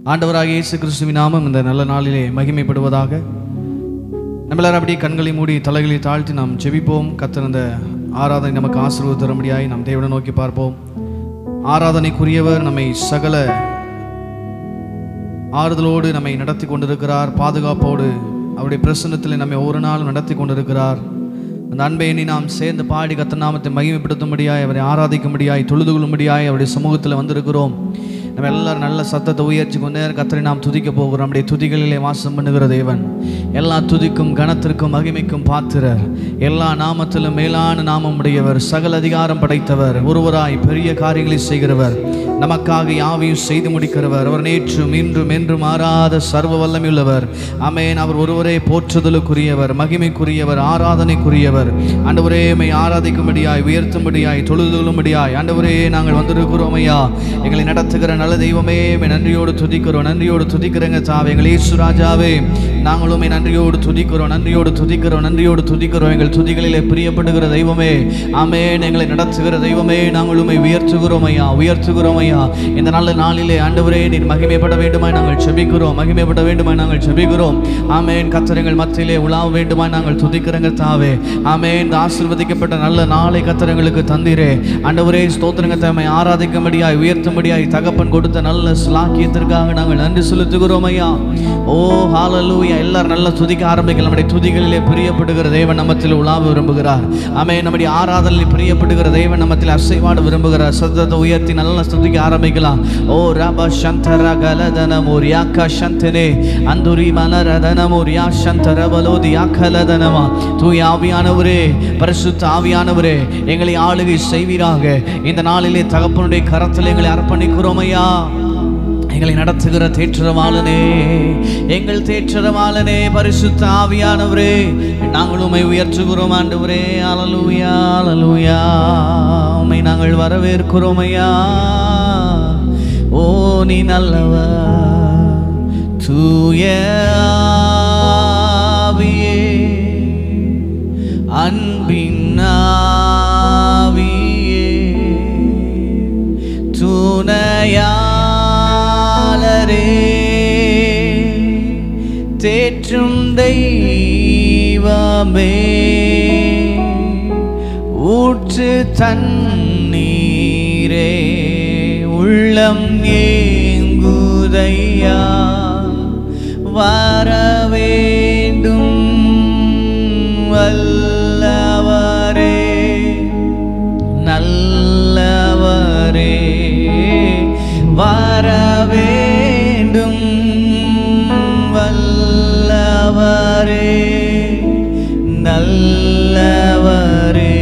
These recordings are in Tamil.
ஆண்டவராகிய இயேசு கிறிஸ்துவின் நாமம் இந்த நல்ல நாளிலே மகிமைப்படுவதாக நம்மளார் அப்படியே கண்களை மூடி தலைகளை தாழ்த்தி நாம் ஜெபிப்போம் கத்தர் அந்த ஆராதனை நமக்கு ஆசீர்வாதம் தரும்படியாய் நாம் தேவனை நோக்கி பார்ப்போம் ஆராதனைக்குரியவர் நம்மை சகல ஆறுதலோடு நம்மை நடத்தி கொண்டிருக்கிறார் பாதுகாப்போடு அவருடைய பிரசன்னத்தில் நம்மை ஒரு நாள் நடத்தி கொண்டிருக்கிறார் அந்த அன்பை எண்ணி நாம் சேர்ந்து பாடி கத்த நாமத்தை மகிமைப்படுத்தும்படியாய் அவரை ஆராதிக்கும்படியாய் தொழுது கொள்ளும்படியாய் அவருடைய சமூகத்தில் வந்திருக்கிறோம் நம்ம எல்லாரும் நல்ல சத்தத்தை உயர்ச்சி கொண்டு கத்தரை நாம் துதிக்க போகிறோம் நம்முடைய துதிகளிலே வாசம் பண்ணுகிற தேவன் எல்லா துதிக்கும் கனத்திற்கும் மகிமைக்கும் பாத்திரர் எல்லா நாமத்திலும் மேலான நாமம் உடையவர் சகல அதிகாரம் படைத்தவர் ஒருவராய் பெரிய காரியங்களை செய்கிறவர் நமக்காக யாவையும் செய்து முடிக்கிறவர் அவர் நேற்றும் இன்றும் என்றும் மாறாத சர்வ வல்லமையுள்ளவர் அமேன் அவர் ஒருவரே போற்றுதலுக்குரியவர் மகிமைக்குரியவர் ஆராதனைக்குரியவர் ஆண்டவரே மை ஆராதிக்கும்படியாய் உயர்த்தும்படியாய் தொழுதுகளும்படியாய் ஆண்டவரே நாங்கள் வந்திருக்கிறோம் ஐயா எங்களை நடத்துகிற நல்ல தெய்வமே மை நன்றியோடு துதிக்கிறோம் நன்றியோடு துதிக்கிறேங்க தாவே எங்கள் இயேசு ராஜாவே நாங்களும் மை நன்றியோடு துதிக்கிறோம் நன்றியோடு துதிக்கிறோம் நன்றியோடு துதிக்கிறோம் எங்கள் துதிகளிலே பிரியப்படுகிற தெய்வமே ஆமென் எங்களை நடத்துகிற தெய்வமே நாங்கள் உம்மை உயர்த்துகிறோம் ஐயா உயர்த்துகிறோம் ஐயா இந்த நல்ல நாளிலே ஆண்டவரே நீர் மகிமைப்பட வேண்டுமாய் நாங்கள் செபிக்கிறோம் மகிமைப்பட வேண்டுமாய் நாங்கள் செபிக்கிறோம் ஆமென் கத்தரங்கள் மத்தியிலே உலாவ வேண்டுமாய் நாங்கள் துதிக்கிறங்க தாவே ஆமென் இந்த ஆசீர்வதிக்கப்பட்ட நல்ல நாளை கத்தரங்களுக்கு தந்தீரே ஆண்டவரே ஸ்தோத்திரங்க தம்மை ஆராதிக்கும்படியாய் உயர்த்தும்படியாய் தகப்பன் கொடுத்த நல்ல ஸ்லாக்கியத்திற்காக நாங்கள் நன்றி செலுத்துகிறோம் ஐயா ஓ ஹalleluya எல்லாரும் நல்லா துதிக்க ஆரம்பிக்கலாம் நம்முடைய துதிகளிலே பிரியப்படுகிற தேவன் நம்மத்தில் உலாவ விரும்புகிறார் ஆமென் நம்முடைய ஆராதனையில் பிரியப்படுகிற தேவன் நம்மத்தில் அசைவாட விரும்புகிறார் சத்தத்தை உயர்த்தி நல்லா துதிக்க ஆரம்பிக்கலாம் ஓ ரப சந்தர கலதனம் ஒரு யாக்கா சந்தனே அந்துரி மலரதனம் ஒரு யா சந்தர பலோதி யாக்கலதனமா தூய் ஆவியானவரே பரிசுத்த ஆவியானவரே எங்களை ஆளுகை செய்வீராக இந்த நாளிலே தகப்பனுடைய கரத்தில் எங்களை அர்ப்பணிக்கிறோம் ஐயா எங்களை நடத்துகிற தேற்றரவாளனே எங்கள் தேற்றரவாளனே பரிசுத்த ஆவியானவரே நாங்கள் உம்மை உயர்த்துகிறோம் ஆண்டவரே அலலூயா அலலூயா உம்மை நாங்கள் வரவேற்கிறோம் ஐயா ஓ நீ நல்லவர் தூய ஆவியே அன்பின் ஆவியே துணையாளரே தேற்றும் தெய்வமே ஊற்று தண்ணீரே உள்ளம் ஏங்குதையா வர வேண்டும் வல்லவரே நல்லவரே வர வேண்டும் வல்லவரே நல்லவரே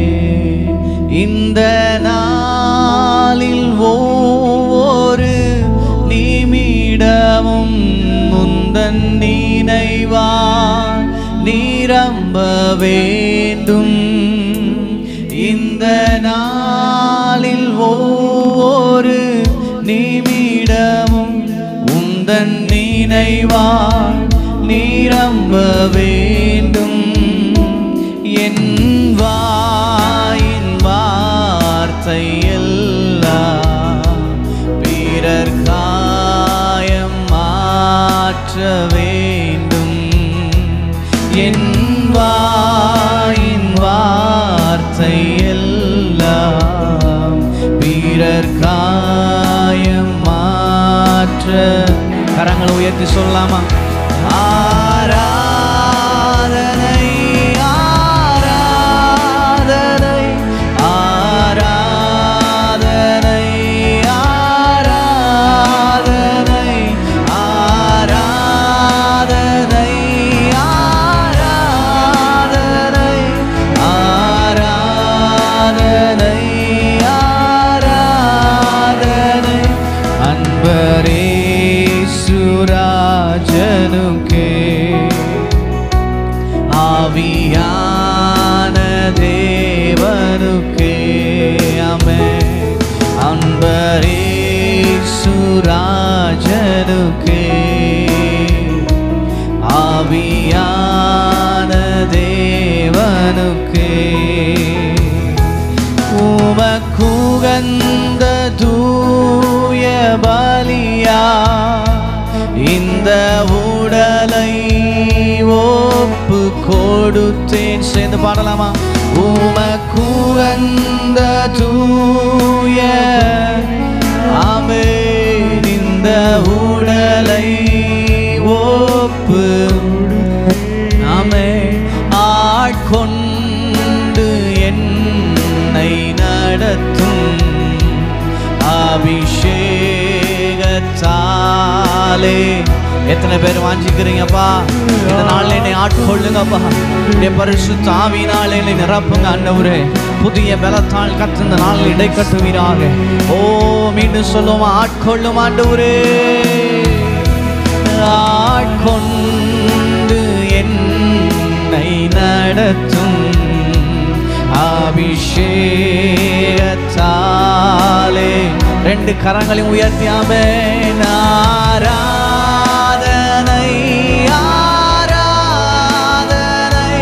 இந்த நாளில் ஒவ்வொரு நிமிடமும் முந்தன் நினைவார் நிரம்ப வேண்டும் இந்த நாளில் ஒவ்வொரு நிமிடமும் உந்தன் நினைவார் நிரம்ப வேண்டும் என் வாயின் வார்த்தை எல்லாம் பிறர் காயம் மாற்ற வேண்டும் என் வாயின் வார்த்தை எல்லாம் பிறர் காயம் மாற்ற கரங்களை உயர்த்தி சொல்லலாமா ஆராதனை ஆராதனை ஆராதனை ஆராதனை ஆராதனை ஆராதனை ஆராதனை ஆராதனை அன்பரே சுராஜனுக்கே ஆவியான தேவனுக்கே அமே அன்பரே சுராஜனுக்கே ஆவியான தேவனுக்கே உமக்குகந்த தூய பலியா இந்த உடலை ஒப்பு கொடுத்தேன் சேர்ந்து பாடலாமா உமக்குகந்த தூய ஆமென் இந்த உடலை ஒப்பு ஆமே ஆட்கொண்டு என்னை நடத்தும் அபிஷேகத்தாலே எத்தனை பேர் வாஞ்சிக்கிறீங்கப்பா இந்த நாள்ல என்னை ஆட்கொள்ளுங்கப்பா என் பரிசு தாவினால என்னை நிரப்புங்க ஆண்டவரே புதிய பலத்தால் கத்து இந்த நாளில் இடை கட்டுவீராக ஓ மீண்டும் சொல்லுவோம் ஆட்கொள்ளும் ஆண்டவரே ஆட்கொண்டு என்னை நடத்தும் அபிஷேகத்தாலே ரெண்டு கரங்களையும் உயர்த்தியாமே ஆராதனை ஆராதனை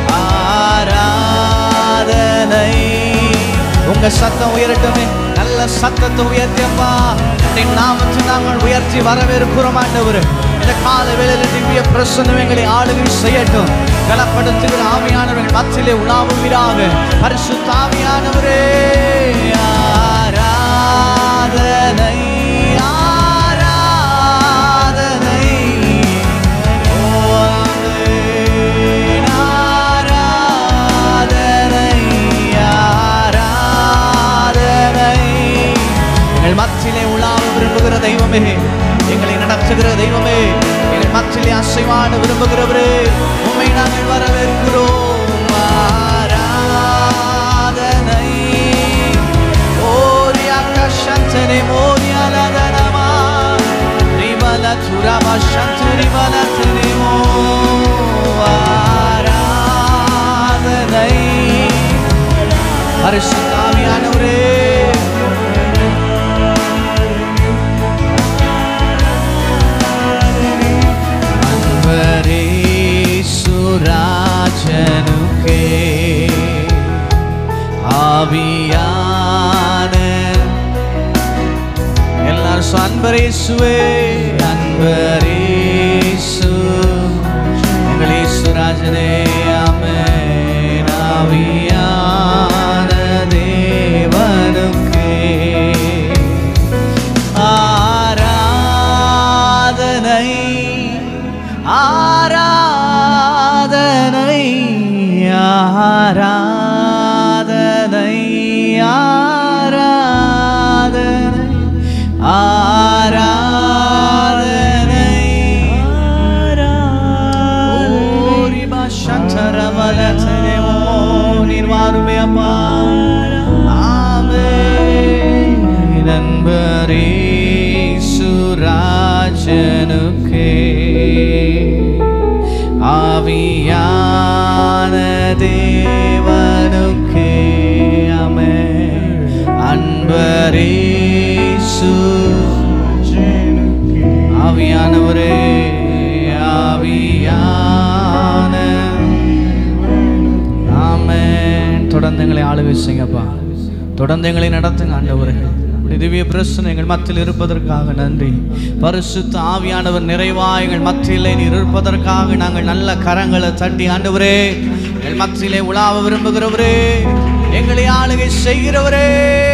ஆராதனை உங்க சத்தம் உயரட்டுமே நல்ல சத்தத்தை உயர்த்தியப்பா உன்னை நாமத்தை நாங்கள் உயர்த்தி வரவேற்கிறோம் ஆண்டவர் இந்த கால வேளையில் திவ்ய பிரசன்னம் எங்களை ஆளுகை செய்யட்டும் பலப்படுத்துகிற ஆவியானவர்கள் மத்தியிலே உலாவுவீராக பரிசுத்த ஆவியானவரே ஆராதனை ஆராதனை ஓ, ஆமென். ஆராதனை ஆராதனை எங்கள் மத்தியிலே உலாவ விரும்புகிற தெய்வமே எங்களை நடத்துகிற தெய்வமே எங்கள் மத்தியிலே அசைவாட விரும்புகிறவரே உண்மை நாங்கள் வரவேற்கிறோம் ஆராதனை ஓரியாக்க சந்தனே மோரியாலதனமா ரிவல துரவ சந்துரி வலத்தினிமோ ஆராதனை பரிசுத்தாவியானவரே அன்பரே சுராஜனுக்கே ஆவியான எல்லாரும் சொ- அன்பரேசுவே அன்பரேசு எங்கள் ஈசுராஜனே ஆமென் ஆவியான தேவனுக்கே ஆராதனை ஆராதனை ஆராதனை ஆராதனை ஆராதனை ஓரி பாஷந்தரவலத்தனே ஓ நீர் வாருமே அப்பா ஆமென் நண்பரே சுராஜனுக்கே ஆவியான தேவனுக்கே அமே அன்பரேசு ஆவியானவரே ஆவியான ஆமென் தொடர்ந்து எங்களை ஆளுகை செய்யுங்கப்பா தொடர்ந்து எங்களை நடத்துங்க ஆண்டவரே உம்முடைய திவ்ய பிரசனம் எங்கள் மத்தியில் இருப்பதற்காக நன்றி பரிசுத்த ஆவியானவர் நிறைவா எங்கள் மத்தியிலே நீர் இருப்பதற்காக நாங்கள் நல்ல கரங்களை தட்டி ஆண்டவரே எங்கள் மத்தியிலே உலாவ விரும்புகிறவரே எங்களை ஆளுகை செய்கிறவரே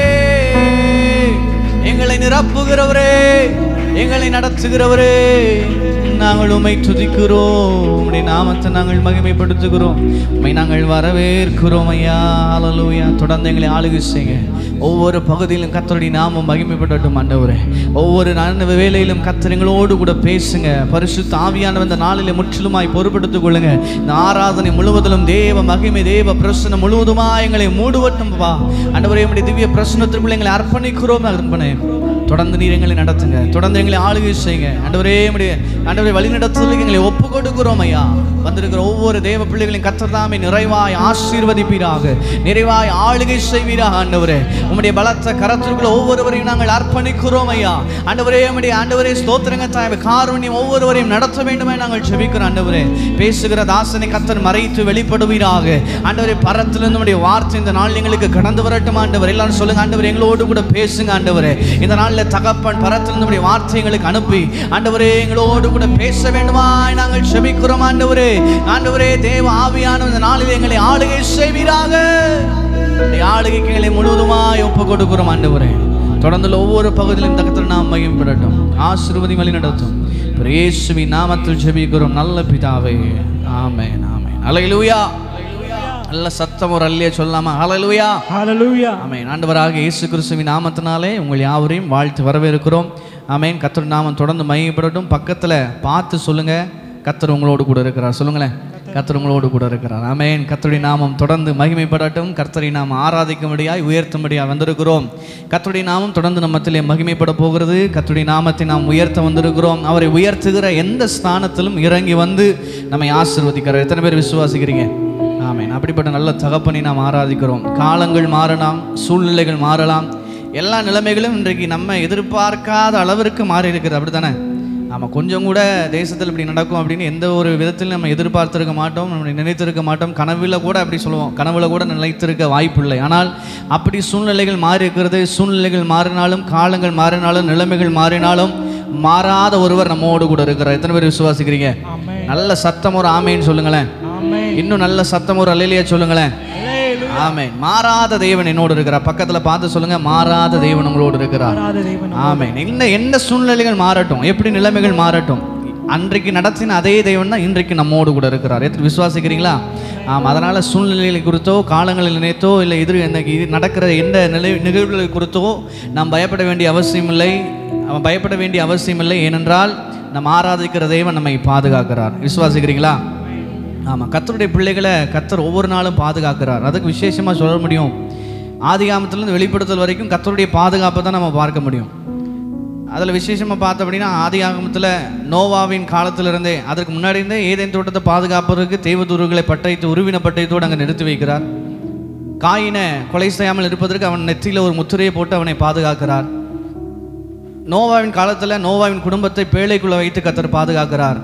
எங்களை நிரப்புகிறவரே எங்களை நடத்துகிறவரே நாங்கள் உம்மை துதிக்கிறோம் உம்முடைய நாமத்தை நாங்கள் மகிமைப்படுத்துகிறோம் உம்மை நாங்கள் வரவேற்கிறோம் ஐயா அலலூயா தொடர்ந்து எங்களை ஆளுகை செய்யுங்க ஒவ்வொரு பகுதியிலும் கத்தருடைய நாமம் மகிமைப்படட்டும் ஆண்டவரே ஒவ்வொரு நல்ல வேலையிலும் கத்தர் எங்களோடு கூட பேசுங்க பரிசுத்த ஆவியானவர் இந்த நாளிலே முற்றிலுமாய் பொறுப்படுத்திக் கொள்ளுங்க இந்த ஆராதனை முழுவதிலும் தேவ மகிமை தேவ பிரசனம் முழுவதுமா எங்களை மூடுவட்டும் வா ஆண்டவரே உம்முடைய திவ்ய பிரசனத்திற்குள்ள எங்களை அர்ப்பணிக்கிறோம் அர்ப்பணே தொடர்ந்து நீர் எங்களை நடத்துங்க தொடர்ந்து எங்களை ஆளுகை செய்யுங்க ஆண்டவரே உம்முடைய ஆண்டவரே வழி நடத்துதலுக்கு எங்களை ஒப்பு கொடுக்கிறோம் ஐயா வந்திருக்கிற ஒவ்வொரு தேவ பிள்ளைகளையும் கத்தர்தாமே நிறைவாய் ஆசீர்வதிப்பீராக நிறைவாய் ஆளுகை செய்வீராக ஆண்டவரே உம்முடைய பலத்த கரத்திற்குள்ள ஒவ்வொருவரையும் நாங்கள் அர்ப்பணிக்கிறோம் ஐயா ஆண்டவரே உம்முடைய ஆண்டவரே ஸ்தோத்திரங்க தாய் காரணியம் ஒவ்வொருவரையும் நடத்த வேண்டுமே நாங்கள் ஜெபிக்கிறோம் ஆண்டவரே பேசுகிற தாசனை கத்தர் மறைத்து வெளிப்படுவீராக ஆண்டவரே பரத்திலிருந்து உம்முடைய வார்த்தை இந்த நாள் எங்களுக்கு கடந்து வரட்டும் ஆண்டவர் எல்லாரும் சொல்லுங்க ஆண்டவர் எங்களோடு கூட பேசுங்க ஆண்டவரே இந்த நாள்ல நல்ல தகப்பன் பரத்திலிருந்து உடைய வார்த்தைகளுக்கு அனுப்பி ஆண்டவரே எங்களோடு கூட பேச வேண்டுமாய் நாங்கள் செபிக்கிறோம் ஆண்டவரே ஆண்டவரே தேவ ஆவியான இந்த நாளில் எங்களை ஆளுகை செய்வீராக உடைய ஆளுகைக்கு எங்களை முழுவதுமாய் ஒப்பு கொடுக்கிறோம் ஆண்டவரே தொடர்ந்துள்ள ஒவ்வொரு பகுதியிலும் தகத்தில் நாம் மையப்படட்டும் ஆசிர்வதி வழி நடத்தும் இயேசுவின் நாமத்தில் ஜெபிக்கிறோம் நல்ல பிதாவே ஆமென் ஆமென் அல்லேலூயா நல்ல சத்தம் ஒரு அல்லையே சொல்லாமா அல்லேலூயா Hallelujah. ஆமென் ஆண்டவராக இயேசு கிறிஸ்துவின் நாமத்தினாலே உங்கள் யாவரையும் வாழ்த்து வரவேற்கிறோம் ஆமென் கத்தர் நாமம் தொடர்ந்து மையப்படட்டும் பக்கத்தில் பார்த்து சொல்லுங்க கத்தர் உங்களோடு கூட இருக்கிறார் சொல்லுங்களேன் கத்தர் உங்களோடு கூட இருக்கிறார் ஆமென் கத்தருடைய நாமம் தொடர்ந்து மகிமைப்படட்டும் கர்த்தரை நாம் ஆராதிக்கும்படியாய் உயர்த்தும்படியாய் வந்திருக்கிறோம் கத்தருடைய நாமம் தொடர்ந்து நம்மத்திலே மகிமைப்பட போகிறது கத்தருடைய நாமத்தை நாம் உயர்த்த வந்திருக்கிறோம் அவரை உயர்த்துகிற எந்த ஸ்தானத்திலும் இறங்கி வந்து நம்மை ஆசீர்வதிக்கிறார் எத்தனை பேர் விசுவாசிக்கிறீங்க ஆமென் அப்படிப்பட்ட நல்ல தகப்பனை நாம் ஆராதிக்கிறோம் காலங்கள் மாறலாம் சூழ்நிலைகள் மாறலாம் எல்லா நிலைமைகளும் இன்றைக்கு நம்ம எதிர்பார்க்காத அளவிற்கு மாறி இருக்குது அப்படி தானே ஆமாம் கொஞ்சம் கூட தேசத்தில் இப்படி நடக்கும் அப்படின்னு எந்த ஒரு விதத்தில் நம்ம எதிர்பார்த்திருக்க மாட்டோம் நம்ம நினைத்திருக்க மாட்டோம் கனவுல கூட அப்படி சொல்லுவோம் கனவுல கூட நிலைத்திருக்க வாய்ப்பில்லை ஆனால் அப்படி சூழ்நிலைகள் மாறி இருக்கிறது சூழ்நிலைகள் மாறினாலும் காலங்கள் மாறினாலும் நிலைமைகள் மாறினாலும் மாறாத ஒருவர் நம்மோடு கூட இருக்கிறார் எத்தனை பேர் விசுவாசிக்கிறீங்க Amen. நல்ல சத்தம் ஒரு ஆமேன்னு சொல்லுங்களேன் Amen. இன்னும் நல்ல சத்தம் ஒரு அல்லையா சொல்லுங்களேன் Hallelujah. ஆமென் மாறாத தேவன் என்னோடு இருக்கிறார் பக்கத்துல பார்த்து சொல்லுங்க மாறாத தேவன் உங்களோடு இருக்கிறார் மாறாத தேவன் ஆமென் என்ன என்ன சூழ்நிலைகள் மாறட்டும் எப்படி நிலைமைகள் மாறட்டும் அன்றைக்கு நடத்தின அதே தேவன் தான் இன்றைக்கு நம்மோடு கூட இருக்கிறார் எத்தனை விசுவாசிக்கிறீங்களா ஆமாம் அதனால சூழ்நிலைகளை குறித்தோ காலங்களை நினைத்தோ இல்லை எதிர் இன்னைக்கு இது நடக்கிற எந்த நிலை நிகழ்வுகளை குறித்தோ நாம் பயப்பட வேண்டிய அவசியம் இல்லை அவன் பயப்பட வேண்டிய அவசியம் இல்லை ஏனென்றால் நம்ம ஆராதிக்கிற தேவன் நம்மை பாதுகாக்கிறார் விசுவாசிக்கிறீங்களா ஆமாம் கத்தருடைய பிள்ளைகளை கத்தர் ஒவ்வொரு நாளும் பாதுகாக்கிறார் அதுக்கு விசேஷமாக சொல்ல முடியும் ஆதிகாமத்திலிருந்து வெளிப்படுத்தல் வரைக்கும் கத்தருடைய பாதுகாப்பை தான் நம்ம பார்க்க முடியும் அதில் விசேஷமாக பார்த்தோம் அப்படின்னா ஆதியாகமத்தில் நோவாவின் காலத்திலிருந்தே அதற்கு முன்னாடி இருந்தே ஏதேன் தோட்டத்தை பாதுகாப்பதற்கு தேவதூர்களை பட்டயத்து உருவின பட்டயத்தோடு அங்கே நிறுத்தி வைக்கிறார் காயினை கொலை செய்யாமல் இருப்பதற்கு அவன் நெற்றியில் ஒரு முத்திரையை போட்டு அவனை பாதுகாக்கிறார் நோவாவின் காலத்தில் நோவாவின் குடும்பத்தை பேழைக்குள்ள வைத்து கத்தர் பாதுகாக்கிறார்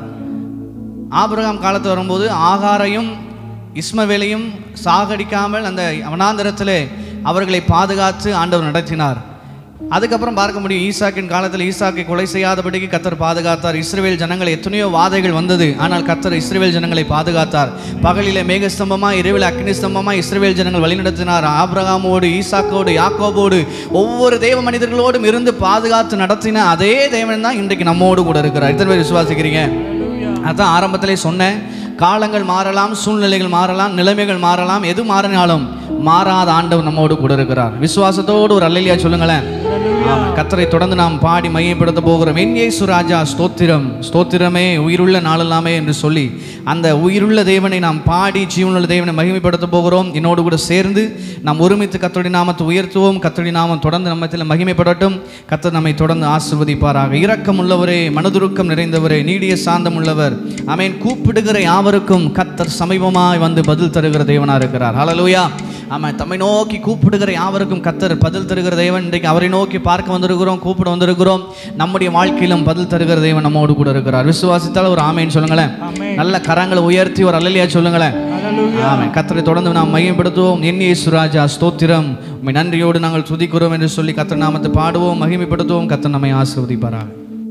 ஆபிரகாம் காலத்து வரும்போது ஆகாரையும் இஸ்மவேலையும் சாகடிக்காமல் அந்த வனாந்தரத்திலே அவர்களை பாதுகாத்து ஆண்டவர் நடத்தினார் அதுக்கப்புறம் பார்க்க முடியும் ஈசாக்கின் காலத்தில் ஈசாக்கை கொலை செய்யாதபடிக்கு கத்தர் பாதுகாத்தார் இஸ்ரவேல் ஜனங்கள் எத்தனையோ வாதைகள் வந்தது ஆனால் கத்தர் இஸ்ரவேல் ஜனங்களை பாதுகாத்தார் பகலிலே மேகஸ்தம்பமா இரவில் அக்னி ஸ்தம்பமா இஸ்ரவேல் ஜனங்கள் வழிநடத்தினார் ஆபிரகாமோடு ஈசாக்கோடு யாக்கோபோடு ஒவ்வொரு தெய்வ மனிதர்களோடும் இருந்து பாதுகாத்து நடத்தின அதே தேவன் தான் இன்றைக்கு நம்மோடு கூட இருக்கிறார் எத்தனை பேர் விசுவாசிக்கிறீங்க அதான் ஆரம்பத்திலே சொன்னேன் காலங்கள் மாறலாம் சூழ்நிலைகள் மாறலாம் நிலைமைகள் மாறலாம் எது மாறினாலும் மாறாத ஆண்டவர் நம்மோடு கூட இருக்கிறார் விசுவாசத்தோடு ஒரு அல்லையா சொல்லுங்களேன் ஆமா, கத்தரை தொடர்ந்து நாம் பாடி மையப்படுத்த போகிறோம் என் இயேசு ராஜா ஸ்தோத்திரம் ஸ்தோத்திரமே உயிருள்ள நாளெல்லாமே என்று சொல்லி அந்த உயிருள்ள தேவனை நாம் பாடி ஜீவனுள்ள தேவனை மகிமைப்படுத்த போகிறோம் என்னோடு கூட சேர்ந்து நாம் ஒருமித்து கத்தருடைய நாமத்தை உயர்த்துவோம் கத்தருடைய நாமம் தொடர்ந்து நம்மத்தில் மகிமைப்படட்டும் கத்தர் நம்மை தொடர்ந்து ஆசிர்வதிப்பாராக இரக்கம் உள்ளவரே மனதுருக்கம் நிறைந்தவரே நீடிய சாந்தம் உள்ளவர் அமேன் கூப்பிடுகிற யாவருக்கும் கத்தர் சமீபமாய் வந்து பதில் தருகிற தேவனா இருக்கிறார் ஹalleluya ஆமாம் தம்மை நோக்கி கூப்பிடுகிற யாவருக்கும் கத்தர் பதில் தருகிற தேவன் இன்றைக்கு அவரை நோக்கி பார்க்க வந்திருக்கிறோம் கூப்பிட வந்திருக்கிறோம் நம்முடைய வாழ்க்கையிலும் பதில் தருகிற தேவன் நம்மோடு கூட இருக்கிறார் விசுவாசித்தால் ஒரு ஆமேன்னு சொல்லுங்களேன் Amen. நல்ல கரங்களை உயர்த்தி ஒரு அல்லலியா சொல்லுங்களேன் Hallelujah. ஆமென் கத்தரை தொடர்ந்து நாம் மையப்படுத்துவோம் என் இயேசுராஜா ஸ்தோத்திரம் உம்மை நன்றியோடு நாங்கள் துதிக்கிறோம் என்று சொல்லி கத்தர் நாமத்தை பாடுவோம் மகிமைப்படுத்துவோம் கத்தர் நம்மை ஆசீர்வதிப்பாராக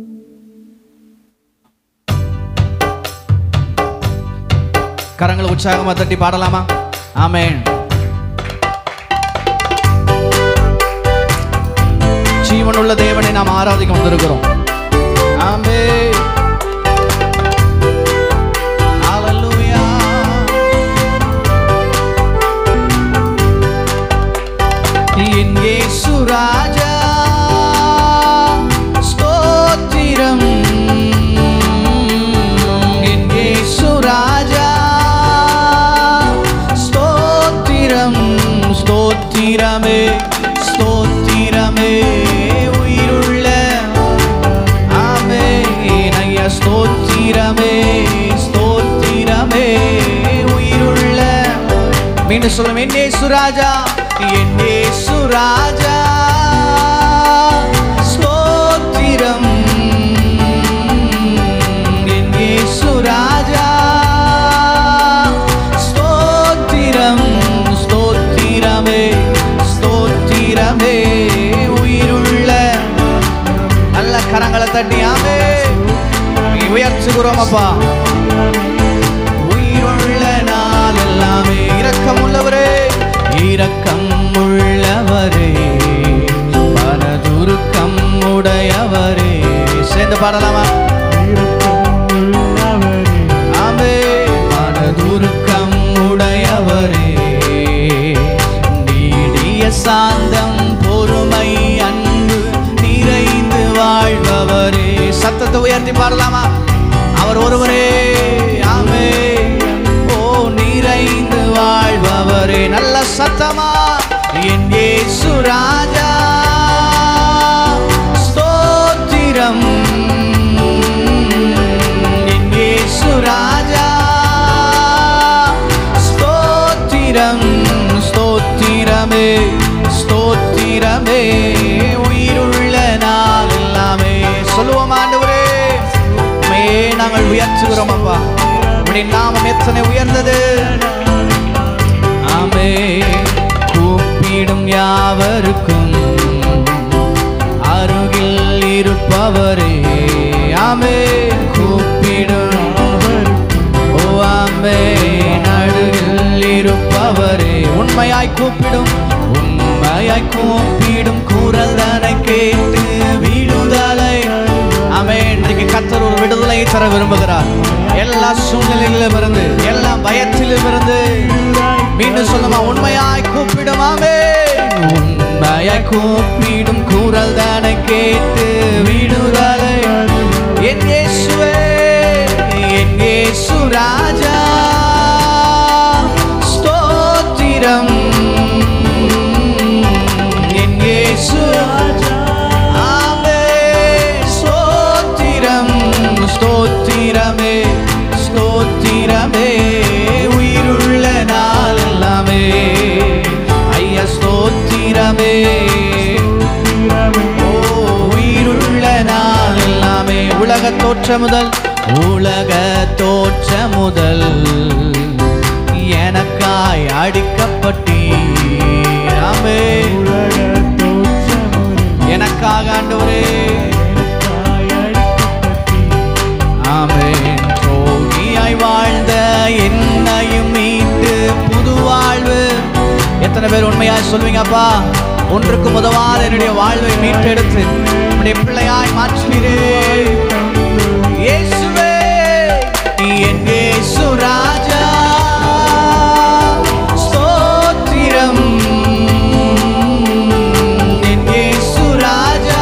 கரங்களை உற்சாகமா தட்டி பாடலாமா ஆமென் ஜீவனுள்ள தேவனை நாம் ஆராதிக்க வந்திருக்கிறோம் ஆமென் ஹalleluya என் இயேசு ராஜா ஸ்தோத்திரம் என் இயேசு ராஜா ஸ்தோத்திரம் ஸ்தோத்திரமே ஸ்தோத்திரமே உயிருள்ள ஆமே ஐயா ஸ்தோத்திரமே ஸ்தோத்திரமே உயிருள்ள மீண்டும் சொல்லுங்க என்னே சுராஜா என்னே சுராஜா ஸ்தோத்திரம் என்னே சுராஜா ஸ்தோத்திரம் ஸ்தோத்திரமே ஸ்தோத்திரமே உயிருள்ள தட்டி ஆமே உயர்த்துகிறோம் அப்பா உயிருள்ள நாள் எல்லாமே இரக்கம் உள்ளவரே இரக்கம் உள்ளவரே மனதுருக்கம் உடையவரே சேர்ந்து பாடலாமா ஆமே மனதுருக்கம் உடையவரே நீடிய சாந்தம் பொறுமை அன்பு நிறைந்து வாழ்பவரே சத்தத்தை உயர்த்தி பாடலாமா அவர் ஒருவரே ஆமே ஓ நிறைந்து வாழ்பவரே நல்ல சத்தமா என் இயேசு ராஜா ஸ்தோத்திரம் என் இயேசு ராஜா ஸ்தோத்திரம் ஸ்தோத்திரமே ஸ்தோத்திரமே உயிருள்ள நாள் எல்லாமே சொல்லுவோம் ஆண்டவரே மே நாங்கள் உயர்த்துகிறோம் அப்பா உடைய நாமம் எத்தனை உயர்ந்தது ஆமே கூப்பிடும் யாவருக்கும் அருகில் இருப்பவரே ஆமே கூப்பிடும் ஓ ஆமே நடுவில் இருப்பவரே உண்மையாய் கூப்பிடும் உண்மையாய் கூப்பிடும் குரல் தானே கேட்டு விடுதலை ஆமே இன்றைக்கு கத்தர் ஒரு விடுதலை தர விரும்புகிறார் எல்லா சூழ்நிலையிலும் இருந்து எல்லா பயத்திலும் இருந்து மீண்டும் சொல்லுமா உண்மையாய் கூப்பிடும் ஆமே உண்மையாய் கூப்பிடும் குரல் தானே கேட்டு விடுதலை என் இயேசுவே என் இயேசு ராஜா ஸ்தோத்திரம் என் இயேசு ஆமே ஸ்தோத்திரம் ஸ்தோத்திரமே ஸ்தோத்திரமே உயிருள்ள நாள் எல்லாமே ஐயா ஸ்தோத்திரமே ஓ உயிருள்ள நாள் எல்லாமே உலக தோற்ற முதல் உலக தோற்ற முதல் எனக்காய் அடிக்கப்பட்டீராமே எனக்காக ஆண்டவரே ஆமென் துரோகியாய் வாழ்ந்த என்னையும் மீட்டு புது வாழ்வு எத்தனை பேர் உண்மையாய் சொல்வீங்கப்பா ஒன்றுக்கு உதவாத என்னுடைய வாழ்வை மீட்டெடுத்து உடைய பிள்ளையாய் மாற்றினீரே இயேசுவே என் இயேசு ராஜா ஸ்தோத்திரம் என் இயேசு ராஜா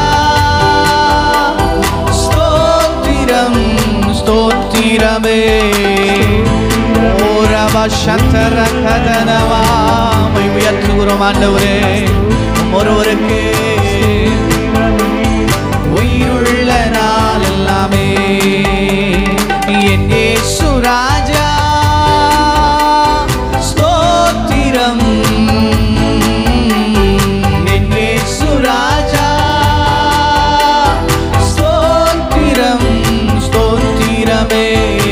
ஸ்தோத்திரம் ஸ்தோத்திரமே ஓரவ சந்தர கதனவாமை உயர்த்துகிறோம் ஆண்டவரே உம் ஒருவருக்கு உயிருள்ள நாள் எல்லாமே என் இயேசு ராஜா ஸ்தோத்திரம் என் இயேசு ராஜா ஸ்தோத்திரம் ஸ்தோத்திரமே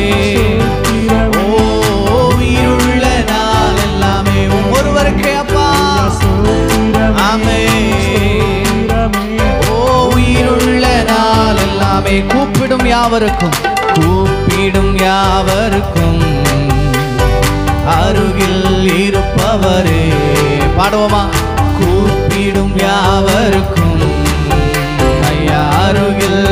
ஓ உயிருள்ள நாள் எல்லாமே உம் ஒருவருக்கே அப்பா ஆமே ஓ உயிருள்ள நாள் எல்லாமே கூப்பிடும் யாவருக்கும் கூப்பிடும் யாவருக்கும் அருகில் இருப்பவரே பாடுவோமா கூப்பிடும் யாவருக்கும் ஐயா அருகில்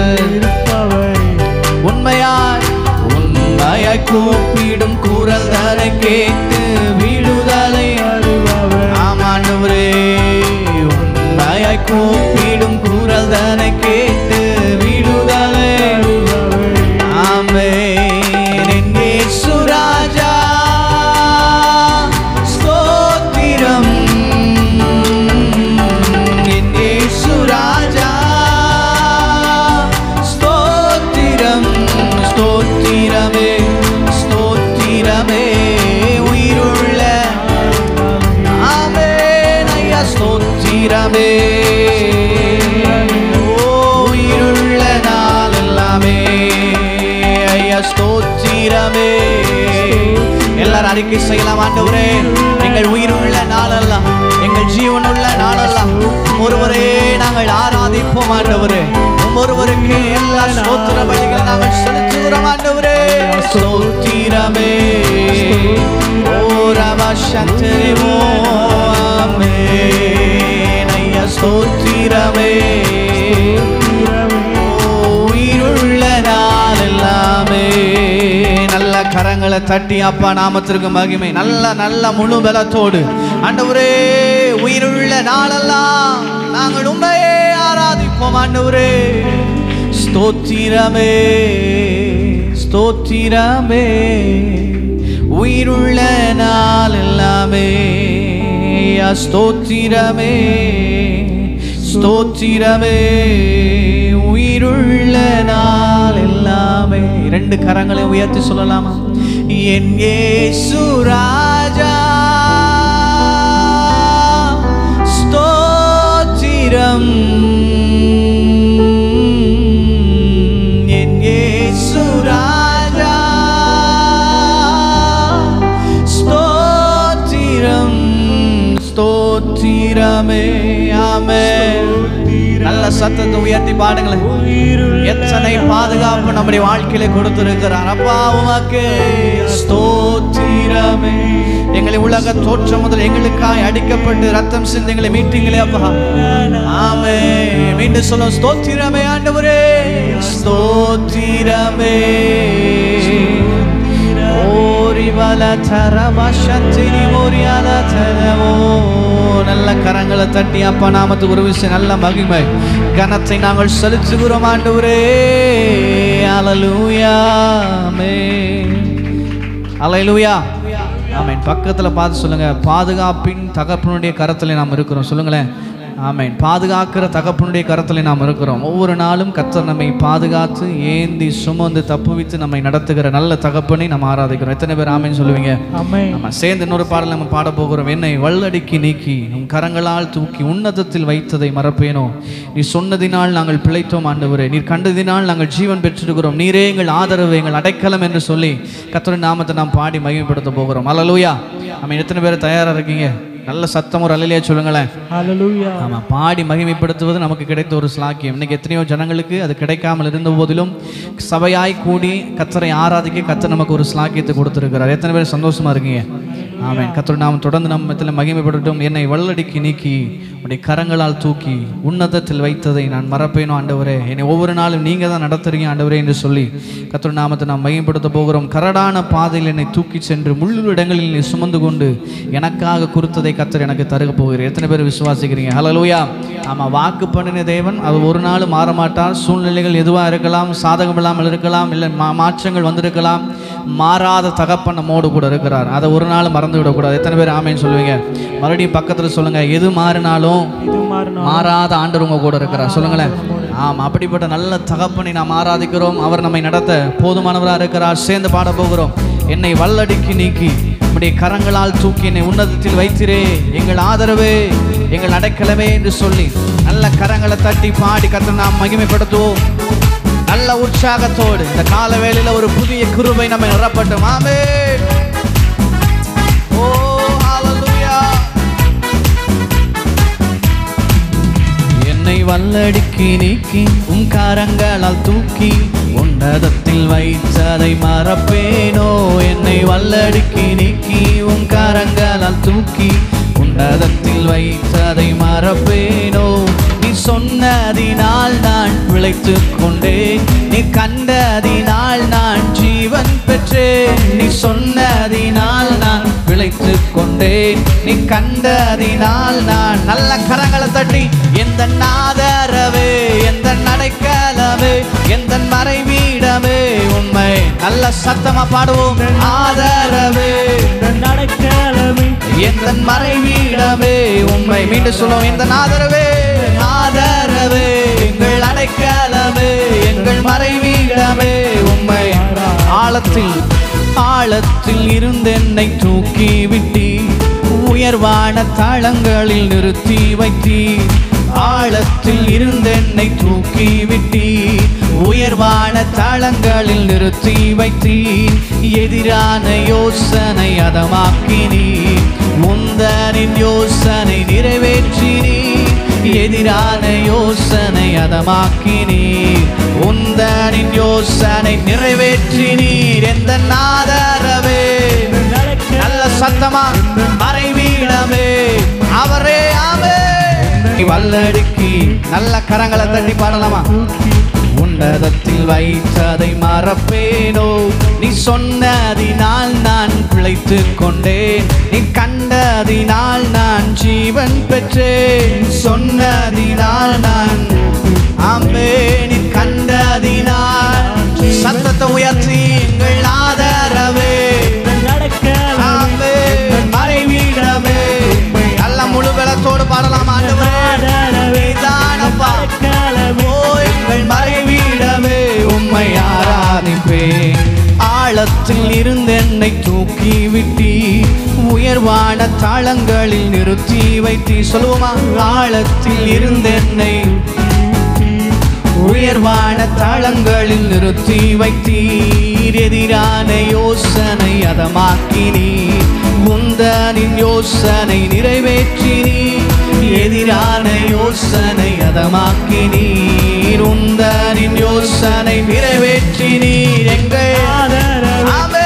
உண்மையாய் உண்மையாய் கூப்பிடும் குரல் தரை கேட்டு விடுதலை ஆமாண்டவரே உண்மையாய் கூப்பிடும் குரல் தரை கேட்டு விடுதலை ஆமென் என் இயேசு ராஜா ஸ்தோத்திரம் என் இயேசு ராஜா ஸ்தோத்திரம் ஸ்தோத்திரமே ஸ்தோத்திரமே உயிருள்ள ஆமென் ஐயா ஸ்தோத்திரமே ஓ உயிருள்ள நாள் எல்லாமே ஐயா ஸ்தோத்திரமே எல்லாரும் அறிக்கை செய்யலாம் ஆண்டவரே எங்கள் உயிருள்ள நாளெல்லாம் எங்கள் ஜீவனுள்ள நாளெல்லாம் ஒருவரே நாங்கள் ஆராதிப்போம் ஆண்டவரே உம் ஒருவருக்கே எல்லா ஸ்தோத்திர பலிகளை நாங்கள் செலுத்துகிறோம் ஆண்டவரே ஸ்தோத்திரமே ஓ ரம சந்தரிமோ ஆமென் ஐயா ஸ்தோத்திரமே உயிருள்ள நாள் எல்லாமே நல்ல கரங்களை தட்டி அப்பா நாமத்திற்கு மகிமை நல்ல நல்ல முழு பலத்தோடு ஆண்டவரே உயிருள்ள நாளெல்லாம் நாங்கள் உண்மையே ஆராதிப்போம் ஆண்டவரே ஸ்தோத்திரமே ஸ்தோத்திரமே உயிருள்ள நாள் எல்லாமே ஐயா, ஸ்தோத்திரமே ஸ்தோத்திரமே உயிருள்ள நாள் எல்லாமே இரண்டு கரங்களை உயர்த்தி சொல்லலாமா என் இயேசு ராஜா ஸ்தோத்திரம் என் இயேசு ராஜா ஸ்தோத்திரம் ஸ்தோத்திரமே ஆமென் நல்ல சத்தத்தை உயர்த்தி பாடுங்களேன் எத்தனை பாதுகாப்பு நம்முடைய வாழ்க்கையில கொடுத்திருக்கிறார் அப்பா உமக்கு ஸ்தோத்திரமே எங்களை உலக தோற்றம் முதல் எங்களுக்காய் அடிக்கப்பட்டு ரத்தம் சிந்தி எங்களை மீட்டீங்களே அப்பா ஆமே மீண்டும் சொல்லும் ஸ்தோத்திரமே ஆண்டவரே ஸ்தோத்திரமே ஓரிவல தரவசத்தினி மோரியால தரவோ நல்ல கரங்களை தட்டி அப்பா நாமத்துக்கு ஒரு விஷயம் நல்ல மகிமை கனத்தை நாங்கள் செலுத்துகிறோம் ஆண்டவரே அலலூயா மே அலையிலுயா ஆமேன் பக்கத்தில் பார்த்து சொல்லுங்க பாதுகாப்பின் தகப்பனுடைய கரத்தில் நாம் இருக்கிறோம் சொல்லுங்களேன் ஆமேன் பாதுகாக்கிற தகப்பனுடைய கரத்தில் நாம் இருக்கிறோம் ஒவ்வொரு நாளும் கர்த்தர் நம்மை பாதுகாத்து ஏந்தி சுமந்து தப்புவித்து நம்மை நடத்துகிற நல்ல தகப்பனை நம்ம ஆராதிக்கிறோம் எத்தனை பேர் ஆமேன்னு சொல்லுவீங்க நம்ம சேர்ந்து இன்னொரு பாடல் நம்ம பாட போகிறோம் என்னை வல்லடிக்கி நீக்கி உன் கரங்களால் தூக்கி உன்னதத்தில் வைத்ததை மறப்பேனோ நீ சொன்னதினால் நாங்கள் பிழைத்தோம் ஆண்டவரே நீர் கண்டதினால் நாங்கள் ஜீவன் பெற்றிருக்கிறோம் நீரே எங்கள் ஆதரவு எங்கள் அடைக்கலம் என்று சொல்லி கர்த்தரின் நாமத்தை நாம் பாடி மகிமைப்படுத்த போகிறோம் அல்லலூயா நம்ம எத்தனை பேர் தயாரா இருக்கீங்க நல்ல சத்தம் ஒரு அலையிலேயே சொல்லுங்களேன் Hallelujah. ஆமா பாடி மகிமைப்படுத்துவது நமக்கு கிடைத்த ஒரு ஸ்லாக்கியம் இன்னைக்கு எத்தனையோ ஜனங்களுக்கு அது கிடைக்காமல் இருந்த போதிலும் சபையாய் கூடி கத்தரை ஆராதிக்க கத்தர் நமக்கு ஒரு ஸ்லாக்கியத்தை கொடுத்திருக்கிறார் எத்தனை பேர் சந்தோஷமா இருக்கீங்க ஆமென் கத்தர் நாம் தொடர்ந்து நம்ம மத்தியில் மகிமைப்படட்டும் என்னை வல்லடிக்கு நீக்கி உடைய கரங்களால் தூக்கி உன்னதத்தில் வைத்ததை நான் மறப்பேனோ ஆண்டவரே என்னை ஒவ்வொரு நாளும் நீங்க தான் நடத்துறீங்க ஆண்டவரே என்று சொல்லி கத்தர் நாமத்தை நாம் மகிமைப்படுத்த போகிறோம் கரடான பாதையில் என்னை தூக்கி சென்று முள்ளு இடங்களில் என்னை சுமந்து கொண்டு எனக்காக குறித்ததை கத்தர் எனக்கு தருக போகிறேன் எத்தனை பேர் விசுவாசிக்கிறீங்க ஹalleluya ஆமா வாக்கு பண்ணின தேவன் அது ஒரு நாள் மாற மாட்டார் சூழ்நிலைகள் எதுவாக இருக்கலாம் சாதகம் இல்லாமல் இருக்கலாம் இல்லை மா மாற்றங்கள் வந்திருக்கலாம் மாறாத தகப்பன் நம்மோடு கூட இருக்கிறார் அதை ஒரு நாள் மறந்து விடக்கூடாது எத்தனை பேர் ஆமேன்னு சொல்லுவீங்க மறுபடியும் பக்கத்தில் சொல்லுங்க எது மாறினாலும் இது மாறினா மாறாத ஆண்டவர் உங்க கூட இருக்கிறார் சொல்லுங்களேன் ஆம் அப்படிப்பட்ட நல்ல தகப்பனை நாம் ஆராதிக்கிறோம் அவர் நம்மை நடத்த போதுமானவராக இருக்கிறார் சேர்ந்து பாட போகிறோம் என்னை வல்லடிக்கு நீக்கி உம்முடைய கரங்களால் தூக்கி என்னை உன்னதத்தில் வைத்திரே எங்கள் ஆதரவே எங்கள் அடைக்கலமே என்று சொல்லி நல்ல கரங்களை தட்டி பாடி கத்த நாம் மகிமைப்படுத்துவோம் நல்ல உற்சாகத்தோடு இந்த கால வேளையில ஒரு புதிய கிருபை நம்மை நிரப்பட்டும் ஆமே ஓ ஹalleluya என்னை வல்லடிக்கு நீக்கி உம் கரங்களால் தூக்கி உன்னதத்தில் வைத்ததை மறப்பேனோ என்னை வல்லடிக்கு நீக்கி உம் கரங்களால் தூக்கி உன்னதத்தில் வைத்ததை மறப்பேனோ நீ சொன்னதினால் நான் பிழைத்துக் கொண்டேன் நீ கண்டதினால் நான் ஜீவன் பெற்றேன் நீ சொன்னதினால் நான் பிழைத்துக் கொண்டேன் நீ கண்டதினால் நான் நல்ல கரங்களை தட்டி எந்த நாதரவே எந்த நடைக்கலமே எந்த மறைவீடமே உண்மை நல்ல சத்தமா பாடுவோம் ஆதரவே நடக்கலமே எந்த மறைவீடமே உண்மை மீண்டும் சொல்லுவோம் எந்த ஆதரவே ஆதரவே எங்கள் அடைக்கலமே எங்கள் மறைவீடமே உண்மை ஆழத்தில் ஆழத்தில் இருந்தென்னை தூக்கி விட்டி உயர்வான தளங்களில் நிறுத்தி வைத்தீ ஆழத்தில் இருந்தென்னை தூக்கி விட்டி உயர்வான தளங்களில் நிறுத்தி வைத்தீ எதிரான யோசனை அதமாக்கினீ முந்தனின் யோசனை நிறைவேற்றினீ எதிரான யோசனை அதமாக்கினீர் உந்தனின் யோசனை நிறைவேற்றினீர் எந்த ஆதரவே நல்ல சத்தமா மறைவீடமே அவரே ஆமே நீ வல்லடுக்கி நல்ல கரங்களை தட்டி பாடலாமா உன்னதத்தில் வைத்ததை மறப்பேனோ நீ சொன்னதினால் நான் பிழைத்து கொண்டேன் நீ கண்டதினால் நான் ஜீவன் பெற்றேன் சொன்னதினால் நான் ஆமே நீ கண்டதினால் சத்தத்தை உயர்த்தி எங்கள் ஆதரவே ஆமே மறைவீடமே நல்ல முழு பலத்தோடு பாடலாம் ஆண்டவரே நீதானப்பா ஓ எங்கள் மறைவீடமே உம்மை ஆராதிப்பேன் ஆழத்தில் இருந்து என்னை தூக்கி விட்டி உயர்வான தாளங்களில் நிறுத்தி வைத்தி சொல்லுவோமா ஆழத்தில் இருந்து என்னை உயர்வான தாளங்களில் நிறுத்தி வைத்தீர் எதிரான யோசனை அதமாக்கினீர் முந்தனின் யோசனை நிறைவேற்றினீர் எதிரான யோசனை அதமாக்கினீர் உந்தனின் யோசனை நிறைவேற்றினீர் எங்கள் ஆமே.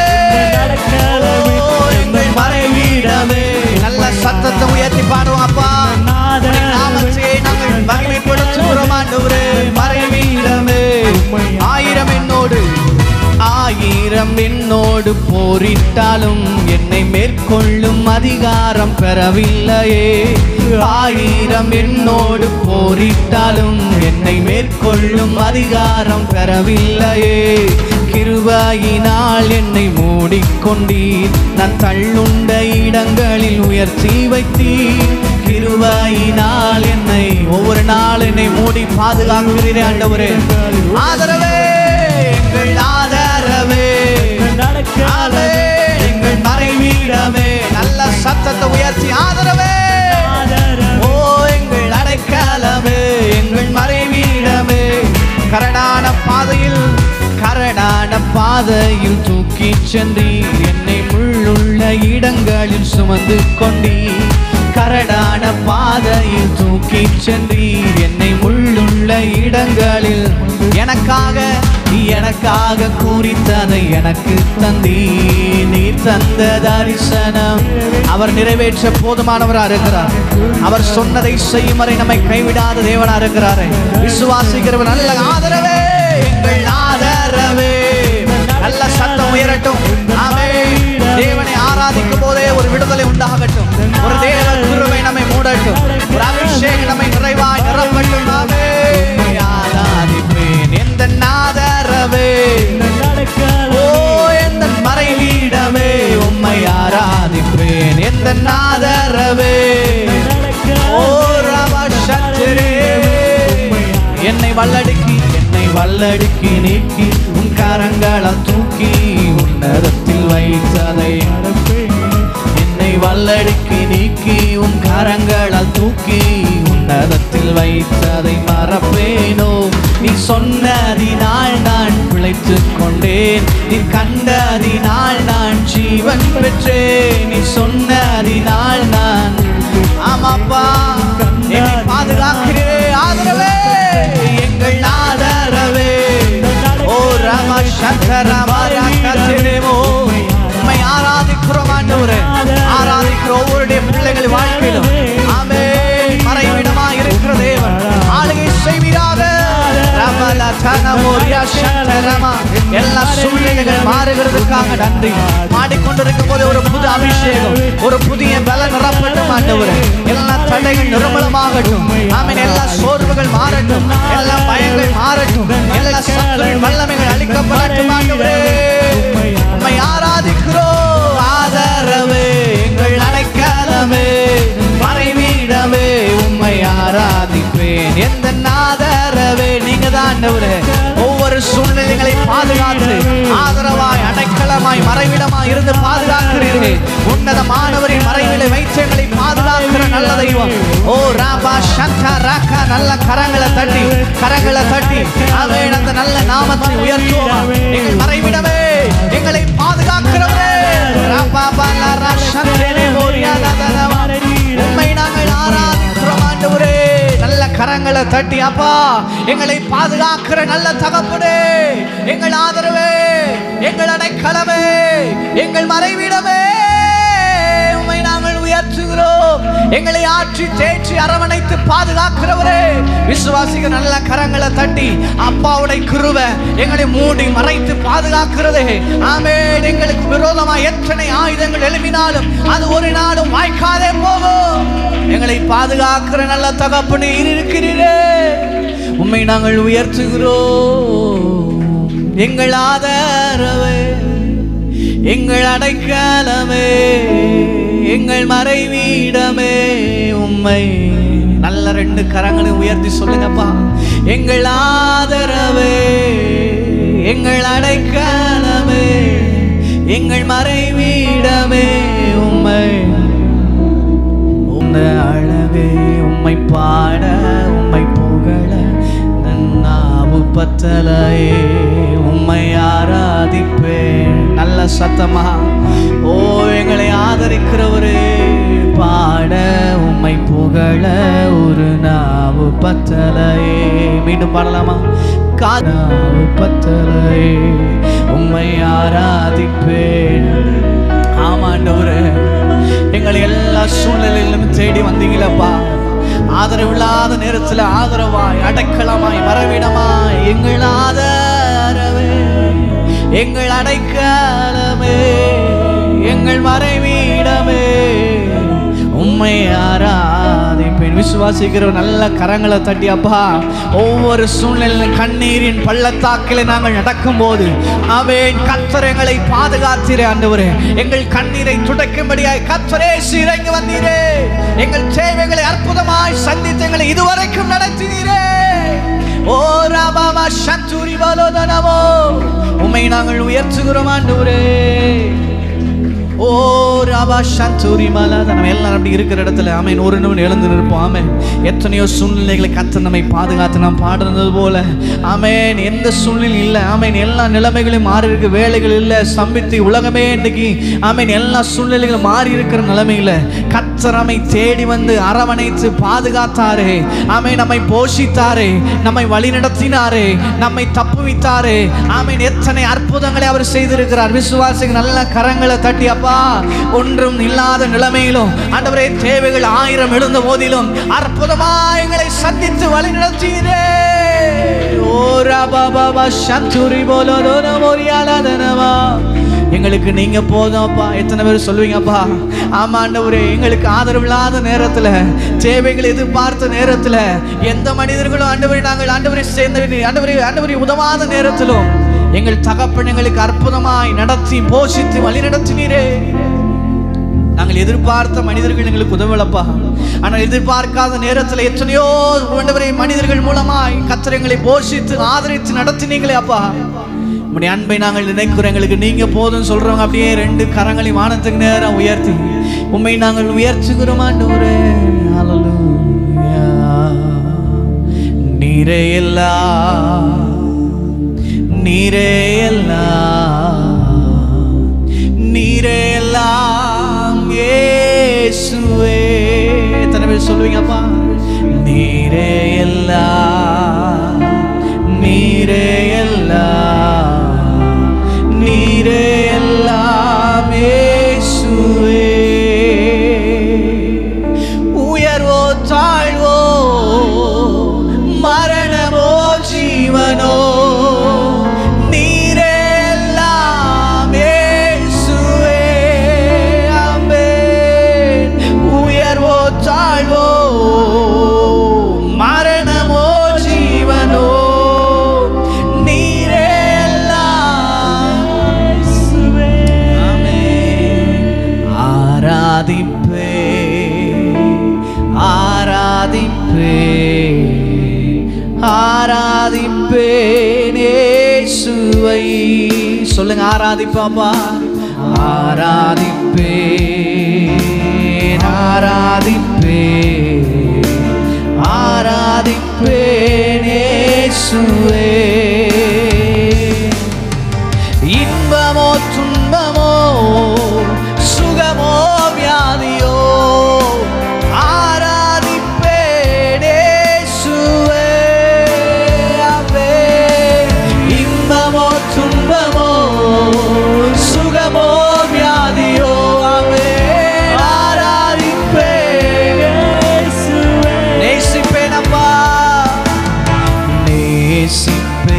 ஓ, எங்கள் மறைவீடமே நல்ல சத்தத்தை உயர்த்தி பாடுவோம் அப்பா உம்முடைய நாமத்தை நாங்கள் மகிமைப்படுத்துகிறோம் ஆண்டவரே மறைவீடமே ஆயிரம் என்னோடு ஆயிரம் என்னோடு போரிட்டாலும் என்னை மேற்கொள்ளும் அதிகாரம் பெறவில்லையே ஆயிரம் என்னோடு போரிட்டாலும் என்னை மேற்கொள்ளும் அதிகாரம் பெறவில்லையே கிருபையினால் என்னை மூடிக்கொண்டீர் நான் தள்ளுண்ட இடங்களில் உயர்த்தி வைத்தீர் கிருபையினால் என்னை ஒவ்வொரு நாள் என்னை மூடி பாதுகாக்கிறீரே ஆண்டவரே ஆதரவே எங்கள் ஆதரவே ஆமே, எங்கள் மறைவீடமே நல்ல சத்தத்தை உயர்த்தி ஆதரவே ஓ எங்கள் அடைக்கலமே எங்கள் மறைவீடமே கரடான பாதையில் கரடான பாதையில் தூக்கி சென்றீர் என்னை முள்ளுள்ள இடங்களில் சுமந்து கொண்டீர் கரடான பாதையில் தூக்கி சென்றீர் என்னை முள்ளுள்ள இடங்களில் எனக்காக நீ எனக்காக குறித்ததை எனக்கு தந்தீ நீர் தந்த தரிசனம் அவர் நிறைவேற்ற போதுமானவரா இருக்கிறார் அவர் சொன்னதை செய்யும் வரை நம்மை கைவிடாத தேவனா இருக்கிறாரே விசுவாசிக்கிறவர் நல்ல ஆதரவே எங்கள் ஆதரவே நல்ல சத்தம் உயரட்டும் ஆமே தேவனை ஆராதிக்கும் போதே ஒரு விடுதலை உண்டாகட்டும் ஒரு தேவ கிருபை நம்மை மூடட்டும் ஒரு அபிஷேகம் நம்மை நிறைவாய் நிரப்பட்டும் ஆமே ஆராதிப்பேன் எந்த ஆதரவே ஓ எந்த மறைவீடமே உம்மை ஆராதிப்பேன் எந்த ஆதரவே ஓ ரவா சத்துரே என்னை வல்லடுக்கி என்னை வல்லடுக்கி நீக்கி உன் கரங்களால் தூக்கி உன்னதத்தில் வைத்ததை என்னை வல்லடுக்கி நீக்கி உன் கரங்களால் தூக்கி உன்னதத்தில் வைத்ததை மறப்பேனோ நீ சொன்னதினால் நான் பிழைத்துக் கொண்டேன் நீ கண்டதினால் நான் ஜீவன் பெற்றேன் நீ சொன்னதினால் நான் ஆமாப்பா என்னை பாதுகாக்கிறே ஆதரவே எங்கள் ஆதரவே ஓ ராம சங்கரமா ராக்கத்திரேமோ உம்மை ஆராதிக்கிறோம் ஆண்டவரே ஆராதிக்கிற ஒவ்வொருடைய பிள்ளைகள் வாழ்க்கையிலும் ஆமே மறைவிடமா இருக்கிற தேவன் ஆளுகை செய்வீராக ரமல தனமோரியா சங்கரமா எல்லா சூழ்நிலைகள் மாறுகிறதுக்காக நன்றி பாடிக்கொண்டிருக்கும் போது ஒரு புது அபிஷேகம் ஒரு புதிய பல நிரப்பட்டும் ஆண்டவரே எல்லா தடைகள் நிர்மலமாகட்டும் ஆமீன் எல்லா சோர்வுகள் மாறட்டும் எல்லா பயங்கள் மாறட்டும் எல்லா சத்துருவின் வல்லமைகள் அழிக்கப்படட்டும் ஆண்டவரே உம்மை ஆராதிக்கிறோம் ஆதரவே எங்கள் அடைக்கலமே மறைவீடமே உம்மை ஆராதிப்பேன் எந்த ஆதரவே நீங்க தான் ஆண்டவரே ஒவ்வொரு சூழ்நிலைகளை பாதுகாத்து ஆதரவாய் அடைக்கலமாய் மறைவிடமாய் இருந்து பாதுகாக்கிறீர்கள் உன்னதமானவரின் மறைவிலை வைச்சங்களை பாதுகாக்கிற நல்ல தெய்வம் ஓ ராபா சங்கா ராக்கா நல்ல கரங்களை தட்டி கரங்களை தட்டி அவன் அந்த நல்ல நாமத்தை உயர்த்துவோம் எங்கள் மறைவிடமே எங்களை பாதுகாக்கிறவரே ராபா பாலா ராஷந்தேனே மோரியா ததனவா. உம்மை நாங்கள் ஆராதிக்கிறோம் ஆண்டவரே நல்ல தட்டி அப்பா எங்களை பாதுகாக்கிற நல்ல தகப்பனே எங்கள் ஆதரவே எங்கள் அடைக்கலமே எங்கள் மறைவிடமே உம்மை நாங்கள் உயர்த்துகிறோம் எங்களை ஆற்றி தேற்றி அரவணைத்து பாதுகாக்கிறவரே விசுவாசிக நல்ல கரங்களை தட்டி அப்பாவுடைய கிருப எங்களை மூடி மறைத்து பாதுகாக்கிறதே ஆமென் எங்களுக்கு விரோதமாக எத்தனை ஆயுதங்கள் எழுப்பினாலும் அது ஒரு நாளும் வாய்க்காதே போகும் எங்களை பாதுகாக்கிற நல்ல தகப்பு நீர் இருக்கிறீரே உம்மை நாங்கள் உயர்த்துகிறோம் எங்கள் ஆதரவே எங்கள் அடைக்கலமே எங்கள் மறைவீடமே உம்மை நல்ல ரெண்டு கரங்களை உயர்த்தி சொல்லுங்கப்பா எங்கள் ஆதரவே எங்கள் அடைக்கலமே எங்கள் மறைவீடமே உம்மை உந்த அழகே உம்மை பாட உம்மை புகழ நன்னாவு பத்தலையே உம்மை ஆராதிப்பேன் நல்ல சத்தமா ஓ எங்களை ஆதரிக்கிறவரே பாட உம்மை புகழ ஒரு நாவு பத்தலையே மீண்டும் பாடலாமா காதாவு பத்தலையே உம்மை ஆராதிப்பேன் ஆமாண்டவரே எங்களை எல்லா சூழ்நிலையிலும் தேடி வந்தீங்களப்பா ஆதரவில்லாத நேரத்தில் ஆதரவாய் அடைக்கலமாய் மரவிடமாய் எங்கள் ஆதரவே எங்கள் அடைக்கலமே எங்கள் மறைவீடமே உம்மை ஆராதிப்பேன் விசுவாசிக்கிற நல்ல கரங்களை தட்டி அப்பா ஒவ்வொரு சூழ்நிலையிலும் கண்ணீரின் பள்ளத்தாக்கிலே நாங்கள் நடக்கும்போது அவன் கத்தர் எங்களை பாதுகாத்தீரே ஆண்டவரே எங்கள் கண்ணீரை துடைக்கும்படியாய் கத்தரே சீரங்கி வந்தீரே எங்கள் தேவைகளை அற்புதமாய் சந்தித்து எங்களை இதுவரைக்கும் நடத்தினீரே ஓ ராபாமா சந்துரி பலோதனமோ உம்மை நாங்கள் உயர்த்துகிறோம் ஆண்டவரே ஓ ராபா சந்தூரி மாலா நம்ம எல்லாரும் அப்படி இருக்கிற இடத்துல ஆமென் ஒரு நிமிடம் எழுந்து நிற்போம் ஆமென் எத்தனையோ சூழ்நிலைகளை கத்து நம்மை பாதுகாத்து நாம் பாடுறது போல ஆமென் எந்த சூழ்நிலை இல்லை ஆமென் எல்லா நிலைமைகளும் மாறி இருக்கு வேலைகள் இல்லை சம்பித்து உலகமே இன்னைக்கு ஆமென் எல்லா சூழ்நிலைகளும் மாறி இருக்கிற நிலைமையில கத்தர் நம்மை தேடி வந்து அரவணைத்து பாதுகாத்தாரே ஆமென் நம்மை போஷித்தாரே நம்மை வழிநடத்தினாரே நம்மை தப்புவித்தாரே ஆமென் எத்தனை அற்புதங்களை அவர் செய்திருக்கிறார் விசுவாசிக்கு நல்ல கரங்களை தட்டி அப்பா ஒன்றும் இல்லாத நிலைமையிலும் ஆண்டவரே தேவைகள் ஆயிரம் எழுந்த போதிலும் அற்புதமா எங்களை சந்தித்து வழி நடத்தீரே ஓ ரபா பாபா சந்துரி போலோ மோரியாலாதனவா எங்களுக்கு நீங்க போதும்ப்பா எத்தனை பேர் சொல்லுவீங்கப்பா ஆமா ஆண்டவரே எங்களுக்கு ஆதரவு இல்லாத நேரத்துல தேவைகள் எதிர்பார்த்த நேரத்துல எந்த மனிதர்களும் ஆண்டவரை நாங்கள் ஆண்டவரை சேர்ந்து ஆண்டவரை ஆண்டவரை உதவாத நேரத்திலும் எங்கள் தகப்பன் எங்களுக்கு அற்புதமாய் நடத்தி போஷித்து வழி நடத்தினீரே நாங்கள் எதிர்பார்த்த மனிதர்கள் எங்களுக்கு உதவலப்பா ஆனால் எதிர்பார்க்காத நேரத்தில் எத்தனையோ ஆண்டவரை மனிதர்கள் மூலமாய் கத்தர் எங்களை போஷித்து ஆதரித்து நடத்தினீங்களே அப்பா உடைய அன்பை நாங்கள் நினைக்கிறோம் எங்களுக்கு நீங்க போதும் சொல்றவங்க அப்படியே ரெண்டு கரங்களை வானத்துக்கு நேரம் உயர்த்தி உண்மை நாங்கள் உயர்த்துகிறோம் ஆண்டவரே ஹalleluya நீரே எல்லாம் நீரே எல்லாம் நீரே எல்லாம் இயேசுவே எத்தனை பேர் சொல்லுவீங்கப்பா நீரே எல்லாம் நீரே எல்லாம் நீரே எல்லாம் இயேசுவே உயர்வோ தாழ்வோ மரணமோ ஜீவனோ நீரே எல்லாம் இயேசுவே. ஆமென். உயர்வோ தாழ்வோ மரணமோ ஜீவனோ நீரே எல்லாம் இயேசுவே. ஆமென். ஆராதிப்பே ஆராதிப்பே ஆராதிப்பேன் இயேசுவை சொல்லுங்க ஆராதிப்பாப்பா ஆராதிப்பேன் ஆராதிப்பேன் ஆராதிப்பேன் இயேசுவே இன்பமோ துன்பமோ சுகமோ வியாதியோ ஆராதிப்பேன் இயேசுவே. துன்பமோ சுகமோ வியாதியோ அவே ஆராதிப்பே நேசிப்பேன் அப்பா நேசிப்பே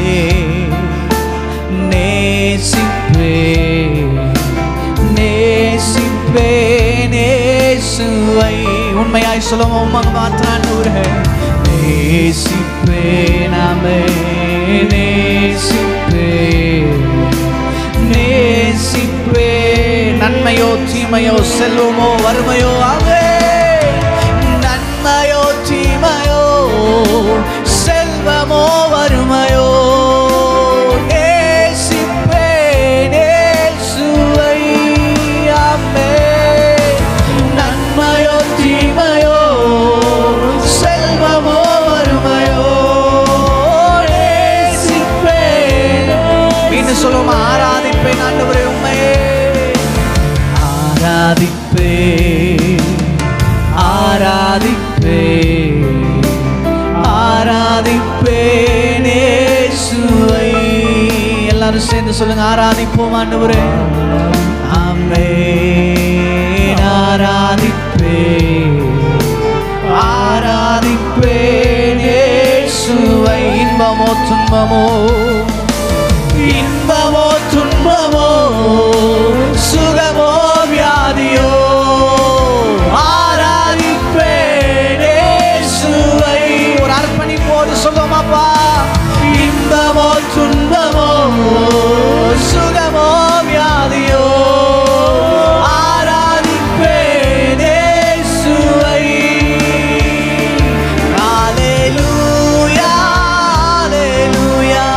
நேசிப்பே நேசிப்பே நேசுவை உண்மையாய் சொல்லுவோம் உமக்கு மாத்திரான் நேசிப்பே நாமே நேசிப்பே நேசிப்பே நன்மையோ தீமையோ செல்வமோ வறுமையோ அவே நன்மையோ தீமையோ செல்வமோ வறுமையோ நேசிப்பேன் இயேசுவை. ஆமென். நன்மையோ தீமையோ செல்வமோ வறுமையோ நேசிப்பேன். இன்னும் சொல்லுவோம் ஆராதிப்பேன் ஆண்டவரே உண்மையே ஆராதிப்பே ஆராதிப்பே ஆராதிப்பே நேசுவை எல்லாரும் சேர்ந்து சொல்லுங்க ஆராதிப்போம் ஆண்டவரே ஆமென் ஆராதிப்பே ஆராதிப்பே நேசுவை இன்பமோ துன்பமோ இன்பமோ துன்பமோ சுகமோ வியாதியோ ஆராதிப்பேன் இயேசுவை. ஒரு அர்ப்பணிப்போடு சொல்லுமாப்பா இன்பமோ துன்பமோ சுகமோ வியாதியோ ஆராதிப்பேன் இயேசுவை. Hallelujah, hallelujah,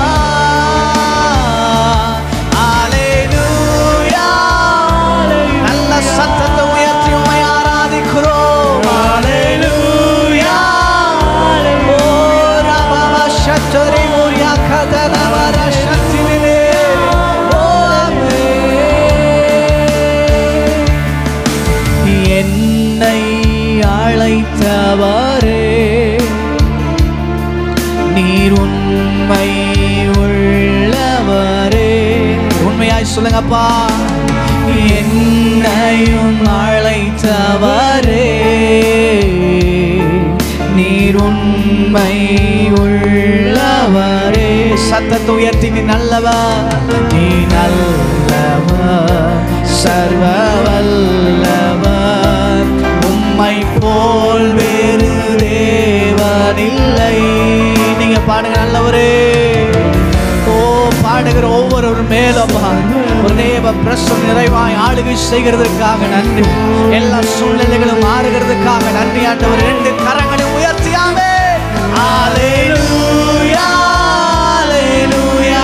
hallelujah. நல்ல சத்தத்தை உயர்த்தி உம்மை ஆராதிக்கிறோம். Hallelujah. ஓ, ரபப சத்தரி முரியா கதனவர சத்திரிலே. ஓ, ஆமென். என்னை அழைத்தவரே நீர் உண்மை உள்ளவரே உண்மையாய் சொல்லுங்கப்பா என்னையும் அழைத்தவரே நீர் உண்மை உள்ளவரே சத்தத்தை உயர்த்தி நீ நல்லவர் நீ நல்லவர் சர்வ வல்லவர் உம்மை போல் வேறு தேவனில்லை நீங்க பாடுங்க நல்லவரே ஓ பாடுகிற ஒவ்வொரு மேலப்பா ஒரு தேவ பிரசம் நிறைவாய் ஆளுகை செய்கிறதற்காக நன்றி எல்லா சூழ்நிலைகளும் மாறுகிறதுக்காக நன்றி ஆண்டவர் ரெண்டு கரங்களை உயர்த்தியாமே Hallelujah, hallelujah,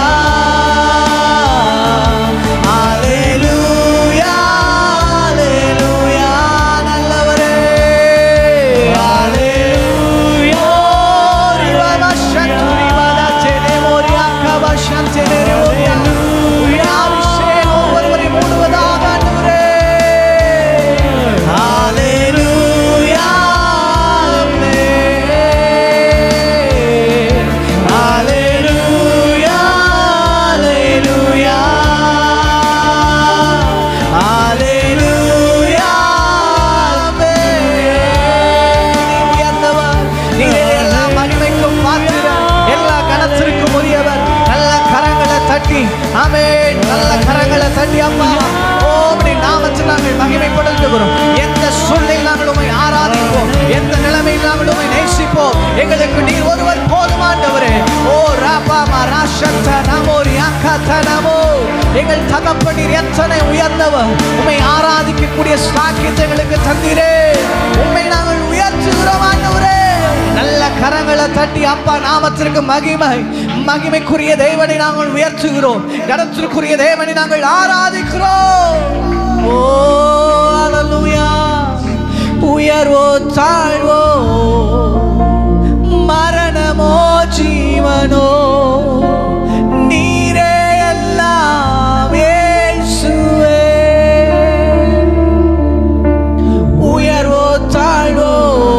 hallelujah, hallelujah, நல்லவரே. Hallelujah. ரிவம சத்துரி வதச்செனே மோரியா கவசந்தெனே மோரியா. உம்முடைய அபிஷேகம் ஒவ்வொருவரையும் மூடுவதாக ஆண்டவரே. Hallelujah, amen. Hallelujah, hallelujah. Hallelujah, amen. நீ உயர்ந்தவர். நீரே எல்லா மகிமைக்கும் பாத்திரர். எல்லா கனத்திற்கும் உரியவர் நல்ல கரங்களை தட்டி ஆமென் நல்ல கரங்களை தட்டி அம்மா ஓ உம்முடைய நாமத்தில் நாங்கள் மகிமைப்படுத்துகிறோம் எந்த சூழ்நிலையில் நாங்கள் உம்மை ஆராதிப்போம் எந்த நிலைமையில் நாங்கள் உம்மை நேசிப்போம் எங்களுக்கு நீர் ஒருவர் போதுமாண்டவரே ஓ ராபா மராஷத்த நமோ ரியாக்கத்த நமோ எங்கள் தகப்பனீர் எத்தனை உயர்ந்தவர் உம்மை ஆராதிக்கக்கூடிய ஸ்லாக்கியத்தை எங்களுக்கு தந்தீரே உம்மை நாங்கள் உயர்த்துகிறோம் ஆண்டவரே நல்ல கரங்களை தட்டி அப்பா நாமத்திற்கு மகிமை மகிமைக்குரிய தேவனை நாங்கள் உயர்த்துகிறோம் கடத்திற்குரிய தேவனை நாங்கள் ஆராதிக்கிறோம் ஓ அல்லேலூயா உயர்வோ தாழ்வோ மரணமோ ஜீவனோ நீரே எல்லாம் இயேசுவே உயர்வோ தாழ்வோ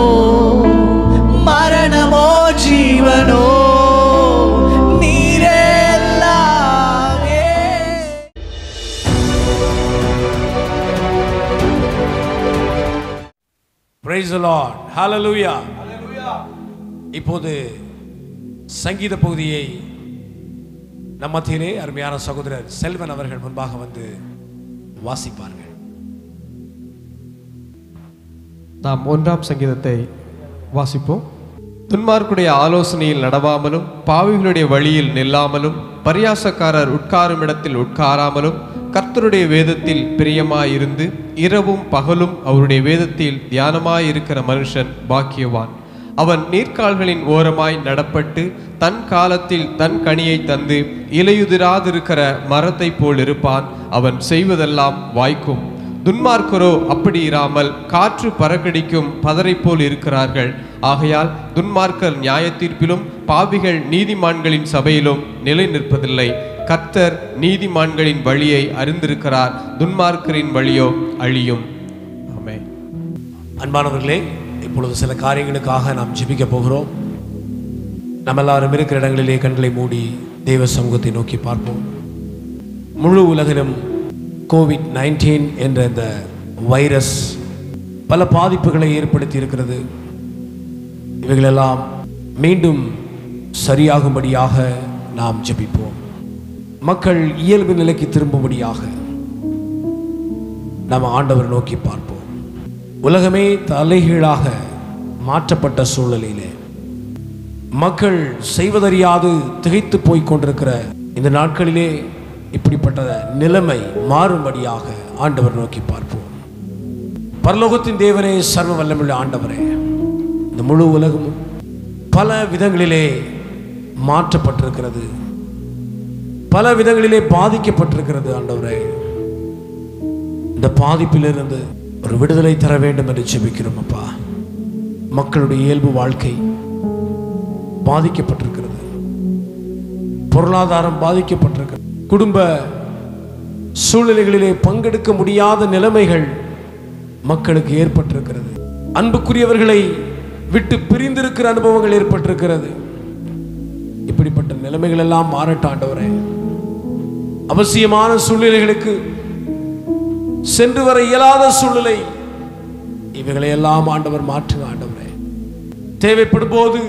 மரணமோ ஜீவனோ நீரே எல்லாம் பிரைஸ் லார்ட் ஹalleluya இப்போது சங்கீத பகுதியை நம்ம மத்தியிலே அருமையான சகோதரர் செல்வன் அவர்கள் முன்பாக வந்து வாசிப்பார்கள் நாம் ஒன்றாம் சங்கீதத்தை வாசிப்போம் துன்மார்க்குடைய ஆலோசனையில் நடவாமலும் பாவிகளுடைய வழியில் நில்லாமலும் பரியாசக்காரர் உட்காரும் இடத்தில் உட்காராமலும் கர்த்தருடைய வேதத்தில் பிரியமாயிருந்து இரவும் பகலும் அவருடைய வேதத்தில் தியானமாயிருக்கிற மனுஷன் பாக்கியவான் அவன் நீர்க்கால்களின் ஓரமாய் நடப்பட்டு தன் காலத்தில் தன் கனியை தந்து இலையுதிராதிருக்கிற மரத்தைப் போல் இருப்பான் அவன் செய்வதெல்லாம் வாய்க்கும் துன்மார்க்கரோ அப்படி இராமல் காற்று பறக்கடிக்கும் பதரை போல் இருக்கிறார்கள் ஆகையால் துன்மார்க்கர் நியாய தீர்ப்பிலும் பாவிகள் நீதிமான்களின் சபையிலும் நிலை நிற்பதில்லை கர்த்தர் நீதிமான்களின் வழியை அறிந்திருக்கிறார் துன்மார்க்கரின் வழியோ அழியும் ஆமென் அன்பானவர்களே இப்பொழுது சில காரியங்களுக்காக நாம் ஜெபிக்க போகிறோம் நம்ம எல்லாரும் இருக்கிற இடங்களிலே கண்களை மூடி தெய்வ சமூகத்தை நோக்கி பார்ப்போம் முழு உலகிலும் கோவிட் நைன்டீன் என்ற இந்த வைரஸ் பல பாதிப்புகளை ஏற்படுத்தி இருக்கிறது இவைகளெல்லாம் மீண்டும் சரியாகும்படியாக நாம் ஜெபிப்போம் மக்கள் இயல்பு நிலைக்கு திரும்பும்படியாக நாம் ஆண்டவர் நோக்கி பார்ப்போம் உலகமே தலைகீழாக மாற்றப்பட்ட சூழ்நிலையிலே மக்கள் செய்வதறியாது திகைத்து போய் கொண்டிருக்கிற இந்த நாட்களிலே இப்படிப்பட்ட நிலைமை மாறும்படியாக ஆண்டவர் நோக்கி பார்ப்போம் பரலோகத்தின் தேவரே சர்வ வல்லமுள்ள ஆண்டவரே இந்த முழு உலகமும் பல விதங்களிலே மாற்றப்பட்டிருக்கிறது பல விதங்களிலே பாதிக்கப்பட்டிருக்கிறது ஆண்டவரே இந்த பாதிப்பிலிருந்து ஒரு விடுதலை தர வேண்டும் என்று செபிக்கிறோம் அப்பா மக்களுடைய இயல்பு வாழ்க்கை பாதிக்கப்பட்டிருக்கிறது பொருளாதாரம் பாதிக்கப்பட்டிருக்கிறது குடும்ப சூழ்நிலைகளிலே பங்கெடுக்க முடியாத நிலைமைகள் மக்களுக்கு ஏற்பட்டிருக்கிறது அன்புக்குரியவர்களை விட்டு பிரிந்திருக்கிற அனுபவங்கள் ஏற்பட்டிருக்கிறது இப்படிப்பட்ட நிலைமைகள் எல்லாம் மாறட்டாண்டவரே அவசியமான சூழ்நிலைகளுக்கு சென்று வர இயலாத சூழ்நிலை இவைகளை எல்லாம் ஆண்டவர் மாற்றுங்க ஆண்டவரே தேவைப்படும் போது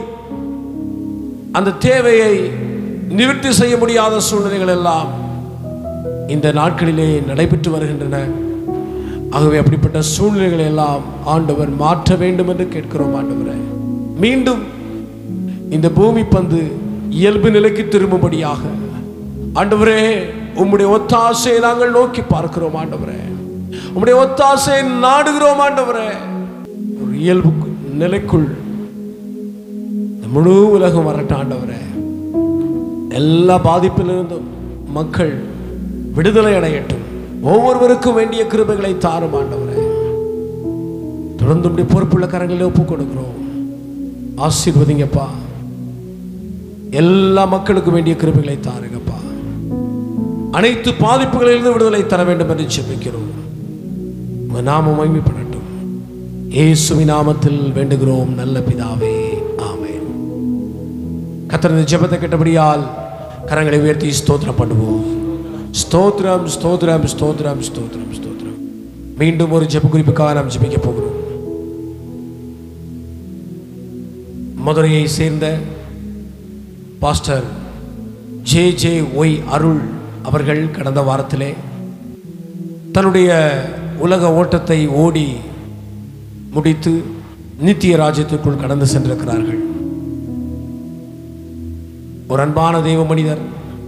அந்த தேவையை நிவர்த்தி செய்ய முடியாத சூழ்நிலைகள் எல்லாம் இந்த நாட்களிலே நடைபெற்று வருகின்றன ஆகவே அப்படிப்பட்ட சூழ்நிலைகளை எல்லாம் ஆண்டவர் மாற்ற வேண்டும் என்று கேட்கிறோம் ஆண்டவரே மீண்டும் இந்த பூமி பந்து இயல்பு நிலைக்கு திரும்பும்படியாக ஆண்டவரே உம்முடைய ஒத்தாசையை நாங்கள் நோக்கி பார்க்கிறோம் ஆண்டவரே உம்முடைய ஒத்தாசையை நாடுகிறோம் ஆண்டவரே ஒரு இயல்பு நிலைக்குள் இந்த முழு உலகம் வரட்டும் ஆண்டவரே எல்லா பாதிப்பிலிருந்தும் மக்கள் விடுதலை அடையட்டும் ஒவ்வொருவருக்கும் வேண்டிய கிருபைகளை தாரும் ஆண்டவரே தொடர்ந்து இப்படி பொறுப்புள்ள கரங்களில் ஒப்பு கொடுக்கிறோம் ஆசீர்வதிங்கப்பா எல்லா மக்களுக்கும் வேண்டிய கிருபைகளை தாருங்கப்பா அனைத்து பாதிப்புகளிலிருந்து விடுதலை தர வேண்டும் என்று செபிக்கிறோம் உங்க நாமம் மகிமைப்படட்டும் இயேசுவி நாமத்தில் வேண்டுகிறோம் நல்ல பிதாவே ஆமென் கத்தரது ஜெபத்தை கேட்டபடியால் கரங்களை உயர்த்தி ஸ்தோத்திரம் பண்ணுவோம் ஸ்தோத்திரம் ஸ்தோத்திரம் ஸ்தோத்திரம் ஸ்தோத்திரம் ஸ்தோத்திரம் மீண்டும் ஒரு ஜெப குறிப்புக்காக நாம் ஜெபிக்க போகிறோம் மதுரையை சேர்ந்த pastor J J Y Arul அவர்கள் கடந்த வாரத்திலே தன்னுடைய உலக ஓட்டத்தை ஓடி முடித்து நித்திய ராஜ்யத்திற்குள் கடந்து சென்றிருக்கிறார்கள் ஒரு அன்பான தெய்வ மனிதர்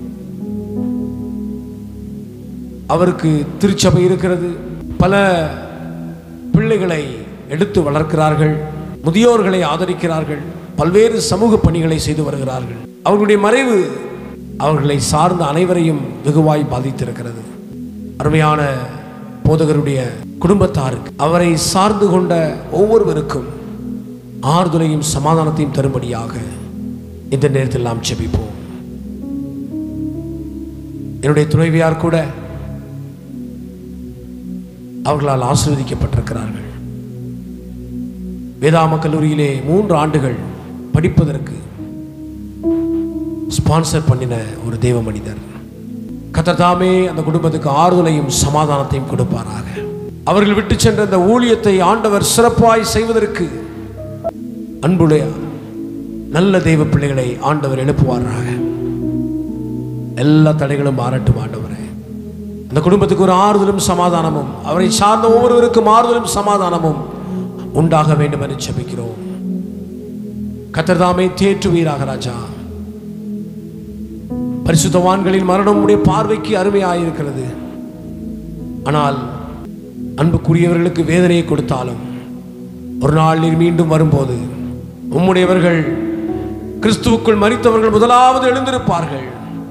அவருக்கு திருச்சபை இருக்கிறது பல பிள்ளைகளை எடுத்து வளர்க்கிறார்கள் முதியோர்களை ஆதரிக்கிறார்கள் பல்வேறு சமூக பணிகளை செய்து வருகிறார்கள் அவர்களுடைய மறைவு அவர்களை சார்ந்த அனைவரையும் வெகுவாய் பாதித்திருக்கிறது அருமையான போதகருடைய குடும்பத்தாருக்கு அவரை சார்ந்து கொண்ட ஒவ்வொருவருக்கும் ஆறுதலையும் சமாதானத்தையும் தரும்படியாக இந்த நேரத்தில் நாம் செபிப்போம் என்னுடைய துணைவியார் கூட அவர்களால் ஆசீர்வதிக்கப்பட்டிருக்கிறார்கள் வேதாம கல்லூரியிலே மூன்று ஆண்டுகள் படிப்பதற்கு ஸ்பான்சர் பண்ணின ஒரு தேவ மனிதர் கத்தர் தாமே அந்த குடும்பத்துக்கு ஆறுதலையும் சமாதானத்தையும் கொடுப்பாராக அவர்கள் விட்டு சென்ற இந்த ஊழியத்தை ஆண்டவர் சிறப்பாய் செய்வதற்கு அன்புடைய நல்ல தெய்வ பிள்ளைகளை ஆண்டவர் எழுப்புவாராக எல்லா தடைகளும் மாறட்டும் ஆண்டவரே அந்த குடும்பத்துக்கு ஒரு ஆறுதலும் சமாதானமும் அவரை சார்ந்த ஒவ்வொருவருக்கும் ஆறுதலும் சமாதானமும் உண்டாக வேண்டும் என்று செபிக்கிறோம் கத்தர்தாமே தேற்றுவீராக ராஜா பரிசுத்தவான்களின் மரணம் உடைய பார்வைக்கு அருமையாயிருக்கிறது ஆனால் அன்புக்குரியவர்களுக்கு வேதனையை கொடுத்தாலும் ஒரு நாள் நீர் மீண்டும் வரும்போது உம்முடையவர்கள் கிறிஸ்துவுக்குள் மரித்தவர்கள் முதலாவது எழுந்திருப்பார்கள்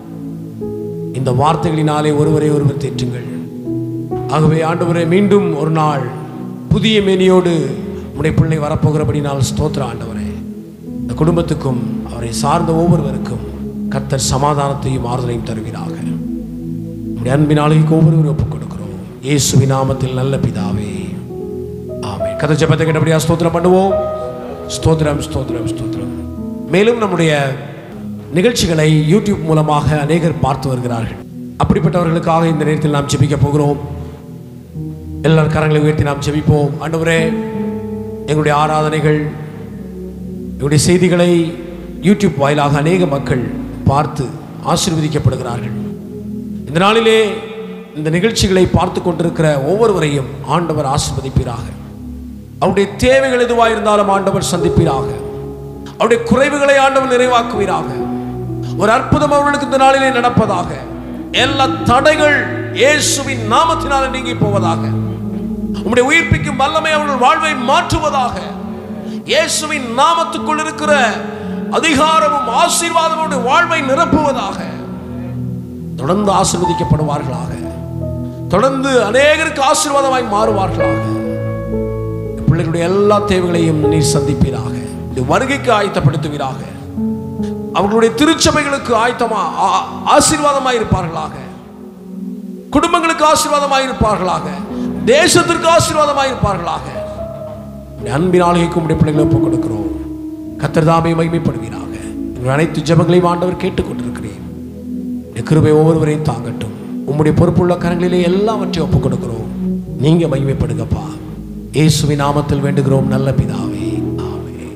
இந்த வார்த்தைகளினாலே ஒருவரை ஒருவர் தேற்றுங்கள் ஆகவே ஆண்டவரே மீண்டும் ஒரு நாள் புதிய மேனியோடு உடைய பிள்ளை வரப்போகிறபடினால் ஸ்தோத்திர ஆண்டவரே இந்த குடும்பத்துக்கும் அவரை சார்ந்த ஒவ்வொருவருக்கும் கத்தர் சமாதானத்தையும் ஆறுதலையும் தருவீராக உடைய அன்பினாலைக்கு ஒவ்வொருவரும் ஒப்புக் கொடுக்கிறோம் இயேசுவின் நாமத்தில் நல்ல பிதாவே ஆமென் கதை ஜெபத்தை கேட்டபடியா ஸ்தோத்திரம் பண்ணுவோம் ஸ்தோத்திரம் ஸ்தோத்திரம் ஸ்தோத்திரம் மேலும் நம்முடைய நிகழ்ச்சிகளை யூடியூப் மூலமாக அநேகர் பார்த்து வருகிறார்கள் அப்படிப்பட்டவர்களுக்காக இந்த நேரத்தில் நாம் ஜெபிக்க போகிறோம் எல்லார் கரங்களை உயர்த்தி நாம் ஜெபிப்போம் ஆண்டவரே எங்களுடைய ஆராதனைகள் எங்களுடைய செய்திகளை யூடியூப் வாயிலாக அநேக மக்கள் பார்த்து ஆசீர்வதிக்கப்படுகிறார்கள் இந்த நாளிலே இந்த நிகழ்ச்சிகளை பார்த்து கொண்டிருக்கிற ஒவ்வொருவரையும் ஆண்டவர் ஆசீர்வதிப்பீராக அவருடைய தேவைகள் எதுவாக இருந்தாலும் ஆண்டவர் சந்திப்பீராக அவருடைய குறைவுகளை ஆண்டவர் நிறைவாக்குவீராக ஒரு அற்புதம் அவர்களுக்கு இந்த நாளிலே நடப்பதாக எல்லா தடைகள் இயேசுவின் நாமத்தினால நீங்கி போவதாக உம்முடைய உயிர்ப்பிக்கும் வல்லமை அவர்கள் வாழ்வை மாற்றுவதாக இயேசுவின் நாமத்துக்குள் இருக்கிற அதிகாரமும் ஆசீர்வாதமும் அவருடைய வாழ்வை நிரப்புவதாக தொடர்ந்து ஆசீர்வதிக்கப்படுவார்களாக தொடர்ந்து அநேகருக்கு ஆசீர்வாதமாய் மாறுவார்களாக பிள்ளைகளுடைய எல்லா தேவைகளையும் நீர் சந்திப்பீராக இந்த வருகைக்கு ஆயத்தப்படுத்துவீராக அவர்களுடைய திருச்சபைகளுக்கு ஆயத்தமா ஆ- ஆசீர்வாதமாய் இருப்பார்களாக குடும்பங்களுக்கு ஆசீர்வாதமாய் இருப்பார்களாக தேசத்திற்கு ஆசீர்வாதமாய் இருப்பார்களாக உம்முடைய அன்பின் ஆளுகைக்கு உடைய பிள்ளைகளை ஒப்புக் கொடுக்கிறோம் கத்திரதாமை மகிமைப்படுவீராக எங்கள் அனைத்து ஜெபங்களையும் ஆண்டவர் கேட்டுக்கொண்டிருக்கிறேன் உம்முடைய கிருபை ஒவ்வொருவரையும் தாங்கட்டும் உம்முடைய பொறுப்புள்ள கரங்களிலே எல்லாவற்றையும் ஒப்புக் கொடுக்கிறோம் நீங்க மகிமைப்படுங்கப்பா இயேசுவின் நாமத்தில் வேண்டுகிறோம் நல்ல பிதாவே ஆமென்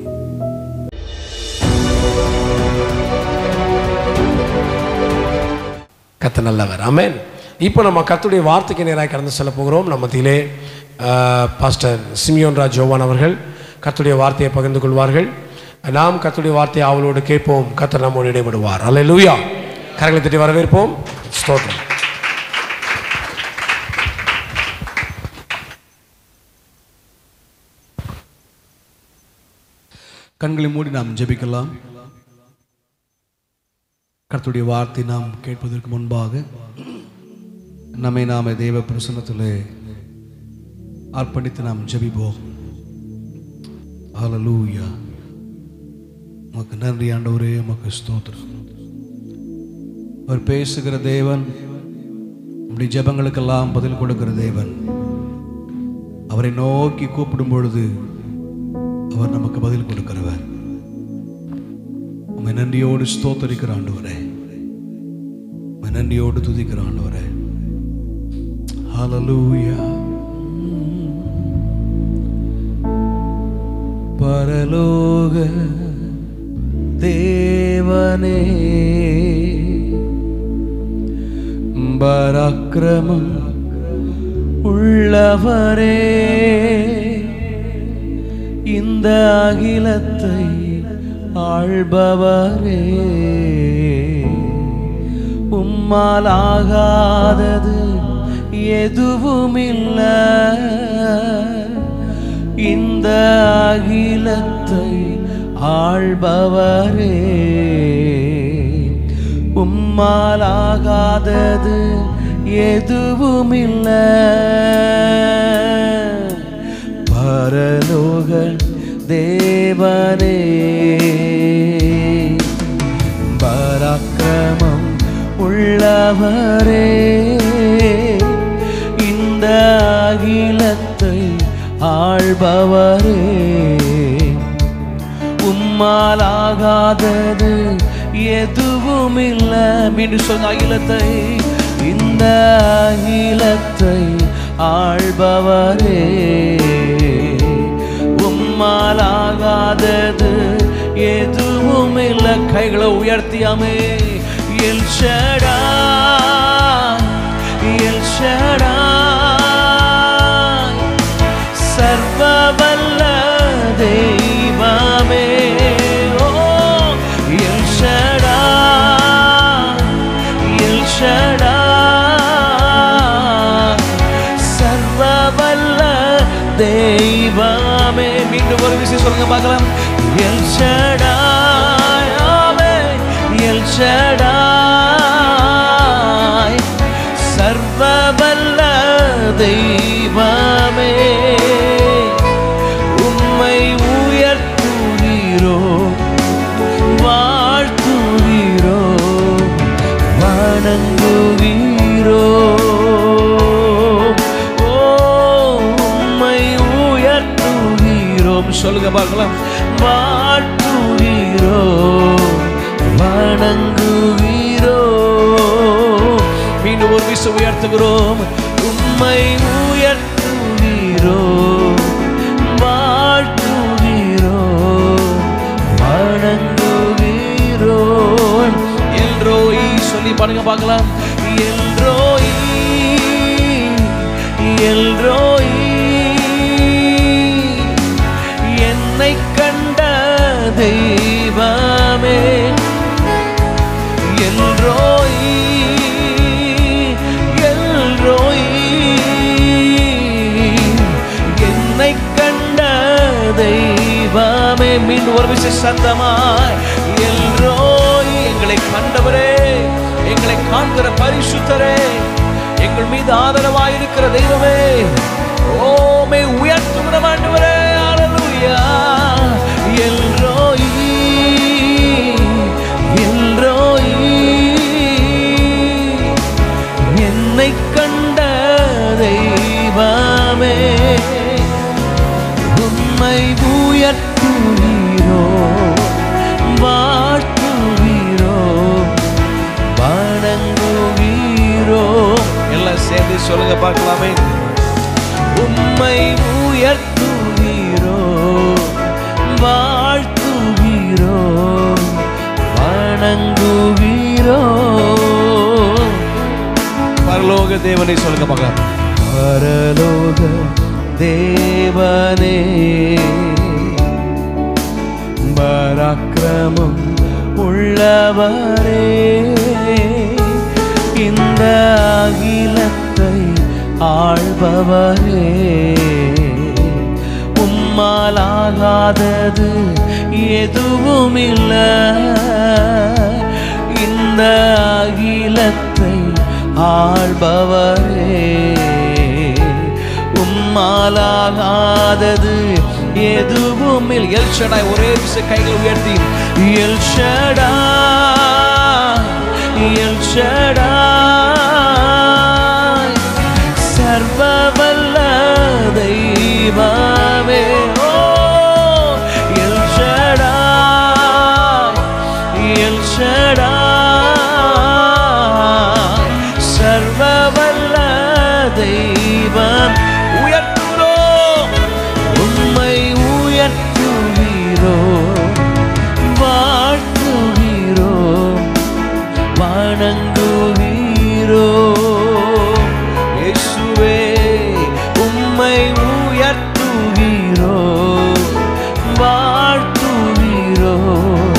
கத்த நல்லவர் ஆமென் இப்போ நம்ம கத்துடைய வார்த்தைக்கு நேராக கடந்து செல்ல போகிறோம் நம்ம மத்தியிலே ஆஹ், பாஸ்டர் சிமியோன் ராஜ் ஜோவான் அவர்கள் கத்துடைய வார்த்தையை பகிர்ந்து கொள்வார்கள் நாம் கத்துடைய வார்த்தையை அவளோடு கேட்போம் கத்தர் நம்மோடு இடைபடுவார் அல்ல லூயா கரங்களை தட்டி வரவேற்போம் ஸ்தோத்திரம் கண்களை மூடி நாம் ஜெபிக்கலாம் கர்த்தருடைய வார்த்தை நாம் கேட்பதற்கு முன்பாக நம்மை நாம தேவ பிரசன்னத்திலே அர்ப்பணித்து நாம் ஜெபிப்போம் ஹalleluya உமக்கு நன்றி ஆண்டவரே உமக்கு ஸ்தோத்திரம் அவர் பேசுகிற தேவன் நம்முடைய ஜெபங்களுக்கெல்லாம் பதில் கொடுக்கிற தேவன் அவரை நோக்கி கூப்பிடும் பொழுது அவர் நமக்கு பதில் கொடுக்கிறவர் உண்மை நன்றியோடு ஸ்தோத்தரிக்கிற ஆண்டவரே உம்மை நன்றியோடு துதிக்கிற ஆண்டவரே ஹalleluya பரலோக தேவனே பராக்கிரமம் உள்ளவரே இந்த அகிலத்தை ஆள்பவரே உம்மாலாகாதது எதுவுமில்ல இந்த அகிலத்தை ஆள்பவரே உம்மாலாகாதது எதுவுமில்ல பரலோக தேவனே பராக்கிரமம் உள்ளவரே இந்த அகிலத்தை ஆள்பவரே உம்மாலாகாதது எதுவுமில்ல மீண்டும் சொன்ன அகிலத்தை இந்த அகிலத்தை ஆள்பவரே உம்மாலாகாதது எதுவும் இல்ல கைகளை உயர்த்தியாமே எல் ஷடா எல் ஷடா சர்வவல்ல தெய்வமே ஓ எல் ஷடா எல் ஷடா சர்வவல்ல தெய்வமே மீண்டும் ஒரு விஷயம் சொல்லுங்க பார்க்கலாம் எல் ஷடாய் ஆமே எல் ஷடாய் சர்வவல்ல தெய்வமே உம்மை உயர்த்துகிறோ வாழ்த்துகிறோ வணங்குகிறோ ஓ உம்மை உயர்த்துகிறோம் சொல்லுங்க பார்க்கலாம் வாழ்த்துகிறோ வணங்குகிறோ மீண்டும் ஒரு விசை உயர்த்துகிறோம் உம்மை உயர்த்துகிறோ வாழ்த்துகிறோ வணங்குகிறோ எல்ரோய் சொல்லி பாருங்க பார்க்கலாம் எல்ரோய் எல்ரோய் என்னை கண்ட தெய்வமே எல்ரோய் எல்ரோய் என்னை கண்ட தெய்வமே மீன் ஒரு விஷயம் சத்தமாய் எல்ரோய் எங்களை கண்டவரே எங்களை காண்கிற பரிசுத்தரே எங்கள் மீது ஆதரவாயிருக்கிற தெய்வமே ஓமே உயர்த்துகிற ஆண்டவரே ஹalleluya எல்ரோய் எல்ரோய் என்னை கண்ட தெய்வமே உம்மை உயர்த்துகிறோ வாழ்த்துகிறோ வணங்குகிறோ எல்லாம் சேர்ந்து சொல்லுங்க பார்க்கலாமே உம்மை உயர்த்துகிறோ வாழ்த்துகிறோ வணங்குகிறோ பரலோக தேவனை சொல்லுங்க பார்க்கலாம் பரலோக தேவனே பராக்கிரமம் உள்ளவரே இந்த அகிலத்தை ஆள்பவரே உம்மாலாகாதது எதுவும் இல்லை இந்த அகிலத்தை ஆள்பவரே உம்மாலாகாதது எதுவும் இல்லை எல் ஷடாய் ஒரே விஷயம் கைகள் உயர்த்தி எல் ஷடா எல் ஷடாய் சர்வவல்ல தெய்வமே oh El Shaddai El Shaddai சர்வவல்ல தெய்வம் உயர்த்துகிறோம் உம்மை உயர்த்துகிறோம் வாழ்த்துகிறோம் வணங்குகிறோம் இயேசுவே உம்மை உயர்த்துகிறோம் வாழ்த்துகிறோம்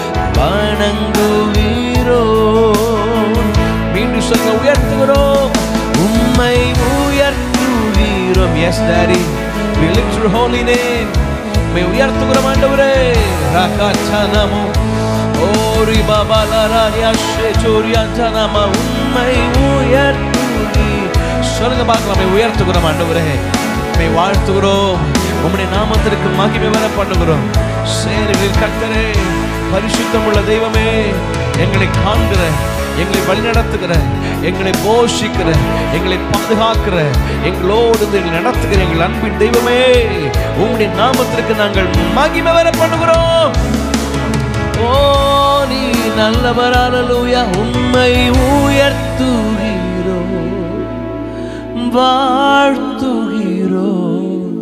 வணங்குகிறோம் மீண்டும் சொல்ல உயர்த்துகிறோம் உம்மை உயர்த்துகிறோம் yes daddy we lift your holy name உம்மை உயர்த்துகிறோம் ஆண்டவரே ராகாச்சனமோ ஓரி பாபா லாராரியா ஷேச்சோரியா ஜனமா உம்மை உயர்த்துகி சொல்லுங்க பார்க்கலாம் உம்மை உயர்த்துகிறோம் ஆண்டவரே உம்மை வாழ்த்துகிறோம் உம்முடைய நாமத்திற்கு மகிமை வர பண்ணுகிறோம் சேரில் கர்த்தரே பரிசுத்தம் உள்ள தெய்வமே எங்களை காண்கிற எங்களை வழிநடத்துகிற எங்களை போஷிக்கிற எங்களை பாதுகாக்கிற எங்களோடு இருந்து எங்களை நடத்துகிற எங்கள் அன்பின் தெய்வமே உம்முடைய நாமத்திற்கு நாங்கள் மகிமை வர பண்ணுகிறோம் ஓ நீ நல்லவர் அல்லேலூயா உம்மை உயர்த்துகிறோம் வாழ் வாழ்த்துகிறோம்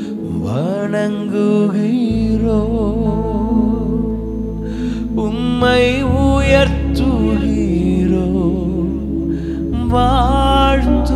வணங்குகிறோம் உம்மை உயர்த்துகிறோம் வாழ்த்துகிறோம்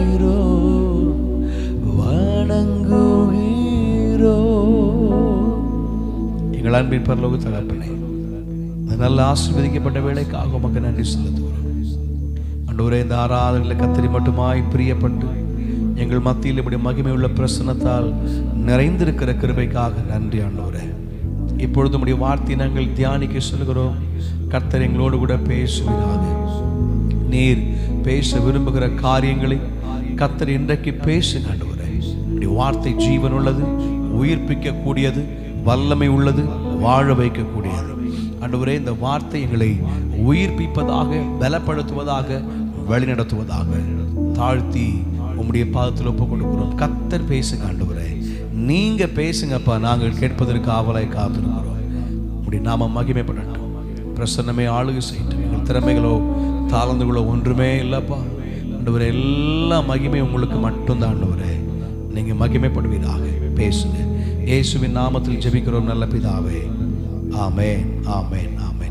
வணங்குகிறோம் எங்கள் அன்பின் பரலோக தகப்பனே இந்த நல்ல ஆசீர்வதிக்கப்பட்ட வேலைக்காக உமக்கு நன்றி செலுத்துகிறோம் அன்றுவரே இந்த ஆராதனையில் கத்திரி மட்டுமாய் பிரியப்பட்டு எங்கள் மத்தியில் இப்படி மகிமையுள்ள பிரசனத்தால் நிறைந்திருக்கிற கிருபைக்காக நன்றி ஆண்டவரே இப்பொழுது உடைய வார்த்தை நாங்கள் தியானிக்க சொல்கிறோம் கர்த்தர் எங்களோடு கூட பேசுவீராக நீர் பேச விரும்புகிற காரியங்களை கர்த்தர் இன்றைக்கு பேசுங்க ஆண்டவரே உடைய வார்த்தை ஜீவன் உள்ளது உயிர்ப்பிக்க கூடியது வல்லமை உள்ளது வாழ வைக்கக்கூடியது ஆண்டவரே இந்த வார்த்தை எங்களை உயிர்ப்பிப்பதாக பலப்படுத்துவதாக வழிநடத்துவதாக தாழ்த்தி உம்முடைய பாதத்தில் ஒப்பு கொடுக்கிறோம் கத்தர் பேசுங்க ஆண்டவரே நீங்க பேசுங்கப்பா நாங்கள் கேட்பதற்கு ஆவலாய் காத்திருக்கிறோம் உம்முடைய நாம மகிமைப்படட்டும் பிரசன்னமே ஆளுகை செய்யட்டும் எங்கள் திறமைகளோ தாளந்துகளோ ஒன்றுமே இல்லைப்பா ஆண்டவரே எல்லா மகிமை உங்களுக்கு மட்டும்தான் ஆண்டவரே நீங்க மகிமைப்படுவீராக பேசுங்க இயேசுவின் நாமத்தில் ஜெபிக்கிறோம் நல்ல பிதாவே ஆமென் ஆமென் ஆமென்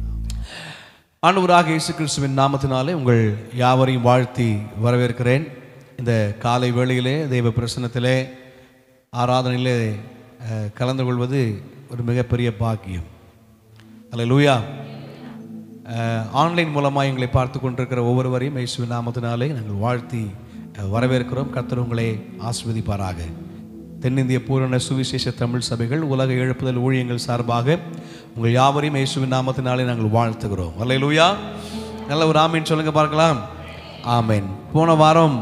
ஆண்டவராக இயேசு கிறிஸ்துவின் நாமத்தினாலே உங்கள் யாவரையும் வாழ்த்தி வரவேற்கிறேன் இந்த காலை வேளையிலே தெய்வ பிரசனத்திலே ஆராதனையிலே அஹ், கலந்து கொள்வது ஒரு மிகப்பெரிய பாக்கியம் அல்ல லூயா ஆன்லைன் மூலமாக எங்களை பார்த்து கொண்டிருக்கிற ஒவ்வொருவரையும் இயேசுவின் நாமத்தினாலே நாங்கள் வாழ்த்தி அஹ், வரவேற்கிறோம் கர்த்தர் உங்களை ஆஸ்வதிப்பாராக தென்னிந்திய பூரண சுவிசேஷ தமிழ் சபைகள் உலக எழுப்புதல் ஊழியங்கள் சார்பாக உங்கள் யாவரையும் இயேசுவின் நாமத்தினாலே நாங்கள் வாழ்த்துகிறோம் அல்ல லூயா நல்ல ஒரு ஆமீன் சொல்லுங்க பார்க்கலாம் ஆமேன் போன வாரம்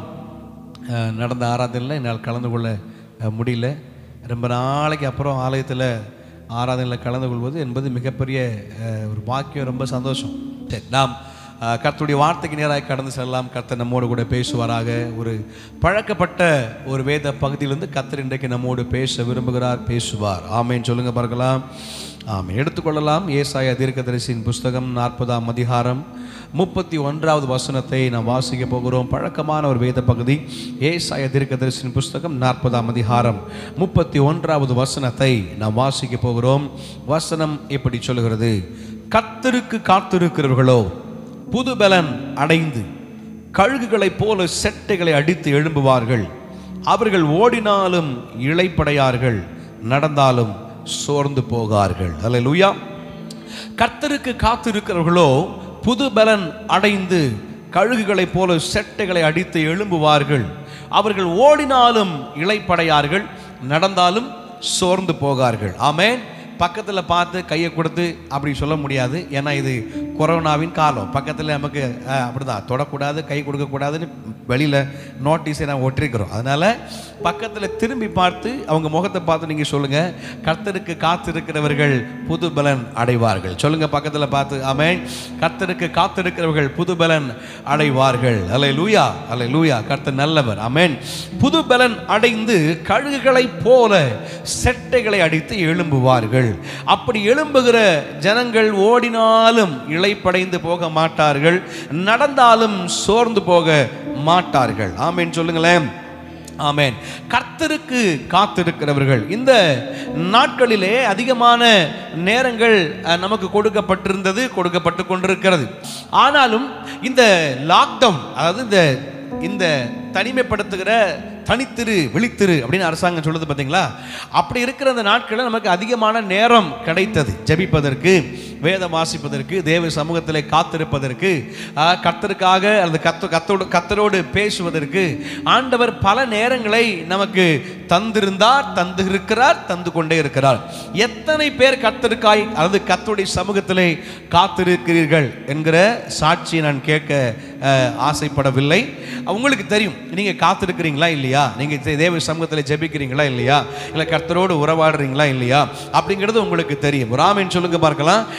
அஹ், நடந்த ஆராதனையில் என்னால் கலந்து கொள்ள அஹ், முடியல ரொம்ப நாளைக்கு அப்புறம் ஆலயத்தில் ஆராதனையில் கலந்து கொள்வது என்பது மிகப்பெரிய அஹ், ஒரு பாக்கியம் ரொம்ப சந்தோஷம் சரி நாம் அஹ், கர்த்தருடைய வார்த்தைக்கு நேராக கடந்து செல்லலாம் கர்த்தர் நம்மோடு கூட பேசுவாராக ஒரு பழக்கப்பட்ட ஒரு வேத பகுதியிலிருந்து கர்த்தர் இன்றைக்கு நம்மோடு பேச விரும்புகிறார் பேசுவார் ஆமேன் சொல்லுங்க பார்க்கலாம் ஆமென் எடுத்துக்கொள்ளலாம் ஏசாயா தீர்க்கதரிசியின் புஸ்தகம் நாற்பதாம் அதிகாரம் முப்பத்தி ஒன்றாவது வசனத்தை நாம் வாசிக்க போகிறோம் பழக்கமான ஒரு வேத பகுதி ஏசாய தீர்க்கதரிசியின் புஸ்தகம் நாற்பதாம் அதிகாரம் முப்பத்தி ஒன்றாவது வசனத்தை நாம் வாசிக்க போகிறோம் வசனம் இப்படி சொல்கிறது கர்த்தருக்கு காத்திருக்கிறவர்களோ புதுபலன் அடைந்து கழுகுகளைப் போல செட்டைகளை அடித்து எழும்புவார்கள் அவர்கள் ஓடினாலும் இளைப்படையார்கள் நடந்தாலும் சோர்ந்து போகார்கள் அல்லேலூயா கர்த்தருக்கு காத்திருக்கிறவர்களோ புது பலன் அடைந்து கழுகுகளைப் போல செட்டைகளை அடித்து எழும்புவார்கள் அவர்கள் ஓடினாலும் இளைப்படையார்கள் நடந்தாலும் சோர்ந்து போகார்கள் ஆமென் பக்கத்தில் பார்த்து கையை கொடுத்து அப்படி சொல்ல முடியாது ஏன்னா இது கொரோனாவின் காலம் பக்கத்தில் நமக்கு அஹ், அப்படிதான் தொடக்கூடாது கை கொடுக்கக்கூடாதுன்னு வெளியில் நோட்டீஸை நான் ஒட்டிருக்கிறோம் அதனால் பக்கத்தில் திரும்பி பார்த்து அவங்க முகத்தை பார்த்து நீங்கள் சொல்லுங்கள் கர்த்தருக்கு காத்திருக்கிறவர்கள் புது பலன் அடைவார்கள் சொல்லுங்கள் பக்கத்தில் பார்த்து ஆமென் கர்த்தருக்கு காத்திருக்கிறவர்கள் புது பலன் அடைவார்கள் அலை லூயா அலை லூயா கர்த்தர் நல்லவர் ஆமென் புது பலன் அடைந்து கழுகுகளைப் போல செட்டைகளை அடித்து எழும்புவார்கள் அப்படி எழும்புகிற ஜனங்கள் ஓடினாலும் இளைப்படைந்து போக மாட்டார்கள் நடந்தாலும் சோர்ந்து போக மாட்டார்கள் ஆமென் சொல்லுங்களேன் ஆமென் கர்த்தருக்கு காத்திருக்கிறவர்கள் இந்த நாட்களிலே அதிகமான நேரங்கள் அஹ், நமக்கு கொடுக்கப்பட்டிருந்தது கொடுக்கப்பட்டு கொண்டிருக்கிறது ஆனாலும் இந்த லாக்டவுன் அதாவது இந்த இந்த தனிமைப்படுத்துகிற தனித்திரு விழித்திரு அப்படின்னு அரசாங்கம் சொல்லுது பார்த்தீங்களா அப்படி இருக்கிற அந்த நாட்களில் நமக்கு அதிகமான நேரம் கிடைத்தது ஜெபிப்பதற்கு வேதம் வாசிப்பதற்கு தேவ சமூகத்திலே காத்திருப்பதற்கு ஆஹ், கர்த்தருக்காக அல்லது கத்து கத்தோடு கத்தரோடு பேசுவதற்கு ஆண்டவர் பல நேரங்களை நமக்கு தந்திருந்தார் தந்து இருக்கிறார் தந்து கொண்டே இருக்கிறார் எத்தனை பேர் கர்த்தருக்காய் அல்லது கத்தருடைய சமூகத்திலே காத்திருக்கிறீர்கள் என்கிற சாட்சியை நான் கேட்க ஆஹ், ஆசைப்படவில்லை உங்களுக்கு தெரியும் நீங்க காத்திருக்கிறீங்களா இல்லையா நீங்க தே- தேவ சமூகத்தில் ஜெபிக்கிறீங்களா இல்லையா இல்லை கர்த்தரோடு உறவாடுறீங்களா இல்லையா அப்படிங்கிறது உங்களுக்கு தெரியும் ராமன் சொல்லுங்க பார்க்கலாம்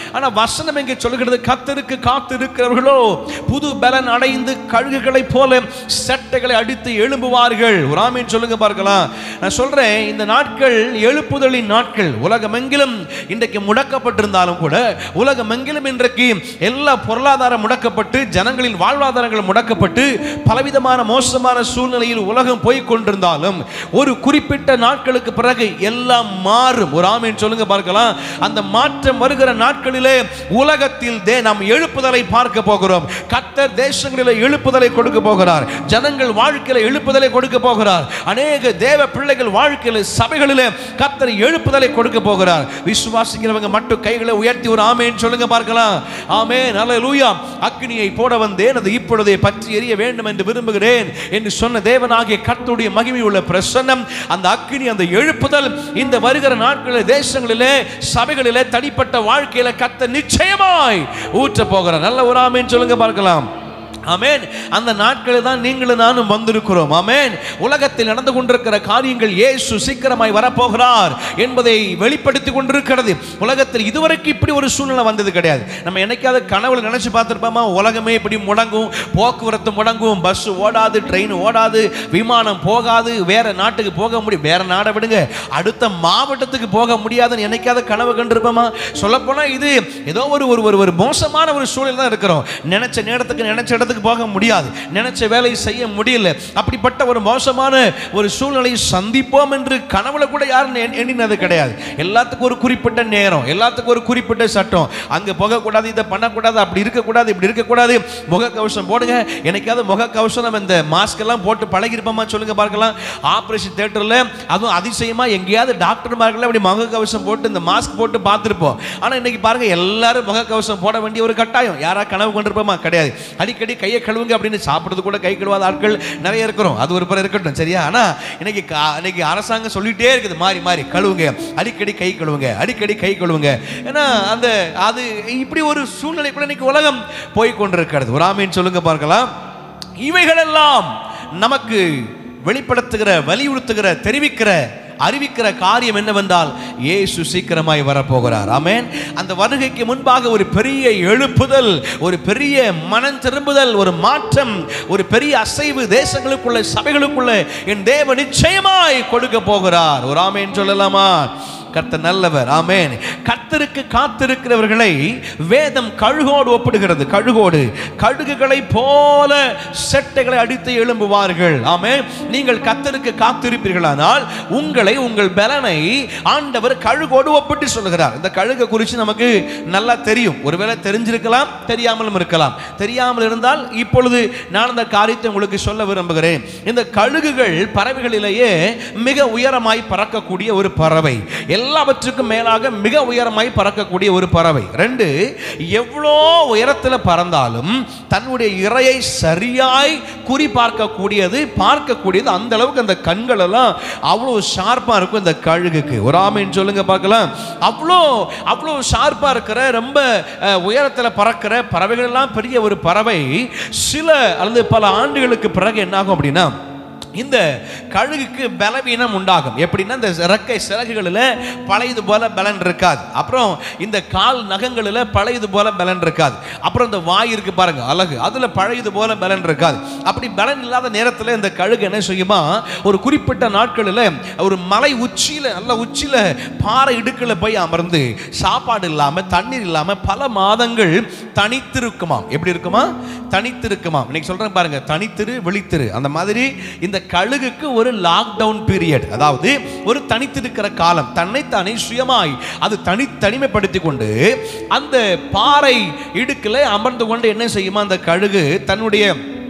ஆனா வசனம் எங்கே சொல்லுகிறது கத்தருக்கு காத்து இருக்கிறவர்களோ புது பலன் அடைந்து கழுகுகளைப் போல சட்டைகளை அடித்து எழும்புவார்கள் ஒரு ஆமீன் சொல்லுங்க பார்க்கலாம் நான் சொல்றேன் இந்த நாட்கள் எழுப்புதலின் நாட்கள் உலகமெங்கிலும் இன்றைக்கு முடக்கப்பட்டிருந்தாலும் கூட உலகமெங்கிலும் இன்றைக்கு எல்லா பொருளாதாரம் முடக்கப்பட்டு ஜனங்களின் வாழ்வாதாரங்கள் முடக்கப்பட்டு பலவிதமான மோசமான சூழ்நிலையில் உலகம் போய் கொண்டிருந்தாலும் ஒரு குறிப்பிட்ட நாட்களுக்கு பிறகு எல்லாம் மாறும் ஒரு ஆமீன் சொல்லுங்க பார்க்கலாம் அந்த மாற்றம் வருகிற நாட்களிலே உலகத்தில் தே நாம் எழுப்புதலை பார்க்க போகிறோம் கத்தர் தேசங்களிலே எழுப்புதலை கொடுக்க போகிறார் ஜனங்கள் வாழ்க்கையில எழுப்புதலை கொடுக்க போகிறார் அநேக தேவ பிள்ளைகள் வாழ்க்கையில சபைகளிலே கத்தர் எழுப்புதலை கொடுக்க போகிறார் விசுவாசிக்கிறவங்க மட்டும் கைகளை உயர்த்தி ஒரு ஆமேன் சொல்லுங்க பார்க்கலாம் ஆமேன் அல்லேலூயா அக்னியை போட வந்தேன் அது இப்பொழுதே பற்றி எரிய வேண்டும் என்று விரும்புகிறேன் என்று சொன்ன தேவனாகிய கர்த்தருடைய மகிமை உள்ள பிரசன்னம் அந்த அக்னி அந்த எழுப்புதல் இந்த வருகிற நாட்களில் தேசங்களிலே சபைகளிலே தனிப்பட்ட வாழ்க்கையில கத்த நிச்சயமாய் ஊற்ற போகிறார் நல்ல ஒரு ஆமேன் சொல்லுங்க பார்க்கலாம் ஆமென் அந்த நாட்களில் தான் நீங்களும் நானும் வந்திருக்கிறோம் ஆமென் உலகத்தில் நடந்து கொண்டிருக்கிற காரியங்கள் இயேசு சீக்கிரமாய் வரப்போகிறார் என்பதை வெளிப்படுத்தி கொண்டிருக்கிறது உலகத்தில் இதுவரைக்கும் இப்படி ஒரு சூழ்நிலை வந்தது கிடையாது நம்ம என்னைக்காவது கனவுல நினைச்சு பார்த்திருப்போமா உலகமே இப்படி முடங்கும் போக்குவரத்து முடங்கும் பஸ் ஓடாது ட்ரெயின் ஓடாது விமானம் போகாது வேற நாட்டுக்கு போக முடியும் வேற நாடை விடுங்க அடுத்த மாவட்டத்துக்கு போக முடியாதுன்னு என்னைக்காவது கனவு கண்டிருப்போமா சொல்லப்போனா இது ஏதோ ஒரு ஒரு ஒரு ஒரு மோசமான ஒரு சூழல் தான் இருக்கிறோம் நினைச்ச நேரத்துக்கு நினைச்ச இடத்துக்கு போக முடியாது நினைச்ச வேலையை செய்ய முடியல அப்படிப்பட்ட ஒரு மோசமான ஒரு சூழ்நிலையை சந்திப்போம் என்று கனவுல கூட யாரும் எண்ண- எண்ணினது கிடையாது எல்லாத்துக்கும் ஒரு குறிப்பிட்ட நேரம் எல்லாத்துக்கும் ஒரு குறிப்பிட்ட சட்டம் அங்க போகக்கூடாது இதை பண்ணக்கூடாது அப்படி இருக்கக்கூடாது இப்படி இருக்கக்கூடாது முகக்கவசம் போடுங்க என்னைக்காவது முகக்கவசம் நம்ம இந்த மாஸ்க் எல்லாம் போட்டு பழகிருப்போமா சொல்லுங்க பார்க்கலாம் ஆபரேஷன் தியேட்டர்ல அதுவும் அதிசயமா எங்கேயாவது டாக்டர்மார்கள் அப்படி முகக்கவசம் போட்டு இந்த மாஸ்க் போட்டு பார்த்துருப்போம் ஆனா இன்னைக்கு பாருங்க எல்லாரும் முகக்கவசம் போட வேண்டிய ஒரு கட்டாயம் யாரா கனவு கொண்டிருப்போமா கிடையாது அடிக்கடி கையை கழுவுங்க அப்படின்னு சாப்பிடுறது கூட கை கழுவாத ஆட்கள் நிறைய இருக்கிறோம் அது ஒரு புறம் இருக்கட்டும் சரியா ஆனா இன்னைக்கு கா- இன்னைக்கு அரசாங்கம் சொல்லிட்டே இருக்குது மாறி மாறி கழுவுங்க அடிக்கடி கை கழுவுங்க அடிக்கடி கை கழுவுங்க ஏன்னா அந்த அது இப்படி ஒரு சூழ்நிலைக்குள்ள இன்னைக்கு உலகம் போய் கொண்டிருக்கிறது ஒரு ஆமீன் சொல்லுங்க பார்க்கலாம் இவைகளெல்லாம் நமக்கு வெளிப்படுத்துகிற வலியுறுத்துகிற தெரிவிக்கிற அறிவிக்கிற காரியம் என்னவென்றால் இயேசு சீக்கிரமாய் வரப்போகிறார் ஆமென் அந்த வருகைக்கு முன்பாக ஒரு பெரிய எழுப்புதல் ஒரு பெரிய மனம் திரும்புதல் ஒரு மாற்றம் ஒரு பெரிய அசைவு தேசங்களுக்குள்ள சபைகளுக்குள்ள என் தேவ நிச்சயமாய் கொடுக்க போகிறார் ஒரு ஆமென் சொல்லலாமா கர்த்தர் நல்லவர் ஆமென் கர்த்தருக்கு காத்திருக்கிறவர்களை வேதம் கழுகோடு ஒப்பிடுகிறது கழுகோடு கழுகுகளை போல செட்டைகளை அடித்து எழும்புவார்கள் ஆமென் நீங்கள் கர்த்தருக்கு காத்திருப்பீர்களானால் உங்களை உங்கள் பலனை ஆண்டவர் கழுகோடு ஒப்பிட்டு சொல்லுகிறார் இந்த கழுகை குறித்து நமக்கு நல்லா தெரியும் ஒருவேளை தெரிஞ்சிருக்கலாம் தெரியாமலும் இருக்கலாம் தெரியாமல் இருந்தால் இப்பொழுது நான் அந்த காரியத்தை உங்களுக்கு சொல்ல விரும்புகிறேன் இந்த கழுகுகள் பறவைகளிலேயே மிக உயரமாய் பறக்கக்கூடிய ஒரு பறவை எல்லாவற்றுக்கும் மேலாக மிக உயரமாய் பறக்கக்கூடிய ஒரு பறவை ரெண்டு எவ்வளோ உயரத்தில் பறந்தாலும் தன்னுடைய இரையை சரியாய் குறி பார்க்கக்கூடியது பார்க்கக்கூடியது அந்த அளவுக்கு அந்த கண்கள் எல்லாம் அவ்வளோ ஷார்ப்பாக இருக்கும் இந்த கழுகுக்கு ஒரு ஆமைன்னு சொல்லுங்க பார்க்கலாம் அவ்வளோ அவ்வளோ ஷார்ப்பாக இருக்கிற ரொம்ப அஹ், உயரத்தில் பறக்கிற பறவைகள் எல்லாம் பெரிய ஒரு பறவை சில அல்லது பல ஆண்டுகளுக்கு பிறகு என்னாகும் அப்படின்னா இந்த கழுகுக்கு பலவீனம் உண்டாகும் எப்படின்னா இந்த இறக்கை சிறகுகளில் பழையது போல பலன் இருக்காது அப்புறம் இந்த கால் நகங்களில் பழையது போல பலன் இருக்காது அப்புறம் இந்த வாய் இருக்கு பாருங்க அழகு அதுல பழையது போல பலன் இருக்காது அப்படி பலன் இல்லாத நேரத்தில் இந்த கழுகு என்ன செய்யுமா ஒரு குறிப்பிட்ட நாட்களில் ஒரு மலை உச்சியில நல்ல உச்சியில பாறை இடுக்கில் போய் அமர்ந்து சாப்பாடு இல்லாம தண்ணீர் இல்லாம பல மாதங்கள் தனித்திருக்குமாம் எப்படி இருக்குமா தனித்திருக்குமாம் இன்னைக்கு சொல்றேன் பாருங்க தனித்திரு விழித்திரு அந்த மாதிரி இந்த கழுகுக்கு ஒரு லாக்டவுன் பீரியட் அதாவது ஒரு தனித்திருக்கிற காலம் தன்னைத்தானே சுயமாய் அது தனி தனிமைப்படுத்தி கொண்டு அந்த பாறை இடுக்கில் அமர்ந்து கொண்டு என்ன செய்யுமா அந்த கழுகு தன்னுடைய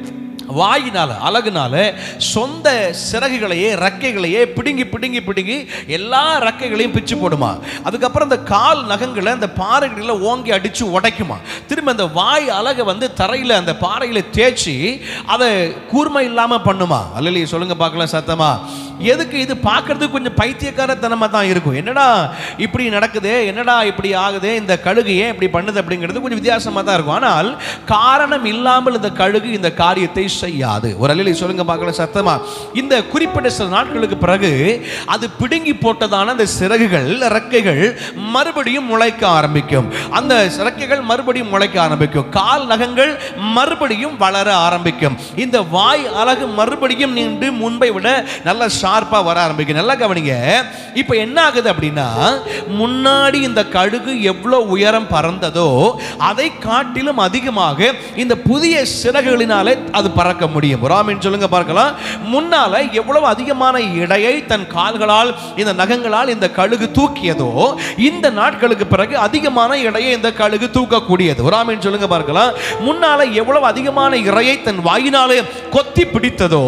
வாயினால அழகுனால சொந்த சிறகுகளையே ரெக்கைகளையே பிடுங்கி பிடுங்கி பிடுங்கி எல்லா ரெக்கைகளையும் பிச்சு போடுமா அதுக்கப்புறம் அந்த கால் நகங்களை அந்த பாறைகளில் ஓங்கி அடிச்சு உடைக்குமா திரும்ப அந்த வாய் அழகை வந்து தரையில் அந்த பாறையில் தேய்ச்சி அதை கூர்மை இல்லாமல் பண்ணுமா அல்லையே சொல்லுங்க பார்க்கலாம் சத்தமா எதுக்கு இது பார்க்கறதுக்கு கொஞ்சம் பைத்தியக்காரத்தனமா தான் இருக்கும் என்னடா இப்படி நடக்குது என்னடா இப்படி ஆகுது இந்த கழுகு ஏன் இப்படி பண்ணுது அப்படிங்கிறது கொஞ்சம் வித்தியாசமா தான் இருக்கும் ஆனால் காரணம் இல்லாமல் இந்த கழுகு இந்த காரியத்தை செய்யாது ஒரு அலையில சொல்லுங்க பார்க்கலாம் சத்தமா இந்த குறிப்பிட்ட சில நாட்களுக்கு பிறகு அது பிடுங்கி போட்டதான அந்த சிறகுகள் ரெக்கைகள் மறுபடியும் முளைக்க ஆரம்பிக்கும் அந்த ரெக்கைகள் மறுபடியும் முளைக்க ஆரம்பிக்கும் கால் நகங்கள் மறுபடியும் வளர ஆரம்பிக்கும் இந்த வாய் அழகு மறுபடியும் நின்று முன்பை விட நல்ல ஷார்ப்பா வர ஆரம்பிக்கும் நல்லா கவனிங்க இப்போ என்ன ஆகுது அப்படின்னா முன்னாடி இந்த கழுகு எவ்வளவு உயரம் பறந்ததோ அதை காட்டிலும் அதிகமாக இந்த புதிய சிறகுகளினாலே அது பறக்க முடியும் ராமின் சொல்லுங்க பார்க்கலாம் முன்னால எவ்வளவு அதிகமான எடையை தன் கால்களால் இந்த நகங்களால் இந்த கழுகு தூக்கியதோ இந்த நாட்களுக்கு பிறகு அதிகமான எடையை இந்த கழுகு தூக்கக்கூடியது ராமின் சொல்லுங்க பார்க்கலாம் முன்னால எவ்வளவு அதிகமான இறையை தன் வாயினாலே கொத்தி பிடித்ததோ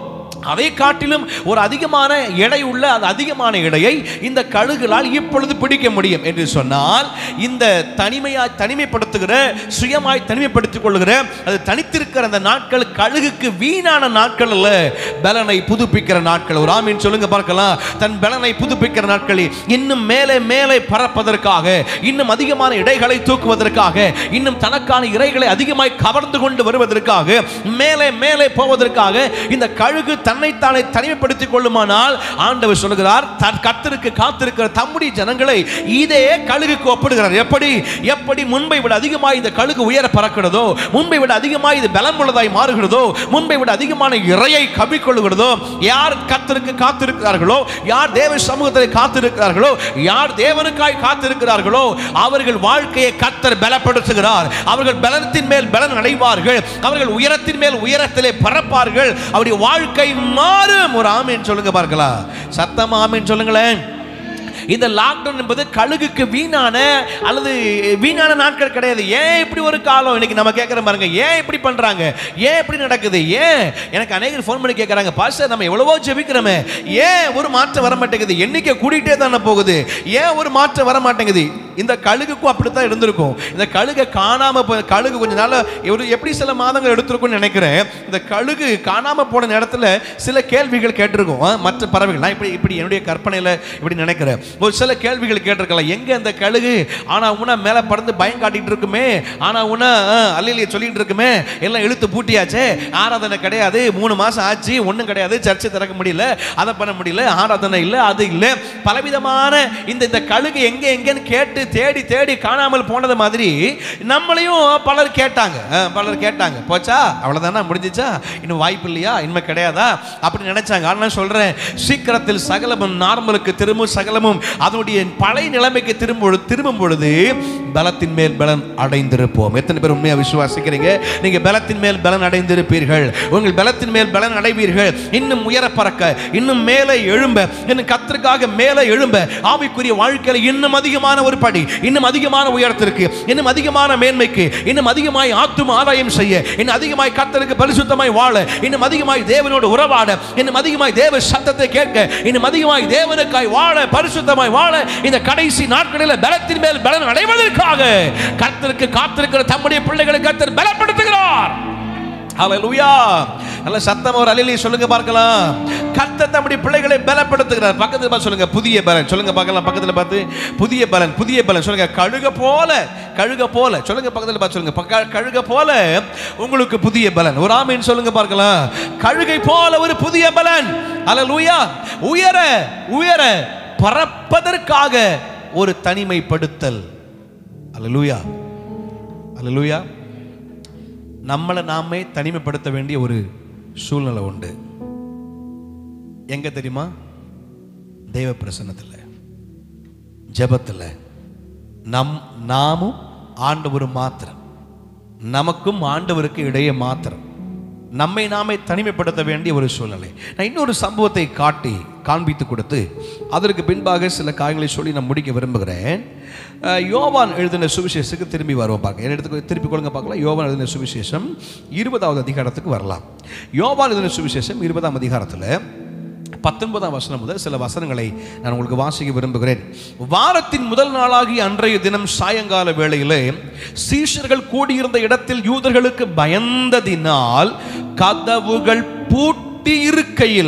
அதை காட்டிலும் ஒரு அதிகமான எடை உள்ள அந்த அதிகமான எடையை இந்த கழுகுகளால் இப்பொழுது பிடிக்க முடியும் என்று சொன்னால் இந்த தனிமையாய் தனிமைப்படுத்துகிற சுயமாய் தனிமைப்படுத்திக் கொள்கிற அது தனித்திருக்கிற அந்த நாட்கள் கழுகுக்கு வீணான நாட்கள் அல்ல பலனை புதுப்பிக்கிற நாட்கள் ஒரு ஆமீன் சொல்லுங்க பார்க்கலாம் தன் பலனை புதுப்பிக்கிற நாட்களில் இன்னும் மேலே மேலே பறப்பதற்காக இன்னும் அதிகமான இடைகளை தூக்குவதற்காக இன்னும் தனக்கான இறைகளை அதிகமாய் கவர்ந்து கொண்டு வருவதற்காக மேலே மேலே போவதற்காக இந்த கழுகு தன்னைத்தானே தனிமைப்படுத்திக் கொள்ளுமானால் ஆண்டவர் சொல்லுகிறார் தன் கர்த்தருக்கு காத்திருக்கிற தம்முடைய ஜனங்களை இதே கழுகுக்கு ஒப்பிடுகிறார் எப்படி எப்படி முன்பை விட அதிகமாய் இந்த கழுகு உயர பறக்கிறதோ முன்பை விட அதிகமாய் இது பலம் உள்ளதாய் மாறுகிறதோ முன்பை விட அதிகமான இறையை கவிக்கொள்ளுகிறதோ யார் கர்த்தருக்கு காத்திருக்கிறார்களோ யார் தேவ சமூகத்தில் காத்திருக்கிறார்களோ யார் தேவனுக்காய் காத்திருக்கிறார்களோ அவர்கள் வாழ்க்கையை கர்த்தர் பலப்படுத்துகிறார் அவர்கள் பலத்தின் மேல் பலன் அடைவார்கள் அவர்கள் உயரத்தின் மேல் உயரத்திலே பறப்பார்கள் அவருடைய வாழ்க்கை மாறும் ஒரு ஆமீன் சொல்லுங்க பார்க்கலாம் சத்தமா ஆமீன் சொல்லுங்களேன் இந்த லாக்டவுன் என்பது கழுகுக்கு வீணான அல்லது வீணான நாட்கள் கிடையாது ஏன் இப்படி ஒரு காலம் இன்னைக்கு நம்ம கேட்குற பாருங்க ஏன் இப்படி பண்றாங்க ஏன் இப்படி நடக்குது ஏன் எனக்கு அநேகர் ஃபோன் பண்ணி கேட்குறாங்க பாஸ்டர் நம்ம எவ்வளவோ ஜெபிக்கிறோமே ஏன் ஒரு மாற்றம் வர மாட்டேங்குது எண்ணிக்கை கூடிட்டே தானே போகுது ஏன் ஒரு மாற்றம் வர மாட்டேங்குது இந்த கழுகுக்கும் அப்படித்தான் இருந்திருக்கும் இந்த கழுகை காணாம போ கழுகு கொஞ்ச நாள் ஒரு எப்படி சில மாதங்கள் எடுத்திருக்கும்னு நினைக்கிறேன் இந்த கழுகு காணாம போன நேரத்தில் சில கேள்விகள் கேட்டிருக்கும் ஆ, மற்ற பறவைகள் நான் இப்படி இப்படி என்னுடைய கற்பனையில் இப்படி நினைக்கிறேன் ஒரு சில கேள்விகள் கேட்டிருக்கலாம் எங்க அந்த கழுகு ஆனா உன மேல பறந்து பயம் காட்டிட்டு இருக்குமே ஆனா உன அல்லையிலேயே சொல்லிட்டு இருக்குமே எல்லாம் இழுத்து பூட்டியாச்சே ஆராதனை கிடையாது மூணு மாசம் ஆச்சு ஒண்ணும் கிடையாது சர்ச்சை திறக்க முடியல அதை பண்ண முடியல ஆராதனை இல்லை அது இல்லை பலவிதமான இந்த இந்த கழுகு எங்க எங்கன்னு கேட்டு தேடி தேடி காணாமல் போனது மாதிரி நம்மளையும் பலர் கேட்டாங்க அஹ், பலர் கேட்டாங்க போச்சா அவ்வளவுதானா முடிஞ்சிச்சா இன்னும் வாய்ப்பு இல்லையா இனிமே கிடையாதா அப்படி நினைச்சாங்க ஆனா நான் சொல்றேன் சீக்கிரத்தில் சகலமும் நார்மலுக்கு திரும்பும் சகலமும் அதனுடைய பழைய நிலைமைக்கு திரும்ப திரும்பும் பொழுது பலத்தின் மேல் பலன் அடைந்திருப்போம் எத்தனை பேர் உண்மையா விசுவாசிக்கிறீங்க நீங்க பலத்தின் மேல் பலன் அடைந்திருப்பீர்கள் உங்கள் பலத்தின் மேல் பலன் அடைவீர்கள் இன்னும் உயர பறக்க இன்னும் மேலே எழும்ப இன்னும் கத்திற்காக மேலே எழும்ப ஆவிக்குரிய வாழ்க்கையில இன்னும் அதிகமான ஒரு படி இன்னும் அதிகமான உயரத்திற்கு இன்னும் அதிகமான மேன்மைக்கு இன்னும் அதிகமாய் ஆத்தும ஆதாயம் செய்ய இன்னும் அதிகமாய் கத்தருக்கு பரிசுத்தமாய் வாழ இன்னும் அதிகமாய் தேவனோடு உறவாட இன்னும் அதிகமாய் தேவ சத்தத்தை கேட்க இன்னும் அதிகமாய் தேவனுக்காய் வாழ பரிசுத்தமாய் வாழ இந்த கடைசி நாட்களில் பலத்தின் மேல் பலன் அடைவதற்காக கர்த்தருக்கு காத்திருக்கிற தம்முடைய பிள்ளைகளை கர்த்தர் பலப்படுத்துகிறார் ஹalleluya நல்ல சத்தம் ஒரு அலையிலே சொல்லுங்க பார்க்கலாம் கர்த்தர் தம்முடைய பிள்ளைகளை பலப்படுத்துகிறார் பக்கத்துல பார்த்து சொல்லுங்க புதிய பலன் சொல்லுங்க பார்க்கலாம் பக்கத்துல பார்த்து புதிய பலன் புதிய பலன் சொல்லுங்க கழுக போல கழுக போல சொல்லுங்க பக்கத்துல பார்த்து சொல்லுங்க பக்க- கழுக போல உங்களுக்கு புதிய பலன் ஒரு ஆமீன் சொல்லுங்க பார்க்கலாம் கழுகை போல ஒரு புதிய பலன் ஹalleluya உயர உயர பறப்பதற்காக ஒரு தனிமைப்படுத்தல் ஹalleluya ஹalleluya நம்மளை நாமே தனிமைப்படுத்த வேண்டிய ஒரு சூழ்நிலை உண்டு எங்க தெரியுமா தெய்வ பிரசன்னத்தில் ஜெபத்தில் நம் நாமும் ஆண்டவரும் மாத்திரம் நமக்கும் ஆண்டவருக்கு இடையே மாத்திரம் நம்மை நாமே தனிமைப்படுத்த வேண்டிய ஒரு சூழ்நிலை நான் இன்னொரு சம்பவத்தை காட்டி காண்பித்து கொடுத்து அதற்கு பின்பாக சில காரியங்களை சொல்லி நான் முடிக்க விரும்புகிறேன் அஹ், யோவான் எழுதின சுவிசேஷத்துக்கு திரும்பி வருவோம் பார்க்க என்ன இடத்துக்கு திருப்பி கொள்ளுங்க பார்க்கலாம் யோவான் எழுதின சுவிசேஷம் இருபதாவது அதிகாரத்துக்கு வரலாம் யோவான் எழுதின சுவிசேஷம் இருபதாம் அதிகாரத்தில் பத்தொன்பதாம் வசனம் முதல் சில வசனங்களை நான் உங்களுக்கு வாசிக்க விரும்புகிறேன் வாரத்தின் முதல் நாளாகி அன்றைய தினம் சாயங்கால வேளையிலே சீஷர்கள் கூடியிருந்த இடத்தில் யூதர்களுக்கு பயந்ததினால் கதவுகள் பூட்டி இருக்கையில்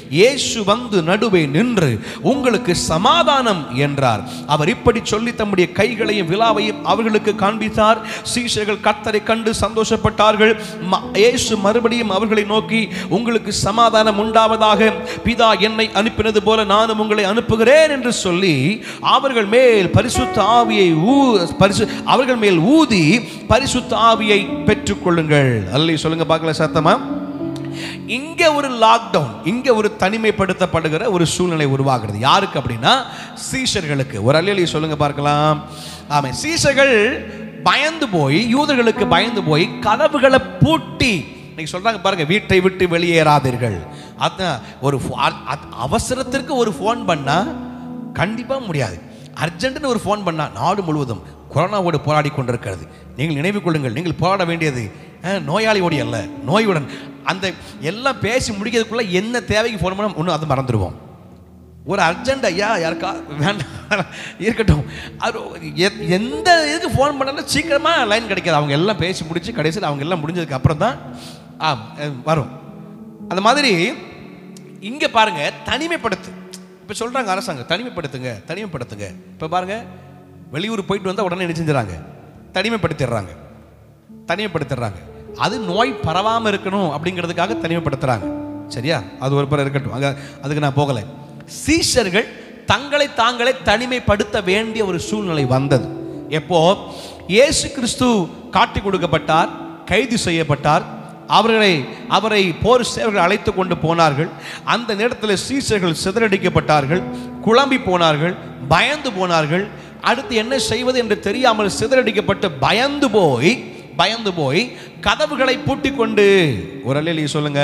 இயேசு வந்து நடுவே நின்று உங்களுக்கு சமாதானம் என்றார் அவர் இப்படி சொல்லி தம்முடைய கைகளையும் விழாவையும் அவர்களுக்கு காண்பித்தார் சீஷர்கள் கர்த்தரை கண்டு சந்தோஷப்பட்டார்கள் ம- இயேசு மறுபடியும் அவர்களை நோக்கி உங்களுக்கு சமாதானம் உண்டாவதாக பிதா என்னை அனுப்பினது போல நானும் உங்களை அனுப்புகிறேன் என்று சொல்லி அவர்கள் மேல் பரிசுத்த ஆவியை ஊ பரிசு அவர்கள் மேல் ஊதி பரிசுத்த ஆவியை பெற்றுக்கொள்ளுங்கள் அல்லி சொல்லுங்க பார்க்கல சத்தமா இங்க ஒரு லாக்டவுன் இங்க ஒரு தனிமைப்படுத்தப்படுகிற ஒரு சூழ்நிலை உருவாகிறது யாருக்கு அப்படின்னா சீஷர்களுக்கு ஒரு அல்லி சொல்லுங்க பார்க்கலாம் ஆமா சீஷர்கள் பயந்து போய் யூதர்களுக்கு பயந்து போய் கதவுகளை பூட்டி இன்னைக்கு சொல்றாங்க பாருங்க வீட்டை விட்டு வெளியேறாதீர்கள் அதான் ஒரு ஃபோ- அ- அ- அவசரத்திற்கு ஒரு ஃபோன் பண்ணா கண்டிப்பா முடியாது அர்ஜென்ட்னு ஒரு ஃபோன் பண்ணா நாடு முழுவதும் கொரோனாவோடு போராடி கொண்டிருக்கிறது நீங்கள் நினைவு கொள்ளுங்கள் நீங்கள் போராட வேண்டியது அஹ், நோயாளியோடு அல்ல நோயுடன் அந்த எல்லாம் பேசி முடிக்கிறதுக்குள்ள என்ன தேவைக்கு ஃபோன் பண்ண ஒன்றும் அதை மறந்துடுவோம் ஒரு அர்ஜென்ட் ஐயா யாருக்கா வேண்டாம் இருக்கட்டும் அது எ- எந்த இதுக்கு ஃபோன் பண்ணாலும் சீக்கிரமாக லைன் கிடைக்காது அவங்க எல்லாம் பேசி முடிச்சு கடைசியில் அவங்க எல்லாம் முடிஞ்சதுக்கு அப்புறம் தான் ஆ அஹ், வரும் அந்த மாதிரி இங்கே பாருங்க தனிமைப்படுத்து இப்போ சொல்கிறாங்க அரசாங்கம் தனிமைப்படுத்துங்க தனிமைப்படுத்துங்க இப்போ பாருங்க வெளியூர் போயிட்டு வந்தால் உடனே என்ன செஞ்சுறாங்க தனிமைப்படுத்திடுறாங்க தனிமைப்படுத்திடுறாங்க அது நோய் பரவாமல் இருக்கணும் அப்படிங்கிறதுக்காக தனிமைப்படுத்துறாங்க சரியா அது ஒரு புறம் இருக்கட்டும் அங்க அதுக்கு நான் போகலை சீஷர்கள் தங்களை தாங்களே தனிமைப்படுத்த வேண்டிய ஒரு சூழ்நிலை வந்தது எப்போ இயேசு கிறிஸ்து காட்டி கொடுக்கப்பட்டார் கைது செய்யப்பட்டார் அவர்களை அவரை போர் சேவர்கள் அழைத்து கொண்டு போனார்கள் அந்த நேரத்தில் சீசர்கள் சிதறடிக்கப்பட்டார்கள் குழம்பி போனார்கள் பயந்து போனார்கள் அடுத்து என்ன செய்வது என்று தெரியாமல் சிதறடிக்கப்பட்டு பயந்து போய் பயந்து போய் கதவுகளை பூட்டி கொண்டு ஒரு அல்லி சொல்லுங்க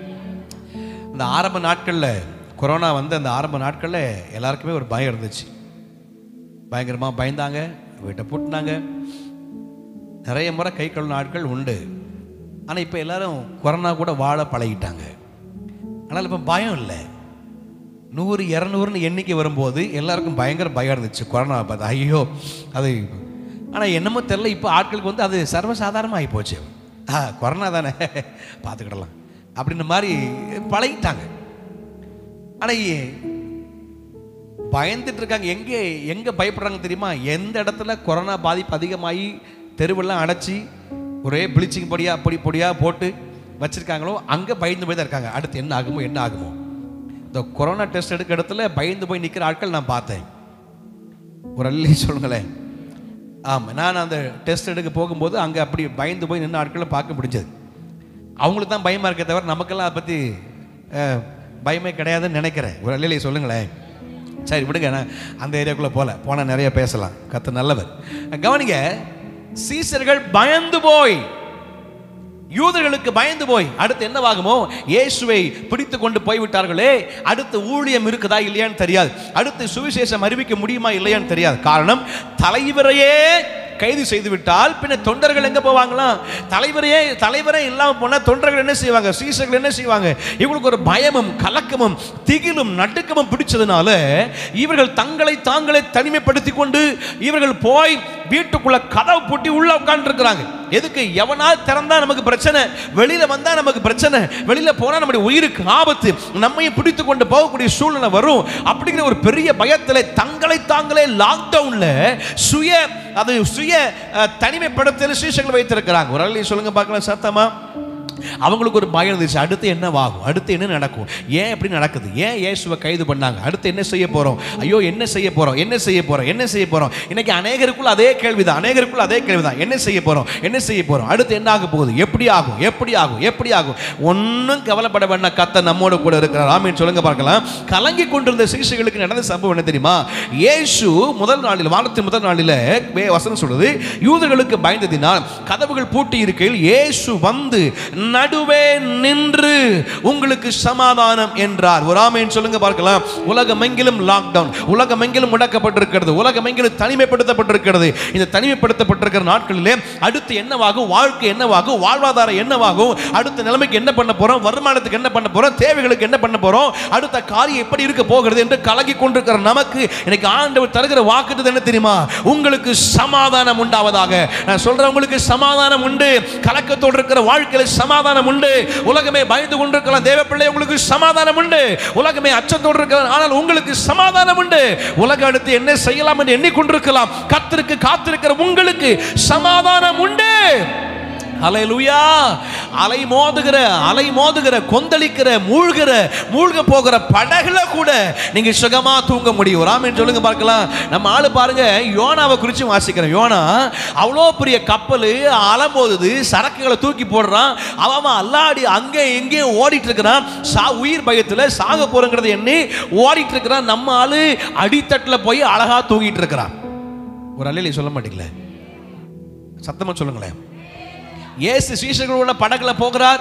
இந்த ஆரம்ப நாட்களில் கொரோனா வந்து அந்த ஆரம்ப நாட்களில் எல்லாருக்குமே ஒரு பயம் இருந்துச்சு பயங்கரமாக பயந்தாங்க வீட்டை பூட்டினாங்க நிறைய முறை கை கழுவின நாட்கள் உண்டு ஆனால் இப்போ எல்லாரும் கொரோனா கூட வாழ பழகிட்டாங்க ஆனால் இப்போ பயம் இல்லை நூறு இரநூறுன்னு எண்ணிக்கை வரும்போது எல்லாருக்கும் பயங்கர பயம் இருந்துச்சு கொரோனா பார்த்து ஐயோ அது ஆனால் என்னமோ தெரில இப்போ ஆட்களுக்கு வந்து அது சர்வசாதாரணமாக ஆகி போச்சு ஆ கொரோனா தானே பார்த்துக்கிடலாம் அப்படின்ற மாதிரி பழகிட்டாங்க ஆனால் பயந்துட்டு இருக்காங்க எங்கே எங்கே பயப்படுறாங்க தெரியுமா எந்த இடத்துல கொரோனா பாதிப்பு அதிகமாகி தெருவெல்லாம் அடைச்சி ஒரே ப்ளீச்சிங் பொடியா பொடி பொடியா போட்டு வச்சிருக்காங்களோ அங்கே பயந்து போய் தான் இருக்காங்க அடுத்து என்ன ஆகுமோ என்ன ஆகுமோ இந்த கொரோனா டெஸ்ட் எடுக்க இடத்துல பயந்து போய் நிற்கிற ஆட்கள் நான் பார்த்தேன் ஒரு அள்ளி சொல்லுங்களேன் ஆமாம் நான் அந்த டெஸ்ட் எடுக்க போகும்போது அங்கே அப்படி பயந்து போய் நின்று ஆட்களை பார்க்க முடிஞ்சது அவங்களுக்கு தான் பயமாக இருக்க தவிர நமக்கெல்லாம் அதை பற்றி பயமே கிடையாதுன்னு நினைக்கிறேன் ஒரு அள்ளியை சொல்லுங்களேன் சரி விடுங்க நான் அந்த ஏரியாக்குள்ளே போகல போனால் நிறைய பேசலாம் கத்த நல்லவர் கவனிங்க சீசர்கள் பயந்து போய் யூதர்களுக்கு பயந்து போய் அடுத்து என்னவாகுமோ இயேசுவை பிடித்து கொண்டு போய்விட்டார்களே அடுத்து ஊழியம் இருக்குதா இல்லையான்னு தெரியாது அடுத்து சுவிசேஷம் அறிவிக்க முடியுமா இல்லையான்னு தெரியாது காரணம் தலைவரையே கைது செய்து விட்டால் பின்ன தொண்டர்கள் எங்க போவாங்களாம் தலைவரையே தலைவரே இல்லாம போனா தொண்டர்கள் என்ன செய்வாங்க சீசர்கள் என்ன செய்வாங்க இவங்களுக்கு ஒரு பயமும் கலக்கமும் திகிலும் நடுக்கமும் பிடிச்சதுனால இவர்கள் தங்களை தாங்களே தனிமைப்படுத்தி கொண்டு இவர்கள் போய் வீட்டுக்குள்ள கதவு பூட்டி உள்ள உட்கார்ந்து எதுக்கு எவனா திறந்தா நமக்கு பிரச்சனை வெளியில வந்தா நமக்கு பிரச்சனை வெளியில போனா நம்முடைய உயிருக்கு ஆபத்து நம்மையும் பிடித்து கொண்டு போகக்கூடிய சூழ்நிலை வரும் அப்படிங்கிற ஒரு பெரிய பயத்துல தங்களை தாங்களே லாக்டவுன்ல சுய அது சுய அஹ், தனிமைப்படுத்தல் சீசங்கள் வைத்திருக்கிறாங்க ஒரு அள்ளி சொல்லுங்க பார்க்கலாம் சத்தமா அவங்களுக்கு ஒரு பயம் இருந்துச்சு அடுத்து என்னவாகும் அடுத்து என்ன நடக்கும் ஏன் இப்படி நடக்குது ஏன் இயேசுவை கைது பண்ணாங்க அடுத்து என்ன செய்ய போறோம் ஐயோ என்ன செய்ய போறோம் என்ன செய்ய போறோம் என்ன செய்ய போறோம் இன்னைக்கு அநேகருக்குள்ள அதே கேள்விதான் அநேகருக்குள்ள அதே கேள்விதான் என்ன செய்ய போறோம் என்ன செய்ய போறோம் அடுத்து என்ன ஆக போகுது எப்படி ஆகும் எப்படி ஆகும் எப்படி ஆகும் ஒன்றும் கவலைப்பட வேண்டாம் கத்த நம்மோட கூட இருக்கிறார் ஆமீன் சொல்லுங்க பார்க்கலாம் கலங்கி கொண்டிருந்த சிகிச்சைகளுக்கு நடந்த சம்பவம் என்ன தெரியுமா இயேசு முதல் நாளில் வாரத்தின் முதல் நாளில் வே- வசனம் சொல்றது யூதர்களுக்கு பயந்ததினால் கதவுகள் பூட்டி இருக்கையில் இயேசு வந்து நடுவே நின்று உங்களுக்கு சமாதானம் என்றார் ஒரு ஆமேன் சொல்லுங்க பார்க்கலாம் உலகமெங்கிலும் லாக்டவுன் உலகமெங்கிலும் முடக்கப்பட்டிருக்கிறது உலகமெங்கிலும் தனிமைப்படுத்தப்பட்டிருக்கிறது இந்த தனிமைப்படுத்தப்பட்டிருக்கிற நாட்களிலே அடுத்து என்னவாகும் வாழ்க்கை என்னவாகும் வாழ்வாதாரம் என்னவாகும் அடுத்த நிலைமைக்கு என்ன பண்ண போறோம் வருமானத்துக்கு என்ன பண்ண போறோம் தேவைகளுக்கு என்ன பண்ண போறோம் அடுத்த காரியம் எப்படி இருக்க போகிறது என்று கலங்கி கொண்டிருக்கிற நமக்கு இன்னைக்கு ஆண்டவர் தருகிற வாக்குறது என்ன தெரியுமா உங்களுக்கு சமாதானம் உண்டாவதாக நான் சொல்றேன் உங்களுக்கு சமாதானம் உண்டு கலக்கத்தோடு இருக்கிற வாழ்க்கையில சமாதானம் சமாதானம் உண்டு உலகமே பயந்து கொண்டிருக்கலாம் தேவ பிள்ளை உங்களுக்கு சமாதானம் உண்டு உலகமே அச்சத்தோடு இருக்கலாம் ஆனால் உங்களுக்கு சமாதானம் உண்டு உலக அடுத்து என்ன செய்யலாம் என்று எண்ணிக்கொண்டிருக்கலாம் கத்திற்கு காத்திருக்கிற உங்களுக்கு சமாதானம் உண்டு அலையலுயா அலை மோதுகிற அலை மோதுகிற கொந்தளிக்கிற மூழ்கிற மூழ்க போகிற படகுல கூட நீங்க சுகமா தூங்க முடியும் ராமன் சொல்லுங்க பார்க்கலாம் நம்ம ஆளு பாருங்க யோனாவை குறித்து வாசிக்கிறோம் யோனா அவ்வளோ பெரிய கப்பல் அலம்போதுது சரக்குகளை தூக்கி போடுறான் அவன் அல்லாடி அங்கே எங்கேயும் ஓடிட்டு இருக்கிறான் சா உயிர் பயத்தில் சாக போறங்கிறத எண்ணி ஓடிட்டு இருக்கிறான் நம்ம ஆளு அடித்தட்டில் போய் அழகா தூங்கிட்டு இருக்கிறான் ஒரு அள்ளிலே சொல்ல மாட்டீங்களே சத்தமா சொல்லுங்களேன் இயேசு சீஷர்களோட படகுல போகிறார்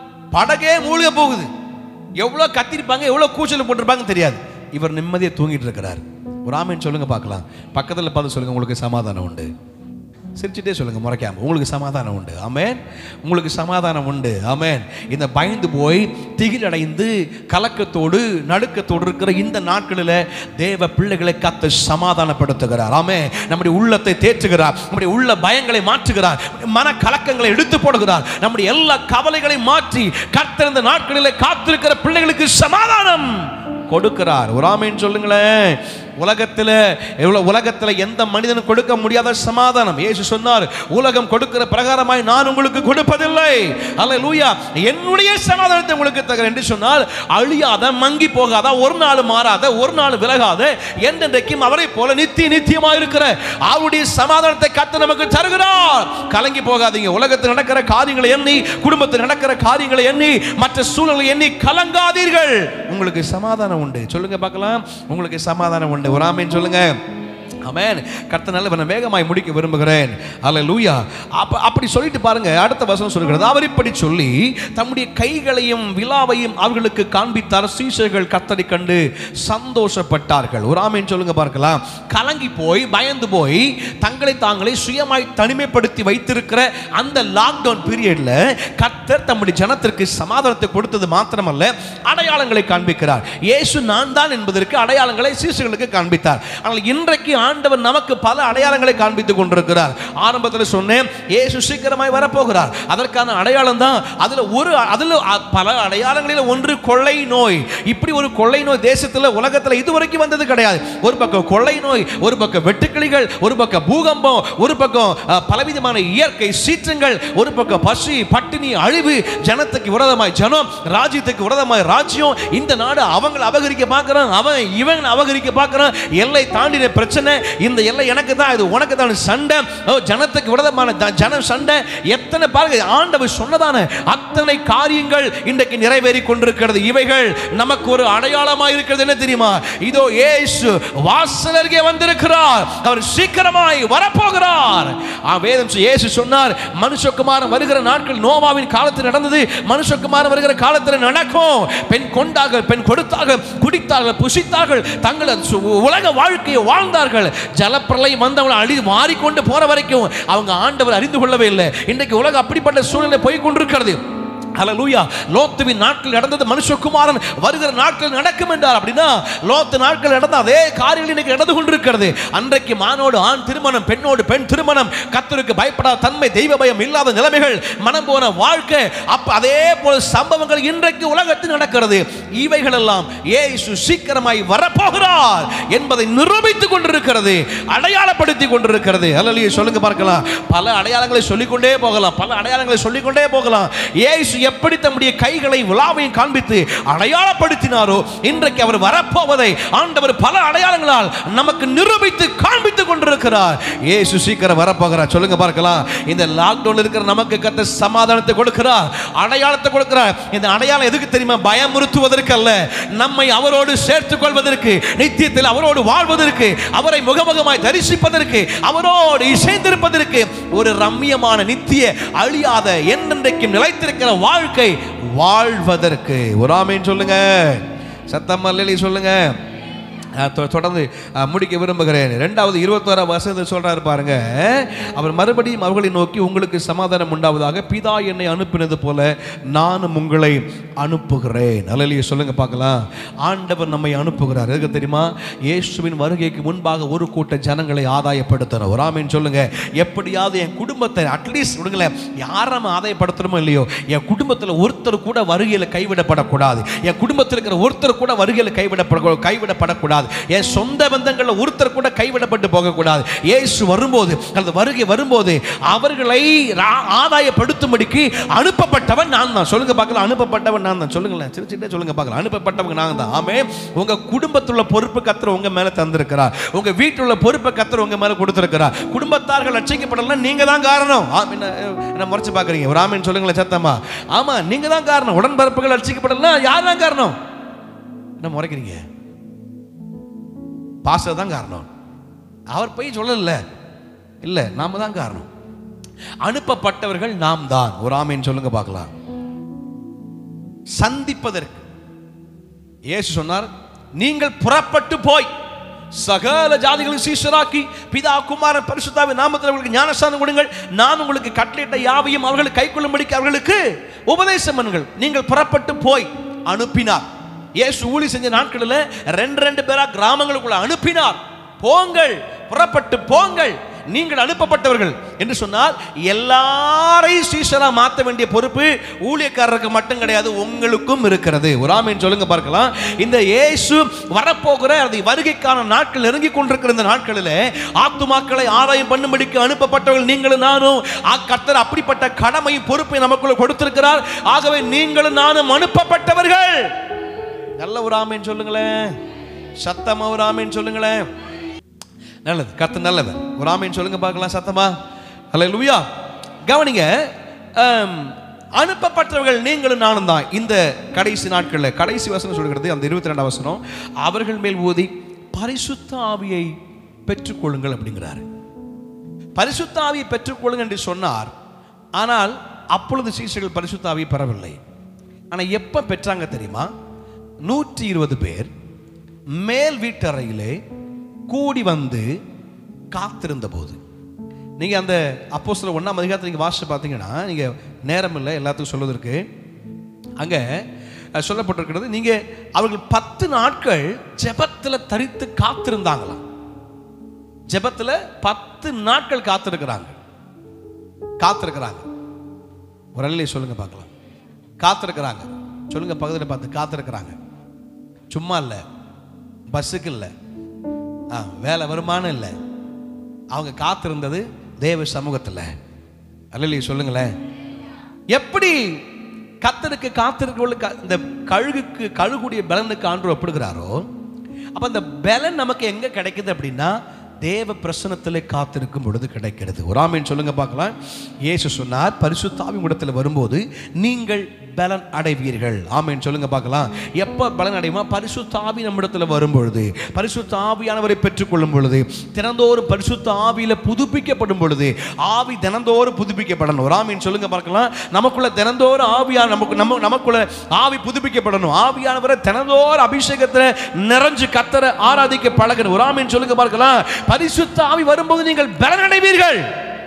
படகே மூழ்க போகுது எவ்வளோ கத்திருப்பாங்க எவ்வளோ கூச்சல் போட்டிருப்பாங்க தெரியாது இவர் நிம்மதியை தூங்கிட்டு இருக்கிறார் ஒரு ஆமேன் சொல்லுங்க பார்க்கலாம் பக்கத்தில் பார்த்து சொல்லுங்க உங்களுக்கு சமாதானம் உண்டு சிரிச்சுட்டே சொல்லுங்க முறைக்காம உங்களுக்கு சமாதானம் உண்டு ஆமென் உங்களுக்கு சமாதானம் உண்டு ஆமென் இந்த பயந்து போய் திகிலடைந்து கலக்கத்தோடு நடுக்கத்தோடு இருக்கிற இந்த நாட்களில் தேவ பிள்ளைகளை கத்து சமாதானப்படுத்துகிறார் ஆமே நம்முடைய உள்ளத்தை தேற்றுகிறார் நம்முடைய உள்ள பயங்களை மாற்றுகிறார் மன கலக்கங்களை எடுத்து போடுகிறார் நம்முடைய எல்லா கவலைகளையும் மாற்றி கர்த்தர் இந்த நாட்களில் காத்திருக்கிற பிள்ளைகளுக்கு சமாதானம் கொடுக்கிறார் ஒரு ஆமேன் சொல்லுங்களேன் உலகத்தில் எவ்வளவு உலகத்தில் எந்த மனிதனும் கொடுக்க முடியாத சமாதானம் இயேசு சொன்னார் உலகம் கொடுக்கிற பிரகாரமாய் நான் உங்களுக்கு கொடுப்பதில்லை அல்ல லூயா என்னுடைய சமாதானத்தை உங்களுக்கு தருகிறேன் என்று சொன்னால் அழியாத மங்கி போகாத ஒரு நாள் மாறாத ஒரு நாள் விலகாத என்றென்றைக்கும் அவரை போல நித்திய நித்தியமா இருக்கிற அவருடைய சமாதானத்தை கத்து நமக்கு தருகிறார் கலங்கி போகாதீங்க உலகத்தில் நடக்கிற காரியங்களை எண்ணி குடும்பத்தில் நடக்கிற காரியங்களை எண்ணி மற்ற சூழலை எண்ணி கலங்காதீர்கள் உங்களுக்கு சமாதானம் உண்டு சொல்லுங்க பார்க்கலாம் உங்களுக்கு சமாதானம் உண்டு ஒரு ஆமேன் சொல்லுங்க அமேன் கர்த்தனால இவனை வேகமாய் முடிக்க விரும்புகிறேன் அல்ல லூயா அப்ப அப்படி சொல்லிட்டு பாருங்க அடுத்த வசனம் சொல்கிறது அவர் இப்படி சொல்லி தம்முடைய கைகளையும் விழாவையும் அவர்களுக்கு காண்பித்தார் சீஷர்கள் கர்த்தரை கண்டு சந்தோஷப்பட்டார்கள் ஒரு ஆமேன் சொல்லுங்க பார்க்கலாம் கலங்கி போய் பயந்து போய் தங்களை தாங்களே சுயமாய் தனிமைப்படுத்தி வைத்திருக்கிற அந்த லாக்டவுன் பீரியட்ல கர்த்தர் தம்முடைய ஜனத்திற்கு சமாதானத்தை கொடுத்தது மாத்திரமல்ல அடையாளங்களை காண்பிக்கிறார் இயேசு நான் தான் என்பதற்கு அடையாளங்களை சீசர்களுக்கு காண்பித்தார் ஆனால் இன்றைக்கு ஆண்டவர் நமக்கு பல அடையாளங்களை காண்பித்துக் கொண்டிருக்கிறார் ஆரம்பத்தில் சொன்னேன் இயேசு சீக்கிரமாய் வரப்போகிறார் அதற்கான அடையாளம் தான் அதுல ஒரு அதுல அ- பல அடையாளங்களில் ஒன்று கொள்ளை நோய் இப்படி ஒரு கொள்ளை நோய் தேசத்துல உலகத்துல இதுவரைக்கும் வந்தது கிடையாது ஒரு பக்கம் கொள்ளை நோய் ஒரு பக்கம் வெட்டுக்கிளிகள் ஒரு பக்கம் பூகம்பம் ஒரு பக்கம் அ, பலவிதமான இயற்கை சீற்றங்கள் ஒரு பக்கம் பசி பட்டினி அழிவு ஜனத்துக்கு விரோதமாய் ஜனம் ராஜ்யத்துக்கு விரோதமாய் ராஜ்யம் இந்த நாடு அவங்களை அபகரிக்க பார்க்கறான் அவன் இவன் அபகரிக்க பார்க்கறான் எல்லை தாண்டின பிரச்சனை இந்த எல்லை எனக்கு தான் இது உனக்கு தான் சண்டை ஓ, ஜனத்துக்கு விரோதமான ஜ- ஜன சண்டை எத்தனை பாருங்க ஆண்டவர் சொன்னதான அத்தனை காரியங்கள் இன்றைக்கு நிறைவேறி கொண்டிருக்கிறது இவைகள் நமக்கு ஒரு அடையாளமாக இருக்கிறது என்ன தெரியுமா இதோ இயேசு வாசல் அருகே வந்திருக்கிறார் அவர் சீக்கிரமாய் வரப்போகிறார் ஆ, வேதம் சொ- இயேசு சொன்னார் மனுஷகுமாரன் வருகிற நாட்கள் நோவாவின் காலத்தில் நடந்தது மனுஷகுமாரன் வருகிற காலத்தில் நடக்கும் பெண் கொண்டார்கள் பெண் கொடுத்தார்கள் குடித்தார்கள் புசித்தார்கள் தங்கள் சு- உலக வாழ்க்கையை வாழ்ந்தார்கள் ஜலப்பிரளயம் வந்து அவங்களை அழி மாறிக்கொண்டு போற வரைக்கும் அவங்க ஆண்டவர் அறிந்து கொள்ளவே இல்லை இன்றைக்கு உலகம் அப்படிப்பட்ட சூழ்நிலை போய் கொண்டிருக்கிறது ஹalleluya லோத்துவின் நாட்கள் நடந்தது மனுஷகுமாரன் வருகிற நாட்கள் நடக்கும் என்றார் அப்படின்னா லோத்து நாட்கள் நடந்த அதே காரியங்கள் இன்னைக்கு நடந்து கொண்டிருக்கிறது அன்றைக்கு மானோடு ஆண் திருமணம் பெண்ணோடு பெண் திருமணம் கத்தருக்கு பயப்படாத தன்மை தெய்வ பயம் இல்லாத நிலைமைகள் மனம் போன வாழ்க்கை அப்ப அதே போல சம்பவங்கள் இன்றைக்கு உலகத்தில் நடக்கிறது இவைகள் எல்லாம் இயேசு சீக்கிரமாய் வரப்போகிறார் என்பதை நிரூபித்துக் கொண்டிருக்கிறது அடையாளப்படுத்தி கொண்டிருக்கிறது அல்லலையே சொல்லுங்க பார்க்கலாம் பல அடையாளங்களை சொல்லிக்கொண்டே போகலாம் பல அடையாளங்களை சொல்லிக்கொண்டே போகலாம் இயேசு எப்படி தம்முடைய கைகளை விழாவையும் காண்பித்து அடையாளப்படுத்தினாரோ இன்றைக்கு அவர் வரப்போவதை ஆண்டவர் பல அடையாளங்களால் நமக்கு நிரூபித்து காண்பித்துக் கொண்டிருக்கிறார் இயேசு சீக்கிரம் வரப்போகிறார் சொல்லுங்க பார்க்கலாம் இந்த லாக்டவுன் இருக்கிற நமக்கு கத்த சமாதானத்தை கொடுக்கிறார் அடையாளத்தை கொடுக்கிறார் இந்த அடையாளம் எதுக்கு தெரியுமா பயமுறுத்துவதற்கு அல்ல நம்மை அவரோடு சேர்த்துக் கொள்வதற்கு நித்தியத்தில் அவரோடு வாழ்வதற்கு அவரை முகமுகமாய் தரிசிப்பதற்கு அவரோடு இசைந்திருப்பதற்கு ஒரு ரம்மியமான நித்திய அழியாத என்னென்றைக்கும் நிலைத்திருக்கிற வாழ்க்கை வாழ்வதற்கு ஒரு ஆமேன் சொல்லுங்க சத்தம் அல்லி சொல்லுங்க அஹ் தொ- தொடர்ந்து அஹ், முடிக்க விரும்புகிறேன் ரெண்டாவது இருபத்தோராம் வசனத்தில் சொல்றாரு பாருங்க அவர் மறுபடியும் அவர்களை நோக்கி உங்களுக்கு சமாதானம் உண்டாவதாக பிதா என்னை அனுப்பினது போல நானும் உங்களை அனுப்புகிறேன் அலையிலேயே சொல்லுங்க பார்க்கலாம் ஆண்டவர் நம்மை அனுப்புகிறார் எதுக்கு தெரியுமா இயேசுவின் வருகைக்கு முன்பாக ஒரு கூட்ட ஜனங்களை ஆதாயப்படுத்தணும் ஒரு ஆமீன் சொல்லுங்க எப்படியாவது என் குடும்பத்தை அட்லீஸ்ட் விடுங்களேன் யாரை நம்ம ஆதாயப்படுத்துறோமோ இல்லையோ என் குடும்பத்தில் ஒருத்தர் கூட வருகையில் கைவிடப்படக்கூடாது என் குடும்பத்தில் இருக்கிற ஒருத்தர் கூட வருகையில் கைவிடப்பட கைவிடப்படக்கூடாது என் சொந்த பந்தங்களில் ஒருத்தர் கூட கைவிடப்பட்டு போகக்கூடாது இயேசு வரும்போது அல்லது வருகை வரும்போது அவர்களை ரா- ஆதாயப்படுத்தும்படிக்கு அனுப்பப்பட்டவன் நான் தான் சொல்லுங்க பார்க்கலாம் அனுப்பப்பட்டவன் நான் தான் சொல்லுங்களேன் சிரிச்சுட்டே சொல்லுங்க பார்க்கலாம் அனுப்பப்பட்டவங்க நான் தான் ஆமே உங்க குடும்பத்தில் உள்ள பொறுப்பு கத்தர் உங்க மேல தந்திருக்கிறார் உங்க வீட்டில் உள்ள பொறுப்பை கத்தர் உங்க மேல கொடுத்திருக்கிறார் குடும்பத்தார்கள் ரட்சிக்கப்படலாம் நீங்க தான் காரணம் ஆம், என்ன என்ன முறைச்சு பார்க்குறீங்க ஒரு ஆமீன் சொல்லுங்களேன் சத்தமா ஆமா நீங்க தான் காரணம் உடன்பரப்புகள் ரட்சிக்கப்படலாம் யார் தான் காரணம் என்ன முறைக்கிறீங்க பாஸ்டர் தான் காரணம் அவர் போய் சொல்லல இல்ல நாம தான் காரணம் அனுப்பப்பட்டவர்கள் நாம் தான் ஒரு ஆமீன் சொல்லுங்க பார்க்கலாம் சந்திப்பதற்கு இயேசு சொன்னார் நீங்கள் புறப்பட்டு போய் சகல ஜாதிகளும் சீஷராக்கி பிதா குமாரன் பரிசுத்தாவி நாமத்தில் உங்களுக்கு ஞானஸ்தானம் கொடுங்கள் நான் உங்களுக்கு கட்டளையிட்ட யாவையும் அவர்களுக்கு கைக்கொள்ளும்படிக்கு அவர்களுக்கு உபதேசம் பண்ணுங்கள் நீங்கள் புறப்பட்டு போய் அனுப்பினார் இயேசு ஊழி செஞ்ச நாட்களில் ரெண்டு ரெண்டு பேரா கிராமங்களுக்குள்ள அனுப்பினார் போங்கள் புறப்பட்டு போங்கள் நீங்கள் அனுப்பப்பட்டவர்கள் என்று சொன்னால் எல்லாரையும் சீஷரா மாற்ற வேண்டிய பொறுப்பு ஊழியக்காரருக்கு மட்டும் கிடையாது உங்களுக்கும் இருக்கிறது ஒரு ஆமீன் சொல்லுங்க பார்க்கலாம் இந்த இயேசு வரப்போகிற அந்த வருகைக்கான நாட்கள் நெருங்கி கொண்டிருக்கிற இந்த நாட்களில் ஆத்துமாக்களை ஆதாயம் பண்ணும்படிக்கு அனுப்பப்பட்டவர்கள் நீங்களும் நானும் ஆ, கர்த்தர் அப்படிப்பட்ட கடமையும் பொறுப்பை நமக்குள்ள கொடுத்திருக்கிறார் ஆகவே நீங்களும் நானும் அனுப்பப்பட்டவர்கள் நல்ல ஒரு ஆமீன் சொல்லுங்களேன் சத்தமா ஒரு ஆமீன் சொல்லுங்களேன் நல்லது கர்த்தர் நல்லவர் ஒரு ஆமீன் சொல்லுங்க பார்க்கலாம் சத்தமா அல்ல லூயா கவனிங்க ஆம், அனுப்பப்பட்டவர்கள் நீங்களும் நானும் தான் இந்த கடைசி நாட்களில் கடைசி வசனம் சொல்கிறது அந்த இருபத்தி ரெண்டாம் வசனம் அவர்கள் மேல் ஊதி பரிசுத்த ஆவியை பெற்றுக்கொள்ளுங்கள் அப்படிங்கிறாரு பரிசுத்த ஆவியை பெற்றுக்கொள்ளுங்கள் என்று சொன்னார் ஆனால் அப்பொழுது சீசர்கள் பரிசுத்த ஆவியை பெறவில்லை ஆனால் எப்போ பெற்றாங்க தெரியுமா நூற்றி இருபது பேர் மேல் வீட்டறையிலே கூடி வந்து காத்திருந்த போது நீங்கள் அந்த அப்போ சில ஒன்றாம் அதிகாரத்தை நீங்கள் வாசிச்சு பார்த்தீங்கன்னா நீங்கள் நேரம் இல்லை எல்லாத்துக்கும் சொல்வதற்கு அங்கே அஹ், சொல்லப்பட்டிருக்கிறது நீங்கள் அவர்கள் பத்து நாட்கள் ஜெபத்தில் தரித்து காத்திருந்தாங்களாம் ஜெபத்தில் பத்து நாட்கள் காத்திருக்கிறாங்க காத்திருக்கிறாங்க ஒரு அலையிலே சொல்லுங்க பார்க்கலாம் காத்திருக்கிறாங்க சொல்லுங்க பக்கத்தில் பார்த்து காத்திருக்கிறாங்க சும்மா இல்லை பஸ்ஸுக்கு இல்லை ஆ வேலை வருமானம் இல்லை அவங்க காத்திருந்தது தேவ சமூகத்தில் அல்லையே சொல்லுங்களேன் எப்படி கத்தருக்கு காத்திருக்கவளுக்கு இந்த கழுகுக்கு கழுகுடைய பலனுக்கு ஆண்டு ஒப்பிடுகிறாரோ அப்ப அந்த பலன் நமக்கு எங்க கிடைக்குது அப்படின்னா தேவ பிரசனத்திலே காத்திருக்கும் பொழுது கிடைக்கிறது ஒரு ஆமீன் சொல்லுங்க பார்க்கலாம் இயேசு சொன்னார் பரிசுத்தாவி இடத்துல வரும்போது நீங்கள் பலன் அடைவீர்கள் ஆமீன் சொல்லுங்க பார்க்கலாம் எப்போ பலன் அடையுமா பரிசுத்தாவி நம்மிடத்துல வரும்பொழுது பரிசுத்த ஆவியானவரை பெற்றுக்கொள்ளும் பொழுது தினந்தோறும் பரிசுத்த ஆவியில புதுப்பிக்கப்படும் பொழுது ஆவி தினந்தோறும் புதுப்பிக்கப்படணும் ஒரு ஆமீன் சொல்லுங்க பார்க்கலாம் நமக்குள்ள தினந்தோறும் ஆவியான நமக்கு நம்ம நமக்குள்ள ஆவி புதுப்பிக்கப்படணும் ஆவியானவரை தினந்தோறும் அபிஷேகத்துல நிறைஞ்சு கத்தரை ஆராதிக்க பழகணும் ஒரு ஆமீன் சொல்லுங்க பார்க்கலாம் பரிசுத்த ஆவி வரும்போது நீங்கள் பலன் அடைவீர்கள்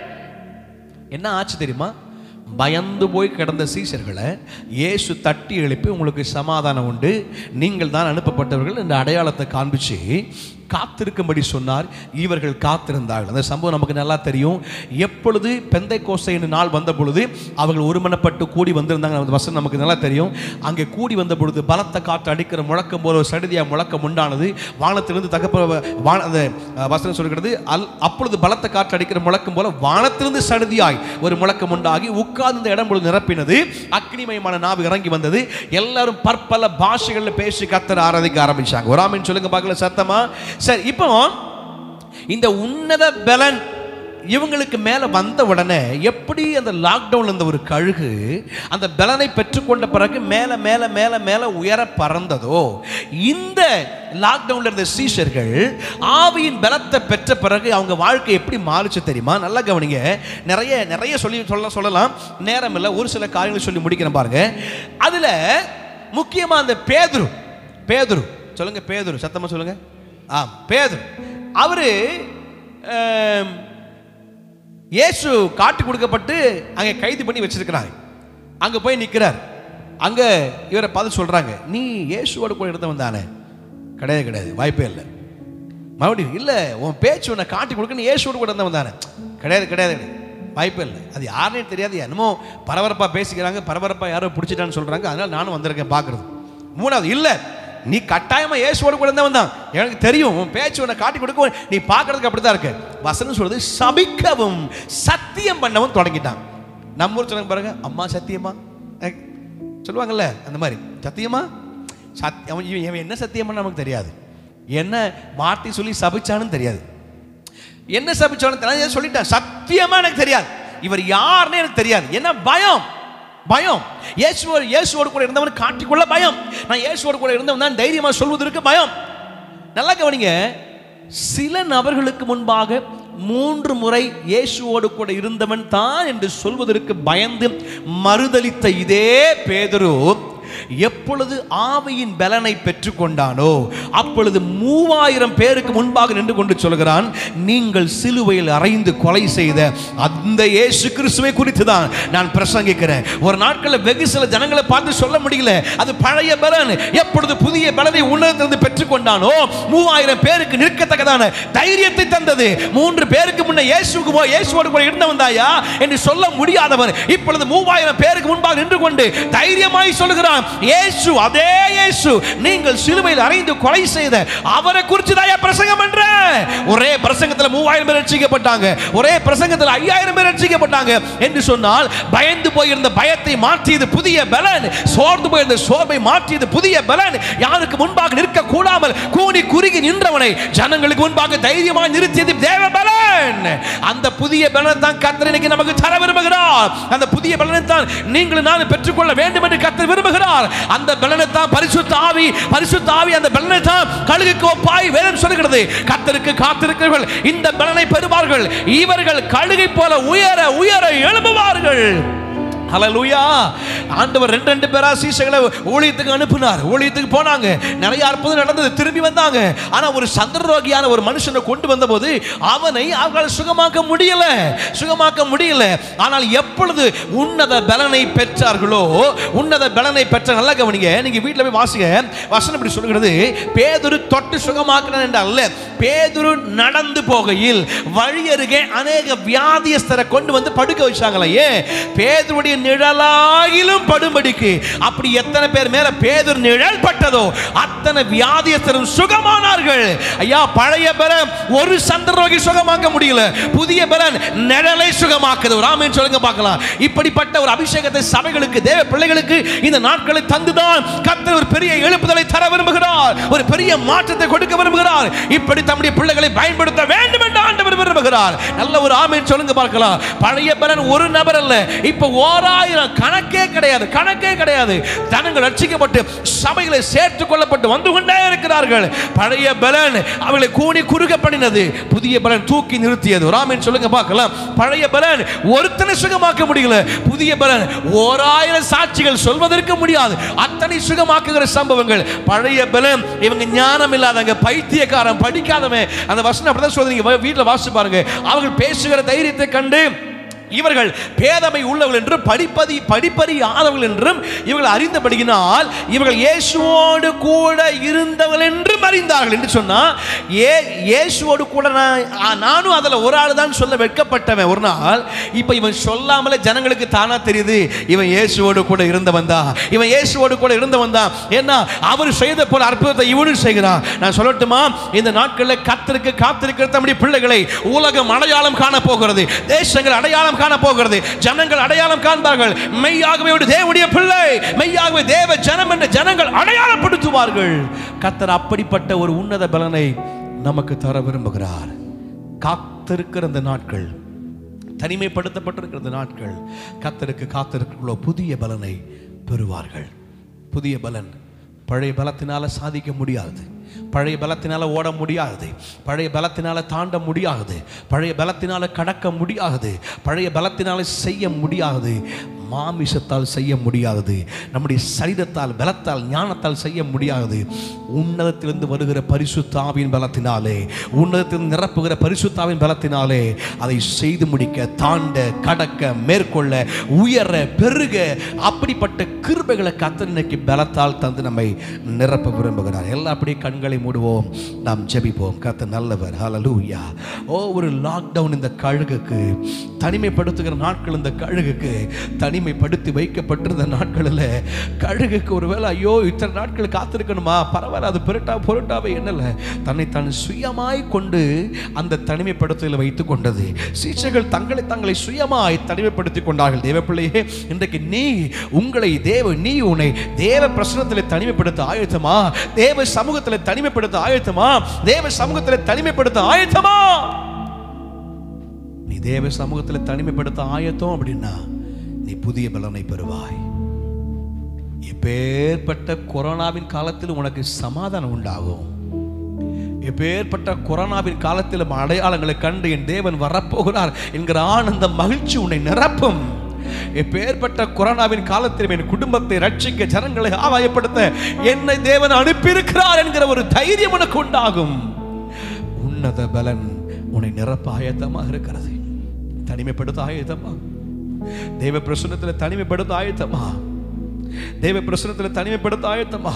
என்ன ஆச்சு தெரியுமா பயந்து போய் கிடந்த சீசர்களை இயேசு தட்டி எழுப்பி உங்களுக்கு சமாதானம் உண்டு நீங்கள் தான் அனுப்பப்பட்டவர்கள் இந்த அடையாளத்தை காண்பிச்சு காத்திருக்கும்படி சொன்னார் இவர்கள் காத்திருந்தார்கள் அந்த சம்பவம் நமக்கு நல்லா தெரியும் எப்பொழுது பெந்தை கோசை நாள் வந்த பொழுது அவர்கள் ஒருமனப்பட்டு கூடி வந்திருந்தாங்க அந்த வசனம் நமக்கு நல்லா தெரியும் அங்கே கூடி வந்த பொழுது பலத்த காற்று அடிக்கிற முழக்கம் போல ஒரு சடுதியா முழக்கம் உண்டானது வானத்திலிருந்து தகப்ப வான அந்த அஹ், வசனம் சொல்கிறது அல் அப்பொழுது பலத்த காற்று அடிக்கிற முழக்கம் போல வானத்திலிருந்து சடுதியாய் ஒரு முழக்கம் உண்டாகி உட்கார்ந்த இந்த இடம் பொழுது நிரப்பினது அக்னிமயமான நாவு இறங்கி வந்தது எல்லாரும் பற்பல பாஷைகளில் பேசி கத்தர் ஆராதிக்க ஆரம்பிச்சாங்க ஒரு ஆமீன் சொல்லுங்க பார்க்கல சத்தமா சரி இப்போ இந்த உன்னத பலன் இவங்களுக்கு மேலே வந்த உடனே எப்படி அந்த லாக்டவுன் இருந்த ஒரு கழுகு அந்த பலனை பெற்றுக்கொண்ட பிறகு மேலே மேலே மேலே மேலே உயர பறந்ததோ இந்த லாக்டவுனில் இருந்த சீஷர்கள் ஆவியின் பலத்தை பெற்ற பிறகு அவங்க வாழ்க்கை எப்படி மாறுச்சு தெரியுமா நல்லா கவனிங்க நிறைய நிறைய சொல்லி சொல்ல சொல்லலாம் நேரம் இல்லை ஒரு சில காரியங்களை சொல்லி முடிக்கிறேன் பாருங்க அதில் முக்கியமாக அந்த பேதுரு பேதுரு சொல்லுங்க பேதுரு சத்தமாக சொல்லுங்க ஆம் பேதுரு அவரு ஆம், இயேசு காட்டி கொடுக்கப்பட்டு அங்கே கைது பண்ணி வச்சிருக்கிறாங்க அங்கே போய் நிற்கிறார் அங்கே இவரை பார்த்து சொல்கிறாங்க நீ இயேசுவோட கூட இருந்தவன் தானே கிடையாது கிடையாது வாய்ப்பே இல்லை மறுபடியும் இல்லை உன் பேச்சு உன்னை காட்டி கொடுக்க நீ இயேசுவோட கூட இருந்தவன் தானே கிடையாது கிடையாது கிடையாது வாய்ப்பே இல்லை அது யாருனே தெரியாது என்னமோ பரபரப்பாக பேசிக்கிறாங்க பரபரப்பாக யாரோ பிடிச்சிட்டான்னு சொல்கிறாங்க அதனால் நானும் வந்திருக்கேன் பார்க்குறது மூணாவது இல்லை நீ கட்டாயமா இயேசுவோட கூட இருந்தவன் தான் எனக்கு தெரியும் உன் பேச்சு உன்னை காட்டி கொடுக்க நீ பார்க்கறதுக்கு அப்படி தான் இருக்கு வசனம் சொல்றது சபிக்கவும் சத்தியம் பண்ணவும் தொடங்கிட்டான் நம்ம ஊர் சொல்லுங்க பாருங்க அம்மா சத்தியமா அஹ், சொல்லுவாங்கல்ல அந்த மாதிரி சத்தியமா சத் அவன் இவன் இவன் என்ன சத்தியம் பண்ண நமக்கு தெரியாது என்ன வார்த்தை சொல்லி சபிச்சான்னு தெரியாது என்ன சபிச்சாலும் தெரியாது சொல்லிட்டேன் சத்தியமா எனக்கு தெரியாது இவர் யாருன்னு எனக்கு தெரியாது என்ன பயம் பயம் இயேசுவோடு இயேசுவோடு கூட இருந்தவன் காட்டிக்கொள்ள பயம் நான் இயேசுவோடு கூட இருந்தவன் தான் தைரியமா சொல்வதற்கு பயம் நல்லா கவனிங்க சில நபர்களுக்கு முன்பாக மூன்று முறை இயேசுவோடு கூட இருந்தவன் தான் என்று சொல்வதற்கு பயந்து மறுதலித்த இதே பேதுரு எப்பொழுது ஆவியின் பலனை பெற்றுக்கொண்டானோ அப்பொழுது மூவாயிரம் பேருக்கு முன்பாக நின்று கொண்டு சொல்கிறான் நீங்கள் சிலுவையில் அறைந்து கொலை செய்த அந்த இயேசு கிறிஸ்துவை குறித்து தான் நான் பிரசங்கிக்கிறேன் ஒரு நாட்களில் வெகு சில ஜனங்களை பார்த்து சொல்ல முடியல அது பழைய பலன் எப்பொழுது புதிய பலனை உன்னதத்திலிருந்து பெற்றுக்கொண்டானோ மூவாயிரம் பேருக்கு நிற்கத்தக்கதான தைரியத்தை தந்தது மூன்று பேருக்கு முன்ன இயேசுக்கு போ இயேசுவோடு கூட இருந்தவன் தாயா என்று சொல்ல முடியாதவர் இப்பொழுது மூவாயிரம் பேருக்கு முன்பாக நின்று கொண்டு தைரியமாய் சொல்லுகிறான் இயேசு அதே இயேசு நீங்கள் சிலுவையில் அறைந்து கொலை செய்த அவரை குறித்து தாயா பிரசங்கம் பண்ற ஒரே பிரசங்கத்துல மூவாயிரம் பேர் ரட்சிக்கப்பட்டாங்க ஒரே பிரசங்கத்துல ஐயாயிரம் பேர் ரட்சிக்கப்பட்டாங்க என்று சொன்னால் பயந்து போயிருந்த பயத்தை மாற்றியது புதிய பலன் சோர்ந்து போயிருந்த சோர்வை மாற்றியது புதிய பலன் யாருக்கு முன்பாக நிற்க கூடாமல் கூனி குறுகி நின்றவனை ஜனங்களுக்கு முன்பாக தைரியமாக நிறுத்தியது தேவ பலன் அந்த புதிய பலனை தான் கர்த்தர் இன்னைக்கு நமக்கு தர விரும்புகிறார் அந்த புதிய பலனை தான் நீங்களும் நான் பெற்றுக்கொள்ள வேண்டும் என்று கர்த்தர் விரும்புகிறார் அந்த பலனை தான் பரிசுத்த ஆவி பரிசுத்த ஆவி அந்த பலனை தான் கழுகுக்கு ஒப்பாய் வேதம் சொல்லுகிறது கர்த்தருக்கு காத்திருக்கிறவர்கள் இந்த பலனை பெறுவார்கள் இவர்கள் கழுகை போல உயர உயர எழும்புவார்கள் ஹalleluya ஆண்டவர் ரெண்டு ரெண்டு பேரா சீசைகளை ஊழியத்துக்கு அனுப்பினார் ஊழியத்துக்கு போனாங்க நிறைய அற்புதம் நடந்தது திரும்பி வந்தாங்க ஆனா ஒரு சந்திரரோகியான ஒரு மனுஷனை கொண்டு வந்தபோது அவனை அவர்களால் சுகமாக்க முடியல சுகமாக்க முடியல ஆனால் எப்பொழுது உன்னத பலனை பெற்றார்களோ உன்னத பலனை பெற்ற நல்ல கவனிங்க நீங்க வீட்டில் போய் வாசிங்க வசனம் இப்படி சொல்கிறது பேதுரு தொட்டு சுகமாக்கினான் என்று அல்ல பேதுரு நடந்து போகையில் வழி அருகே அநேக வியாதியஸ்தரை கொண்டு வந்து படுக்க வச்சாங்களே ஏன் பேதுருடைய நிழலாகிலும் படும்படிக்கு அப்படி எத்தனை பேர் மேல பேதுரு நிழல் பட்டதோ அத்தனை வியாதியஸ்தரும் சுகமானார்கள் ஐயா பழைய பலன் ஒரு சந்திரரோகி சுகமாக்க முடியல புதிய பலன் நிழலை சுகமாக்குது ராமன் சொல்லுங்க பார்க்கலாம் இப்படிப்பட்ட ஒரு அபிஷேகத்தை சபைகளுக்கு தேவ பிள்ளைகளுக்கு இந்த நாட்களை தந்துதான் கர்த்தர் ஒரு பெரிய எழுப்புதலை தர விரும்புகிறார் ஒரு பெரிய மாற்றத்தை கொடுக்க விரும்புகிறார் இப்படி தம்முடைய பிள்ளைகளை பயன்படுத்த வேண்டும் என்று ஆண்டவர் விரும்புகிறார் நல்ல ஒரு ஆமீன் சொல்லுங்க பார்க்கலாம் பழைய பலன் ஒரு நபர் அல்ல இப்ப ஓராயிரம் கணக்கே கிடையாது கணக்கே கிடையாது ஜனங்கள் ரட்சிக்கப்பட்டு சபைகளை சேர்த்துக் கொள்ளப்பட்டு வந்து கொண்டே இருக்கிறார்கள் பழைய பலன் அவர்களை கூணி குறுக பண்ணினது புதிய பலன் தூக்கி நிறுத்தியது ராமன் சொல்லுங்க பார்க்கலாம் பழைய பலன் ஒருத்தனை சுகமாக்க முடியல புதிய பலன் ஓராயிரம் சாட்சிகள் சொல்வதற்கு முடியாது அத்தனை சுகமாக்குகிற சம்பவங்கள் பழைய பலன் இவங்க ஞானம் இல்லாதவங்க பைத்தியக்காரன் படிக்காதவன் அந்த வசனம் அப்படிதான் சொல்றீங்க வீட்டில் வாசிச்சு பாருங்க அவர்கள் பேசுகிற தைரியத்தை கண்டு இவர்கள் பேதமை உள்ளவர்கள் என்றும் படிப்பதி படிப்பறியாதவர்கள் என்றும் இவர்கள் அறிந்தபடியினால் இவர்கள் இயேசுவோடு கூட இருந்தவர்கள் என்றும் அறிந்தார்கள் என்று சொன்னா ஏ இயேசுவோடு கூட நான் ஆ, நானும் அதில் ஒரு ஆள் தான் சொல்ல வெட்கப்பட்டவன் ஒரு நாள் இப்போ இவன் சொல்லாமலே ஜனங்களுக்கு தானா தெரியுது இவன் இயேசுவோடு கூட இருந்தவன் தான் இவன் இயேசுவோடு கூட இருந்தவன் தான் ஏன்னா அவர் செய்த போல அற்புதத்தை இவனும் செய்கிறான் நான் சொல்லட்டுமா இந்த நாட்களில் கத்திருக்கு காத்திருக்கிற தம்முடைய பிள்ளைகளை உலகம் அடையாளம் காண போகிறது தேசங்கள் அடையாளம் காண போகிறது ஜனங்கள் அடையாளம் காண்பார்கள் மெய்யாகவே ஒரு தேவனுடைய பிள்ளை மெய்யாகவே தேவ ஜனம் என்று ஜனங்கள் அடையாளப்படுத்துவார்கள் கத்தர் அப்படிப்பட்ட ஒரு உன்னத பலனை நமக்கு தர விரும்புகிறார் காத்திருக்கிற இந்த நாட்கள் தனிமைப்படுத்தப்பட்டிருக்கிற இந்த நாட்கள் கத்தருக்கு காத்திருக்கிறோ புதிய பலனை பெறுவார்கள் புதிய பலன் பழைய பலத்தினால சாதிக்க முடியாது பழைய பலத்தினால ஓட முடியாது பழைய பலத்தினால தாண்ட முடியாது பழைய பலத்தினால கடக்க முடியாது பழைய பலத்தினால செய்ய முடியாது மாமிசத்தால் செய்ய முடியாதது நம்முடைய சரீரத்தால் பலத்தால் ஞானத்தால் செய்ய முடியாதது உன்னதத்திலிருந்து வருகிற பரிசுத்தாவின் பலத்தினாலே உன்னதத்திலிருந்து நிரப்புகிற பரிசுத்தாவின் பலத்தினாலே அதை செய்து முடிக்க தாண்ட கடக்க மேற்கொள்ள உயர பெருக அப்படிப்பட்ட கிருபைகளை கத்தர் இன்னைக்கு பலத்தால் தந்து நம்மை நிரப்ப விரும்புகிறார் எல்லாம் அப்படியே கண்களை மூடுவோம் நாம் ஜெபிப்போம் கத்த நல்லவர் ஹalleluya ஓ ஒரு லாக்டவுன் இந்த கழுகுக்கு தனிமைப்படுத்துகிற நாட்கள் இந்த கழுகுக்கு தனிமைப்படுத்தி வைக்கப்பட்டிருந்த நாட்களில் கழுகுக்கு ஒருவேளை ஐயோ இத்தனை நாட்கள் காத்திருக்கணுமா பரவாயில்ல அது பொருட்டா பொருட்டாவே என்னல தன்னை தான் சுயமாய் கொண்டு அந்த தனிமைப்படுத்தல வைத்துக் கொண்டது சீச்சர்கள் தங்களை தங்களை சுயமாய் தனிமைப்படுத்திக் கொண்டார்கள் தேவ பிள்ளையே இன்றைக்கு நீ உங்களை தேவ நீ உன்னை தேவ பிரசனத்தில் தனிமைப்படுத்த ஆயத்தமா தேவ சமூகத்தில் தனிமைப்படுத்த ஆயத்தமா தேவ சமூகத்தில் தனிமைப்படுத்த ஆயத்தமா நீ தேவ சமூகத்தில் தனிமைப்படுத்த ஆயத்தம் அப்படின்னா நீ புதிய பலனை பெறுவாய் எப்பேற்பட்ட கொரோனாவின் காலத்தில் உனக்கு சமாதானம் உண்டாகும் எப்பேற்பட்ட கொரோனாவின் காலத்தில் அடையாளங்களை கண்டு என் தேவன் வரப்போகிறார் என்கிற ஆனந்த மகிழ்ச்சி உன்னை நிரப்பும் எப்பேற்பட்ட கொரோனாவின் காலத்தில் என் குடும்பத்தை ரட்சிக்க ஜனங்களை ஆதாயப்படுத்த என்னை தேவன் அனுப்பியிருக்கிறார் என்கிற ஒரு தைரியம் உனக்கு உண்டாகும் உன்னத பலன் உன்னை நிரப்ப ஆயத்தமாக இருக்கிறது தனிமைப்படுத்த ஆயத்தமா தேவ பிரசனத்தில் தனிமைப்படுத்த ஆயத்தமா தேவ பிரசனத்தில் தனிமைப்படுத்த ஆயத்தமா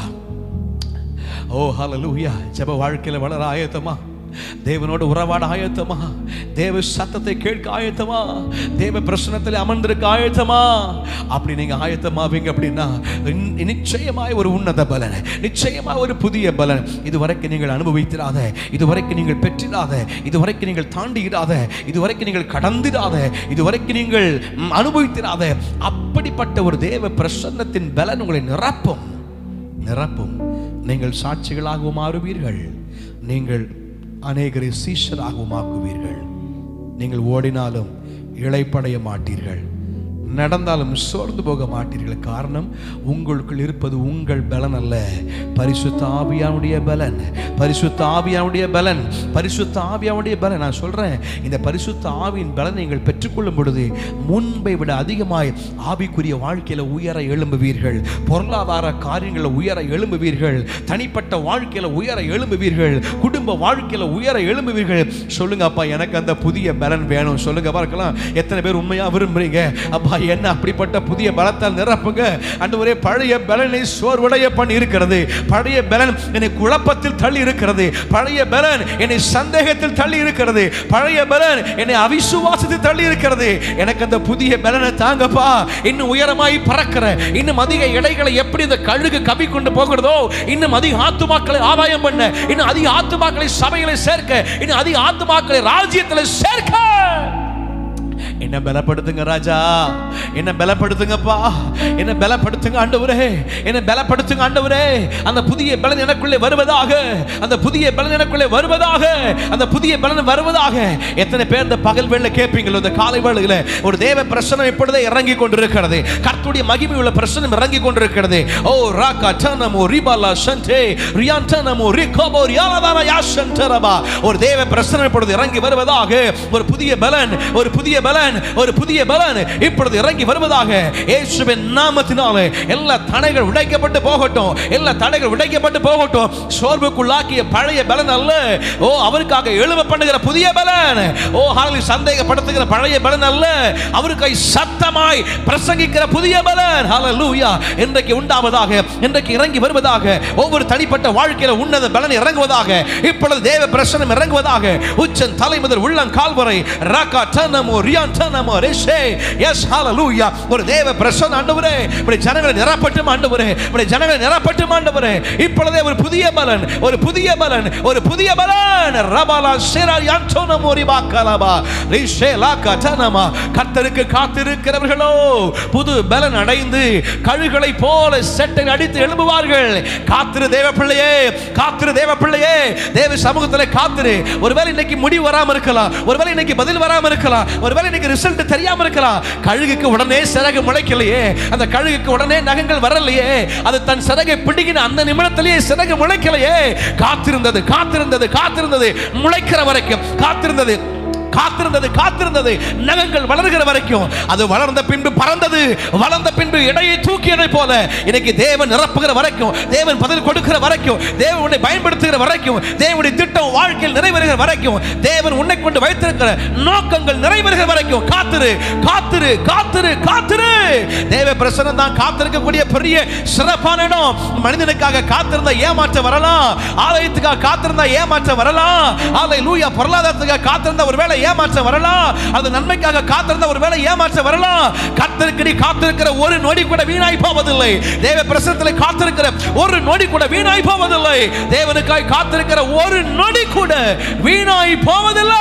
ஓ ஹalleluya ஜெப வாழ்க்கையில வளர ஆயத்தமா தேவனோடு உறவாட ஆயத்தமா தேவ சத்தத்தை கேட்க ஆயத்தமா தேவ பிரசனத்தில் அமர்ந்திருக்க ஆயத்தமா அப்படி நீங்க ஆயத்தமாவீங்க அப்படின்னா நி- நிச்சயமாய் ஒரு உன்னத பலன் நிச்சயமாய் ஒரு புதிய பலன் இதுவரைக்கும் நீங்கள் அனுபவித்திராத இதுவரைக்கும் நீங்கள் பெற்றிராத இதுவரைக்கும் நீங்கள் தாண்டியிராத இதுவரைக்கும் நீங்கள் கடந்திராத இதுவரைக்கும் நீங்கள் ம், அனுபவித்திராத அப்படிப்பட்ட ஒரு தேவ பிரசன்னத்தின் பலன் உங்களை நிரப்பும் நிரப்பும் நீங்கள் சாட்சிகளாகவும் மாறுவீர்கள் நீங்கள் அநேகரை சீஷராகவும் ஆக்குவீர்கள் நீங்கள் ஓடினாலும் இளைப்படைய மாட்டீர்கள் நடந்தாலும் சோர்ந்து போக மாட்டீர்கள் காரணம் உங்களுக்குள் இருப்பது உங்கள் பலன் அல்ல பரிசுத்த ஆவியானுடைய பலன் பரிசுத்த ஆவியானுடைய பலன் பரிசுத்த ஆவியானுடைய பலன் நான் சொல்றேன் இந்த பரிசுத்த ஆவியின் பலனை நீங்கள் பெற்றுக்கொள்ளும் பொழுது முன்பை விட அதிகமாய் ஆவிக்குரிய வாழ்க்கையில உயர எழும்புவீர்கள் பொருளாதார காரியங்களில் உயர எழும்புவீர்கள் தனிப்பட்ட வாழ்க்கையில உயர எழும்புவீர்கள் குடும்ப வாழ்க்கையில உயர எழும்புவீர்கள் சொல்லுங்க அப்பா எனக்கு அந்த புதிய பலன் வேணும் சொல்லுங்க பார்க்கலாம் எத்தனை பேர் உண்மையா விரும்புறீங்க அப்பா என்ன அப்படிப்பட்ட புதிய பலத்தால் நிரப்புங்க ஆண்டவரே பழைய பலனை சோர்வடைய பண்ணி இருக்கிறது பழைய பலன் என்னை குழப்பத்தில் தள்ளி இருக்கிறது பழைய பலன் என்னை சந்தேகத்தில் தள்ளி இருக்கிறது பழைய பலன் என்னை அவிசுவாசத்தில் தள்ளி இருக்கிறது எனக்கு அந்த புதிய பலனை தாங்கப்பா இன்னும் உயரமாய் பறக்கிற இன்னும் அதிக எடைகளை எப்படி இந்த கழுகு கவி கொண்டு போகிறதோ இன்னும் அதிக ஆத்துமாக்களை ஆதாயம் பண்ண இன்னும் அதிக ஆத்துமாக்களை சபைகளை சேர்க்க இன்னும் அதிக ஆத்துமாக்களை ராஜ்யத்தில் சேர்க்க என்ன பலப்படுத்துங்க ராஜா என்ன பலப்படுத்துங்கப்பா என்ன பலப்படுத்துங்க ஆண்டவரே என்ன பலப்படுத்துங்க ஆண்டவரே அந்த புதிய பலன் எனக்குள்ளே வருவதாக அந்த புதிய பலன் எனக்குள்ளே வருவதாக அந்த புதிய பலன் வருவதாக எத்தனை பேர் இந்த பகல் வேளை கேட்பீங்களோ இந்த காலை வேளையில ஒரு தேவ பிரசனம் இப்பொழுதே இறங்கி கொண்டிருக்கிறது கர்த்துடைய மகிமை உள்ள பிரசனம் இறங்கி கொண்டிருக்கிறது ஓ ராகா டனமோ ரிபாலா சண்டே ரியான் டனமோ ரிகோபோ ரியாலதான யாஷன்டரபா ஒரு தேவ பிரசனம் இப்பொழுது இறங்கி வருவதாக ஒரு புதிய பலன் ஒரு புதிய பலன் ஒரு புதிய பலன் இப்பொழுது இறங்கி வருவதாக இயேசுவின் நாமத்தினாலே எல்லா தடைகள் உடைக்கப்பட்டு போகட்டும் எல்லா தடைகள் உடைக்கப்பட்டு போகட்டும் சோர்வுக்குள்ளாக்கிய பழைய பலன் அல்ல ஓ அவருக்காக எழும பண்ணுகிற புதிய பலன் ஓ ஹாலி சந்தேகப்படுத்துகிற பழைய பலன் அல்ல அவருக்காய் சத்தமாய் பிரசங்கிக்கிற புதிய பலன் ஹalleluya இன்றைக்கு உண்டாவதாக இன்றைக்கு இறங்கி வருவதாக ஒவ்வொரு தனிப்பட்ட வாழ்க்கையில உன்னத பலன் இறங்குவதாக இப்பொழுது தேவ பிரசனம் இறங்குவதாக உச்சன் தலை முதல் உள்ளம் கால் வரை ராக்கா டனமோ ரியான் டனமோ ரெஷே எஸ் ஹalleluya ஒரு தேவ பிரசன்ன ஆண்டவரே இப்படி ஜனங்களை நிரப்பட்டும் ஆண்டவரே இப்படி ஜனங்களை நிரப்பட்டும் ஆண்டவரே இப்பொழுதே ஒரு புதிய பலன் ஒரு புதிய பலன் ஒரு புதிய பலன் ரபாலா ஷேரா யான்டோனமோ ரிபாக்கலபா ரிஷே லாக்கா டனமா கர்த்தருக்கு காத்திருக்கிறவர்களோ புது பலன் அடைந்து கழுகளை போல செட்டை அடித்து எழும்புவார்கள் காத்திரு தேவ பிள்ளையே காத்திரு தேவ பிள்ளையே தேவ சமூகத்தில் காத்திரு ஒருவேளை இன்னைக்கு முடிவு வராம இருக்கலாம் ஒருவேளை இன்னைக்கு பதில் வராம இருக்கலாம் ஒருவேளை இன்னைக்கு ரிசல்ட் தெரியாம இருக்கலாம் கழுகுக்கு உடனே சிறகு முளைக்கலையே அந்த கழுகுக்கு உடனே நகங்கள் வரலையே அது தன் சிறகை பிடிக்கின அந்த நிமிடத்திலேயே சிறகு முளைக்கலையே காத்திருந்தது காத்திருந்தது காத்திருந்தது முளைக்கிற வரைக்கும் காத்திருந்தது காத்திருந்தது காத்திருந்தது நகங்கள் வளர்கிற வரைக்கும் அது வளர்ந்த பின்பு பறந்தது வளர்ந்த பின்பு இடையை தூக்கியதை போல இன்னைக்கு தேவன் நிரப்புகிற வரைக்கும் தேவன் பதில் கொடுக்கிற வரைக்கும் தேவன் உன்னை பயன்படுத்துகிற வரைக்கும் தேவனுடைய திட்டம் வாழ்க்கையில் நிறைவேறுகிற வரைக்கும் தேவன் உன்னை கொண்டு வைத்திருக்கிற நோக்கங்கள் நிறைவேறுகிற வரைக்கும் காத்திரு காத்திரு காத்திரு காத்திரு தேவ பிரசனம் தான் காத்திருக்கக்கூடிய பெரிய சிறப்பான இடம் மனிதனுக்காக காத்திருந்தா ஏமாற்ற வரலாம் ஆலயத்துக்காக காத்திருந்தா ஏமாற்ற வரலாம் ஆலை லூயா பொருளாதாரத்துக்காக காத்திருந்தா ஒருவேளை ஏமாற்ற வரலாம் அது நன்மைக்காக காத்திருந்தா ஒருவேளை ஏமாற்ற வரலாம் கத்திருக்கு நீ காத்திருக்கிற ஒரு நொடி கூட வீணாய் போவதில்லை தேவ பிரசனத்தில் காத்திருக்கிற ஒரு நொடி கூட வீணாய் போவதில்லை தேவனுக்காய் காத்திருக்கிற ஒரு நொடி கூட வீணாய் போவதில்லை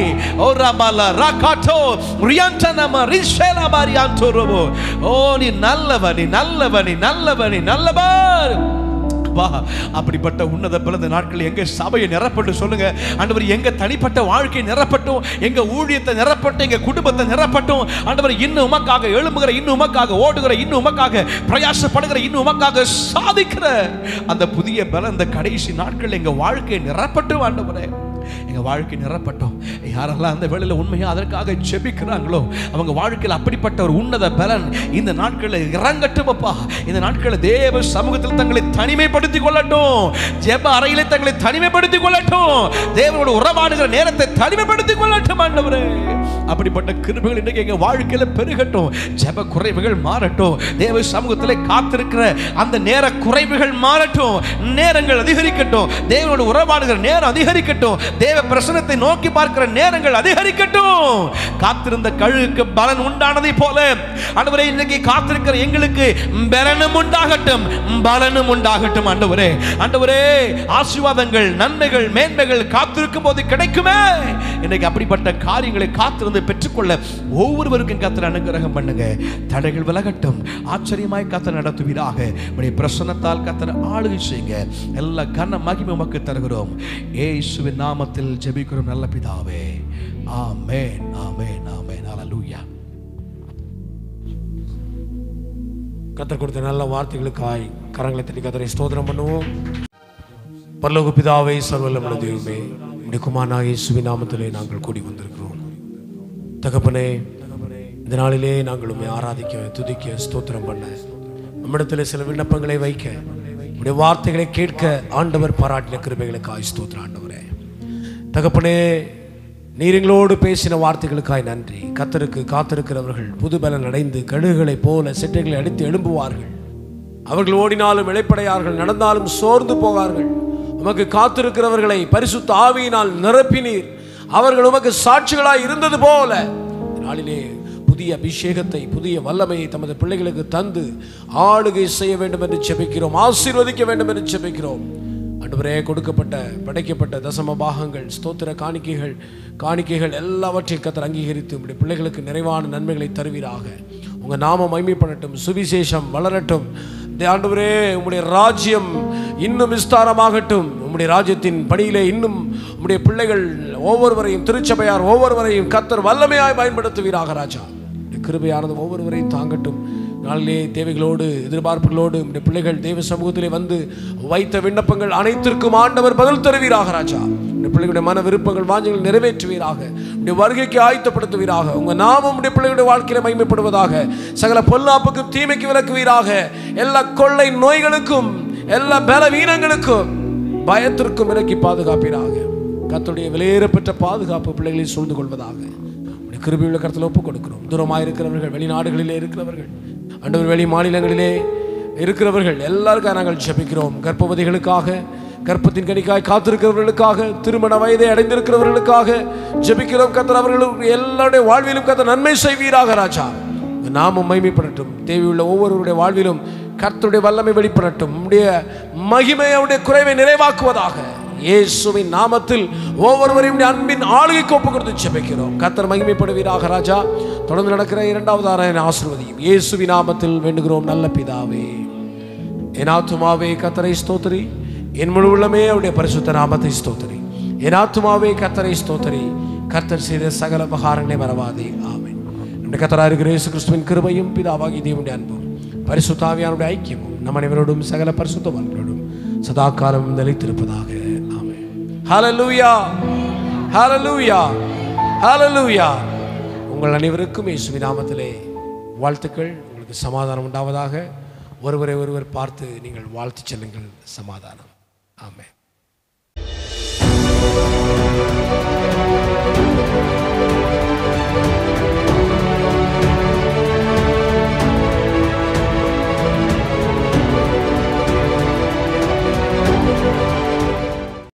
ஓ ரபாலா ராகாட்டோ ரியாண்டனம ரிஷேலா மாரியாந்தோரோபோ ஓ நீ நல்லவன் நீ நல்லவன் நீ நல்லவன் நீ நல்லவன் வா அப்படிப்பட்ட உன்னத பிறந்த நாட்கள் எங்க சபையை நிரப்பட்டு சொல்லுங்க ஆண்டவர் எங்க தனிப்பட்ட வாழ்க்கை நிரப்பட்டும் எங்க ஊழியத்தை நிரப்பட்டும் எங்க குடும்பத்தை நிரப்பட்டும் ஆண்டவர் இன்னும் உமக்காக எழும்புகிற இன்னும் உமக்காக ஓடுகிற இன்னும் உமக்காக பிரயாசப்படுகிற இன்னும் உமக்காக சாதிக்கிற அந்த புதிய பலம் இந்த கடைசி நாட்கள் எங்க வாழ்க்கையை நிரப்பட்டும் ஆண்டவரே எங்க வாழ்க்கை நிரப்பட்டோம் யாரெல்லாம் அந்த வேளையில உண்மையா அதற்காக ஜெபிக்கிறாங்களோ அவங்க வாழ்க்கையில் அப்படிப்பட்ட ஒரு உன்னத பலன் இந்த நாட்களில் இறங்கட்டும் அப்பா இந்த நாட்களில் தேவ சமூகத்தில் தங்களை தனிமைப்படுத்திக் கொள்ளட்டும் ஜெப அறையிலே தங்களை தனிமைப்படுத்திக் கொள்ளட்டும் தேவனோட உறவாடுகிற நேரத்தை தனிமைப்படுத்திக் கொள்ளட்டும் ஆண்டவரே அப்படிப்பட்ட கிருபைகள் இன்றைக்கு எங்க வாழ்க்கையில பெருகட்டும் ஜெப குறைவுகள் மாறட்டும் தேவ சமூகத்தில் காத்திருக்கிற அந்த நேர குறைவுகள் மாறட்டும் நேரங்கள் அதிகரிக்கட்டும் தேவனோட உறவாடுகிற நேரம் அதிகரிக்கட்டும் தேவ பிரசனத்தை நோக்கி பார்க்கிற நேரங்கள் அதிகரிக்கட்டும் காத்திருந்த கழுகுக்கு பலன் உண்டானதை போல ஆண்டவரே இன்னைக்கு காத்திருக்கிற எங்களுக்கு பலனும் உண்டாகட்டும் பலனும் உண்டாகட்டும் ஆண்டவரே ஆண்டவரே ஆசீர்வாதங்கள் நன்மைகள் மேன்மைகள் காத்திருக்கும் போது கிடைக்குமே இன்னைக்கு அப்படிப்பட்ட காரியங்களை காத்திருந்து பெற்றுக்கொள்ள ஒவ்வொருவருக்கும் கத்தர் அனுகிரகம் பண்ணுங்க தடைகள் விலகட்டும் ஆச்சரியமாய் கத்தர் நடத்துவீராக உடைய பிரசன்னத்தால் கத்தர் ஆளுகை செய்யுங்க எல்லா கன மகிமை உமக்கு தருகிறோம் ஏசுவின் நாமத்தில் ஜெபிக்கிறோம் நல்ல பிதாவே ஆமென் ஆமென் ஆமென் ஹalleluya கத்தர் கொடுத்த நல்ல வார்த்தைகளுக்காய் கரங்களை தட்டி கத்தரை ஸ்தோத்திரம் பண்ணுவோம் பரலோக பிதாவை சர்வல்லமுள்ள தெய்வமே உடைய குமாரனாக இயேசுவின் நாமத்திலே நாங்கள் கூடி வந்திருக்கிறோம் தகப்பனே இந்த நாளிலே நாங்கள் உண்மை ஆராதிக்க துதிக்க ஸ்தோத்திரம் பண்ண நம்மிடத்தில் சில விண்ணப்பங்களை வைக்க உடைய வார்த்தைகளை கேட்க ஆண்டவர் பாராட்டின கிருபைகளுக்காய் ஸ்தோத்திரம் ஆண்டவரே தகப்பனே நீர் எங்களோடு பேசின வார்த்தைகளுக்காய் நன்றி கத்தருக்கு காத்திருக்கிறவர்கள் புதுபலன் அடைந்து கழுகுகளைப் போல செட்டைகளை அடித்து எழும்புவார்கள் அவர்கள் ஓடினாலும் இளைப்படையார்கள் நடந்தாலும் சோர்ந்து போவார்கள் உமக்கு காத்திருக்கிறவர்களை பரிசுத்த ஆவியினால் நிரப்பினீர் அவர்கள் உமக்கு சாட்சிகளாய் இருந்தது போல இந்த நாளிலே புதிய அபிஷேகத்தை புதிய வல்லமையை தமது பிள்ளைகளுக்கு தந்து ஆளுகை செய்ய வேண்டும் என்று செபிக்கிறோம் ஆசீர்வதிக்க வேண்டும் என்று செபிக்கிறோம் ஆண்டவரே கொடுக்கப்பட்ட படைக்கப்பட்ட தசம பாகங்கள் ஸ்தோத்திர காணிக்கைகள் காணிக்கைகள் எல்லாவற்றையும் கத்தர் அங்கீகரித்து உங்களுடைய பிள்ளைகளுக்கு நிறைவான நன்மைகளை தருவீராக உங்க நாமம் மைமைப்படட்டும் சுவிசேஷம் வளரட்டும் இந்த ஆண்டவரே உம்முடைய ராஜ்யம் இன்னும் விஸ்தாரமாகட்டும் உம்முடைய ராஜ்யத்தின் பணியிலே இன்னும் உம்முடைய பிள்ளைகள் ஒவ்வொருவரையும் திருச்சபையார் ஒவ்வொருவரையும் கத்தர் வல்லமையாய் பயன்படுத்துவீராக ராஜா உம்முடைய கிருபையானது ஒவ்வொருவரையும் தாங்கட்டும் நாளிலே தேவைகளோடு எதிர்பார்ப்புகளோடு உம்முடைய பிள்ளைகள் தேவ சமூகத்திலே வந்து வைத்த விண்ணப்பங்கள் அனைத்திற்கும் ஆண்டவர் பதில் தருவீராக ராஜா உடைய பிள்ளைகளுடைய மன விருப்பங்கள் வாஞ்சங்கள் நிறைவேற்றுவீராக உடைய வருகைக்கு ஆயத்தப்படுத்துவீராக உங்க நாமம் உடைய பிள்ளைகளுடைய வாழ்க்கையில மகிமைப்படுவதாக சகல பொல்லாப்புக்கும் தீமைக்கு விலக்குவீராக எல்லா கொள்ளை நோய்களுக்கும் எல்லா பலவீனங்களுக்கும் பயத்திற்கும் விலக்கி பாதுகாப்பீராக கர்த்தருடைய விலையேறப்பெற்ற பாதுகாப்பு பிள்ளைகளை சூழ்ந்து கொள்வதாக உடைய கிருபியுள்ள கருத்தில் ஒப்புக் கொடுக்கிறோம் தூரமாக இருக்கிறவர்கள் வெளிநாடுகளிலே இருக்கிறவர்கள் அண்டவர் வெளி மாநிலங்களிலே இருக்கிறவர்கள் எல்லாருக்காக நாங்கள் ஜெபிக்கிறோம் கர்ப்பவதிகளுக்காக கர்ப்பத்தின் கனிக்காய் காத்திருக்கிறவர்களுக்காக திருமண வயதை அடைந்திருக்கிறவர்களுக்காக ஜெபிக்கிறோம் கத்தர் அவர்களுக்கு எல்லாருடைய வாழ்விலும் கத்தர் நன்மை செய்வீராக ராஜா உங்க நாமம் மைமைப்படட்டும் தேவையுள்ள ஒவ்வொருவருடைய வாழ்விலும் கர்த்தருடைய வல்லமை வெளிப்படட்டும் உடைய மகிமை அவருடைய குறைவை நிறைவாக்குவதாக இயேசுவின் நாமத்தில் ஒவ்வொருவரையும் உடைய அன்பின் ஆளுகைக்கு ஒப்பு கொடுத்து ஜெபிக்கிறோம் கர்த்தர் மகிமைப்படுவீராக ராஜா தொடர்ந்து நடக்கிற இரண்டாவது ஆராயண ஆசிர்வதியும் இயேசுவின் நாமத்தில் வேண்டுகிறோம் நல்ல பிதாவே என் ஆத்துமாவே கத்தரை ஸ்தோத்திரி என் முழு உள்ளமே அவருடைய பரிசுத்த நாமத்தை ஸ்தோத்திரி என் ஆத்துமாவே கத்தரை ஸ்தோத்திரி கர்த்தர் செய்த சகல உபகாரங்களை மறவாதே ஆமென் நம்முடைய கத்தராக இருக்கிற இயேசு கிறிஸ்துவின் கிருபையும் பிதாவாகி தேவனுடைய அன்பும் பரிசுத்தாவியானுடைய ஐக்கியமும் நம் அனைவரோடும் சகல பரிசுத்தவான்களோடும் சதா காலம் நிலைத்திருப்பதாக ஆமென் ஹalleluya ஹalleluya ஹalleluya உங்கள் அனைவருக்கும் இயேசுவின் நாமத்திலே வாழ்த்துக்கள் உங்களுக்கு சமாதானம் உண்டாவதாக ஒருவரை ஒருவர் பார்த்து நீங்கள் வாழ்த்து செல்லுங்கள் சமாதானம் ஆமென்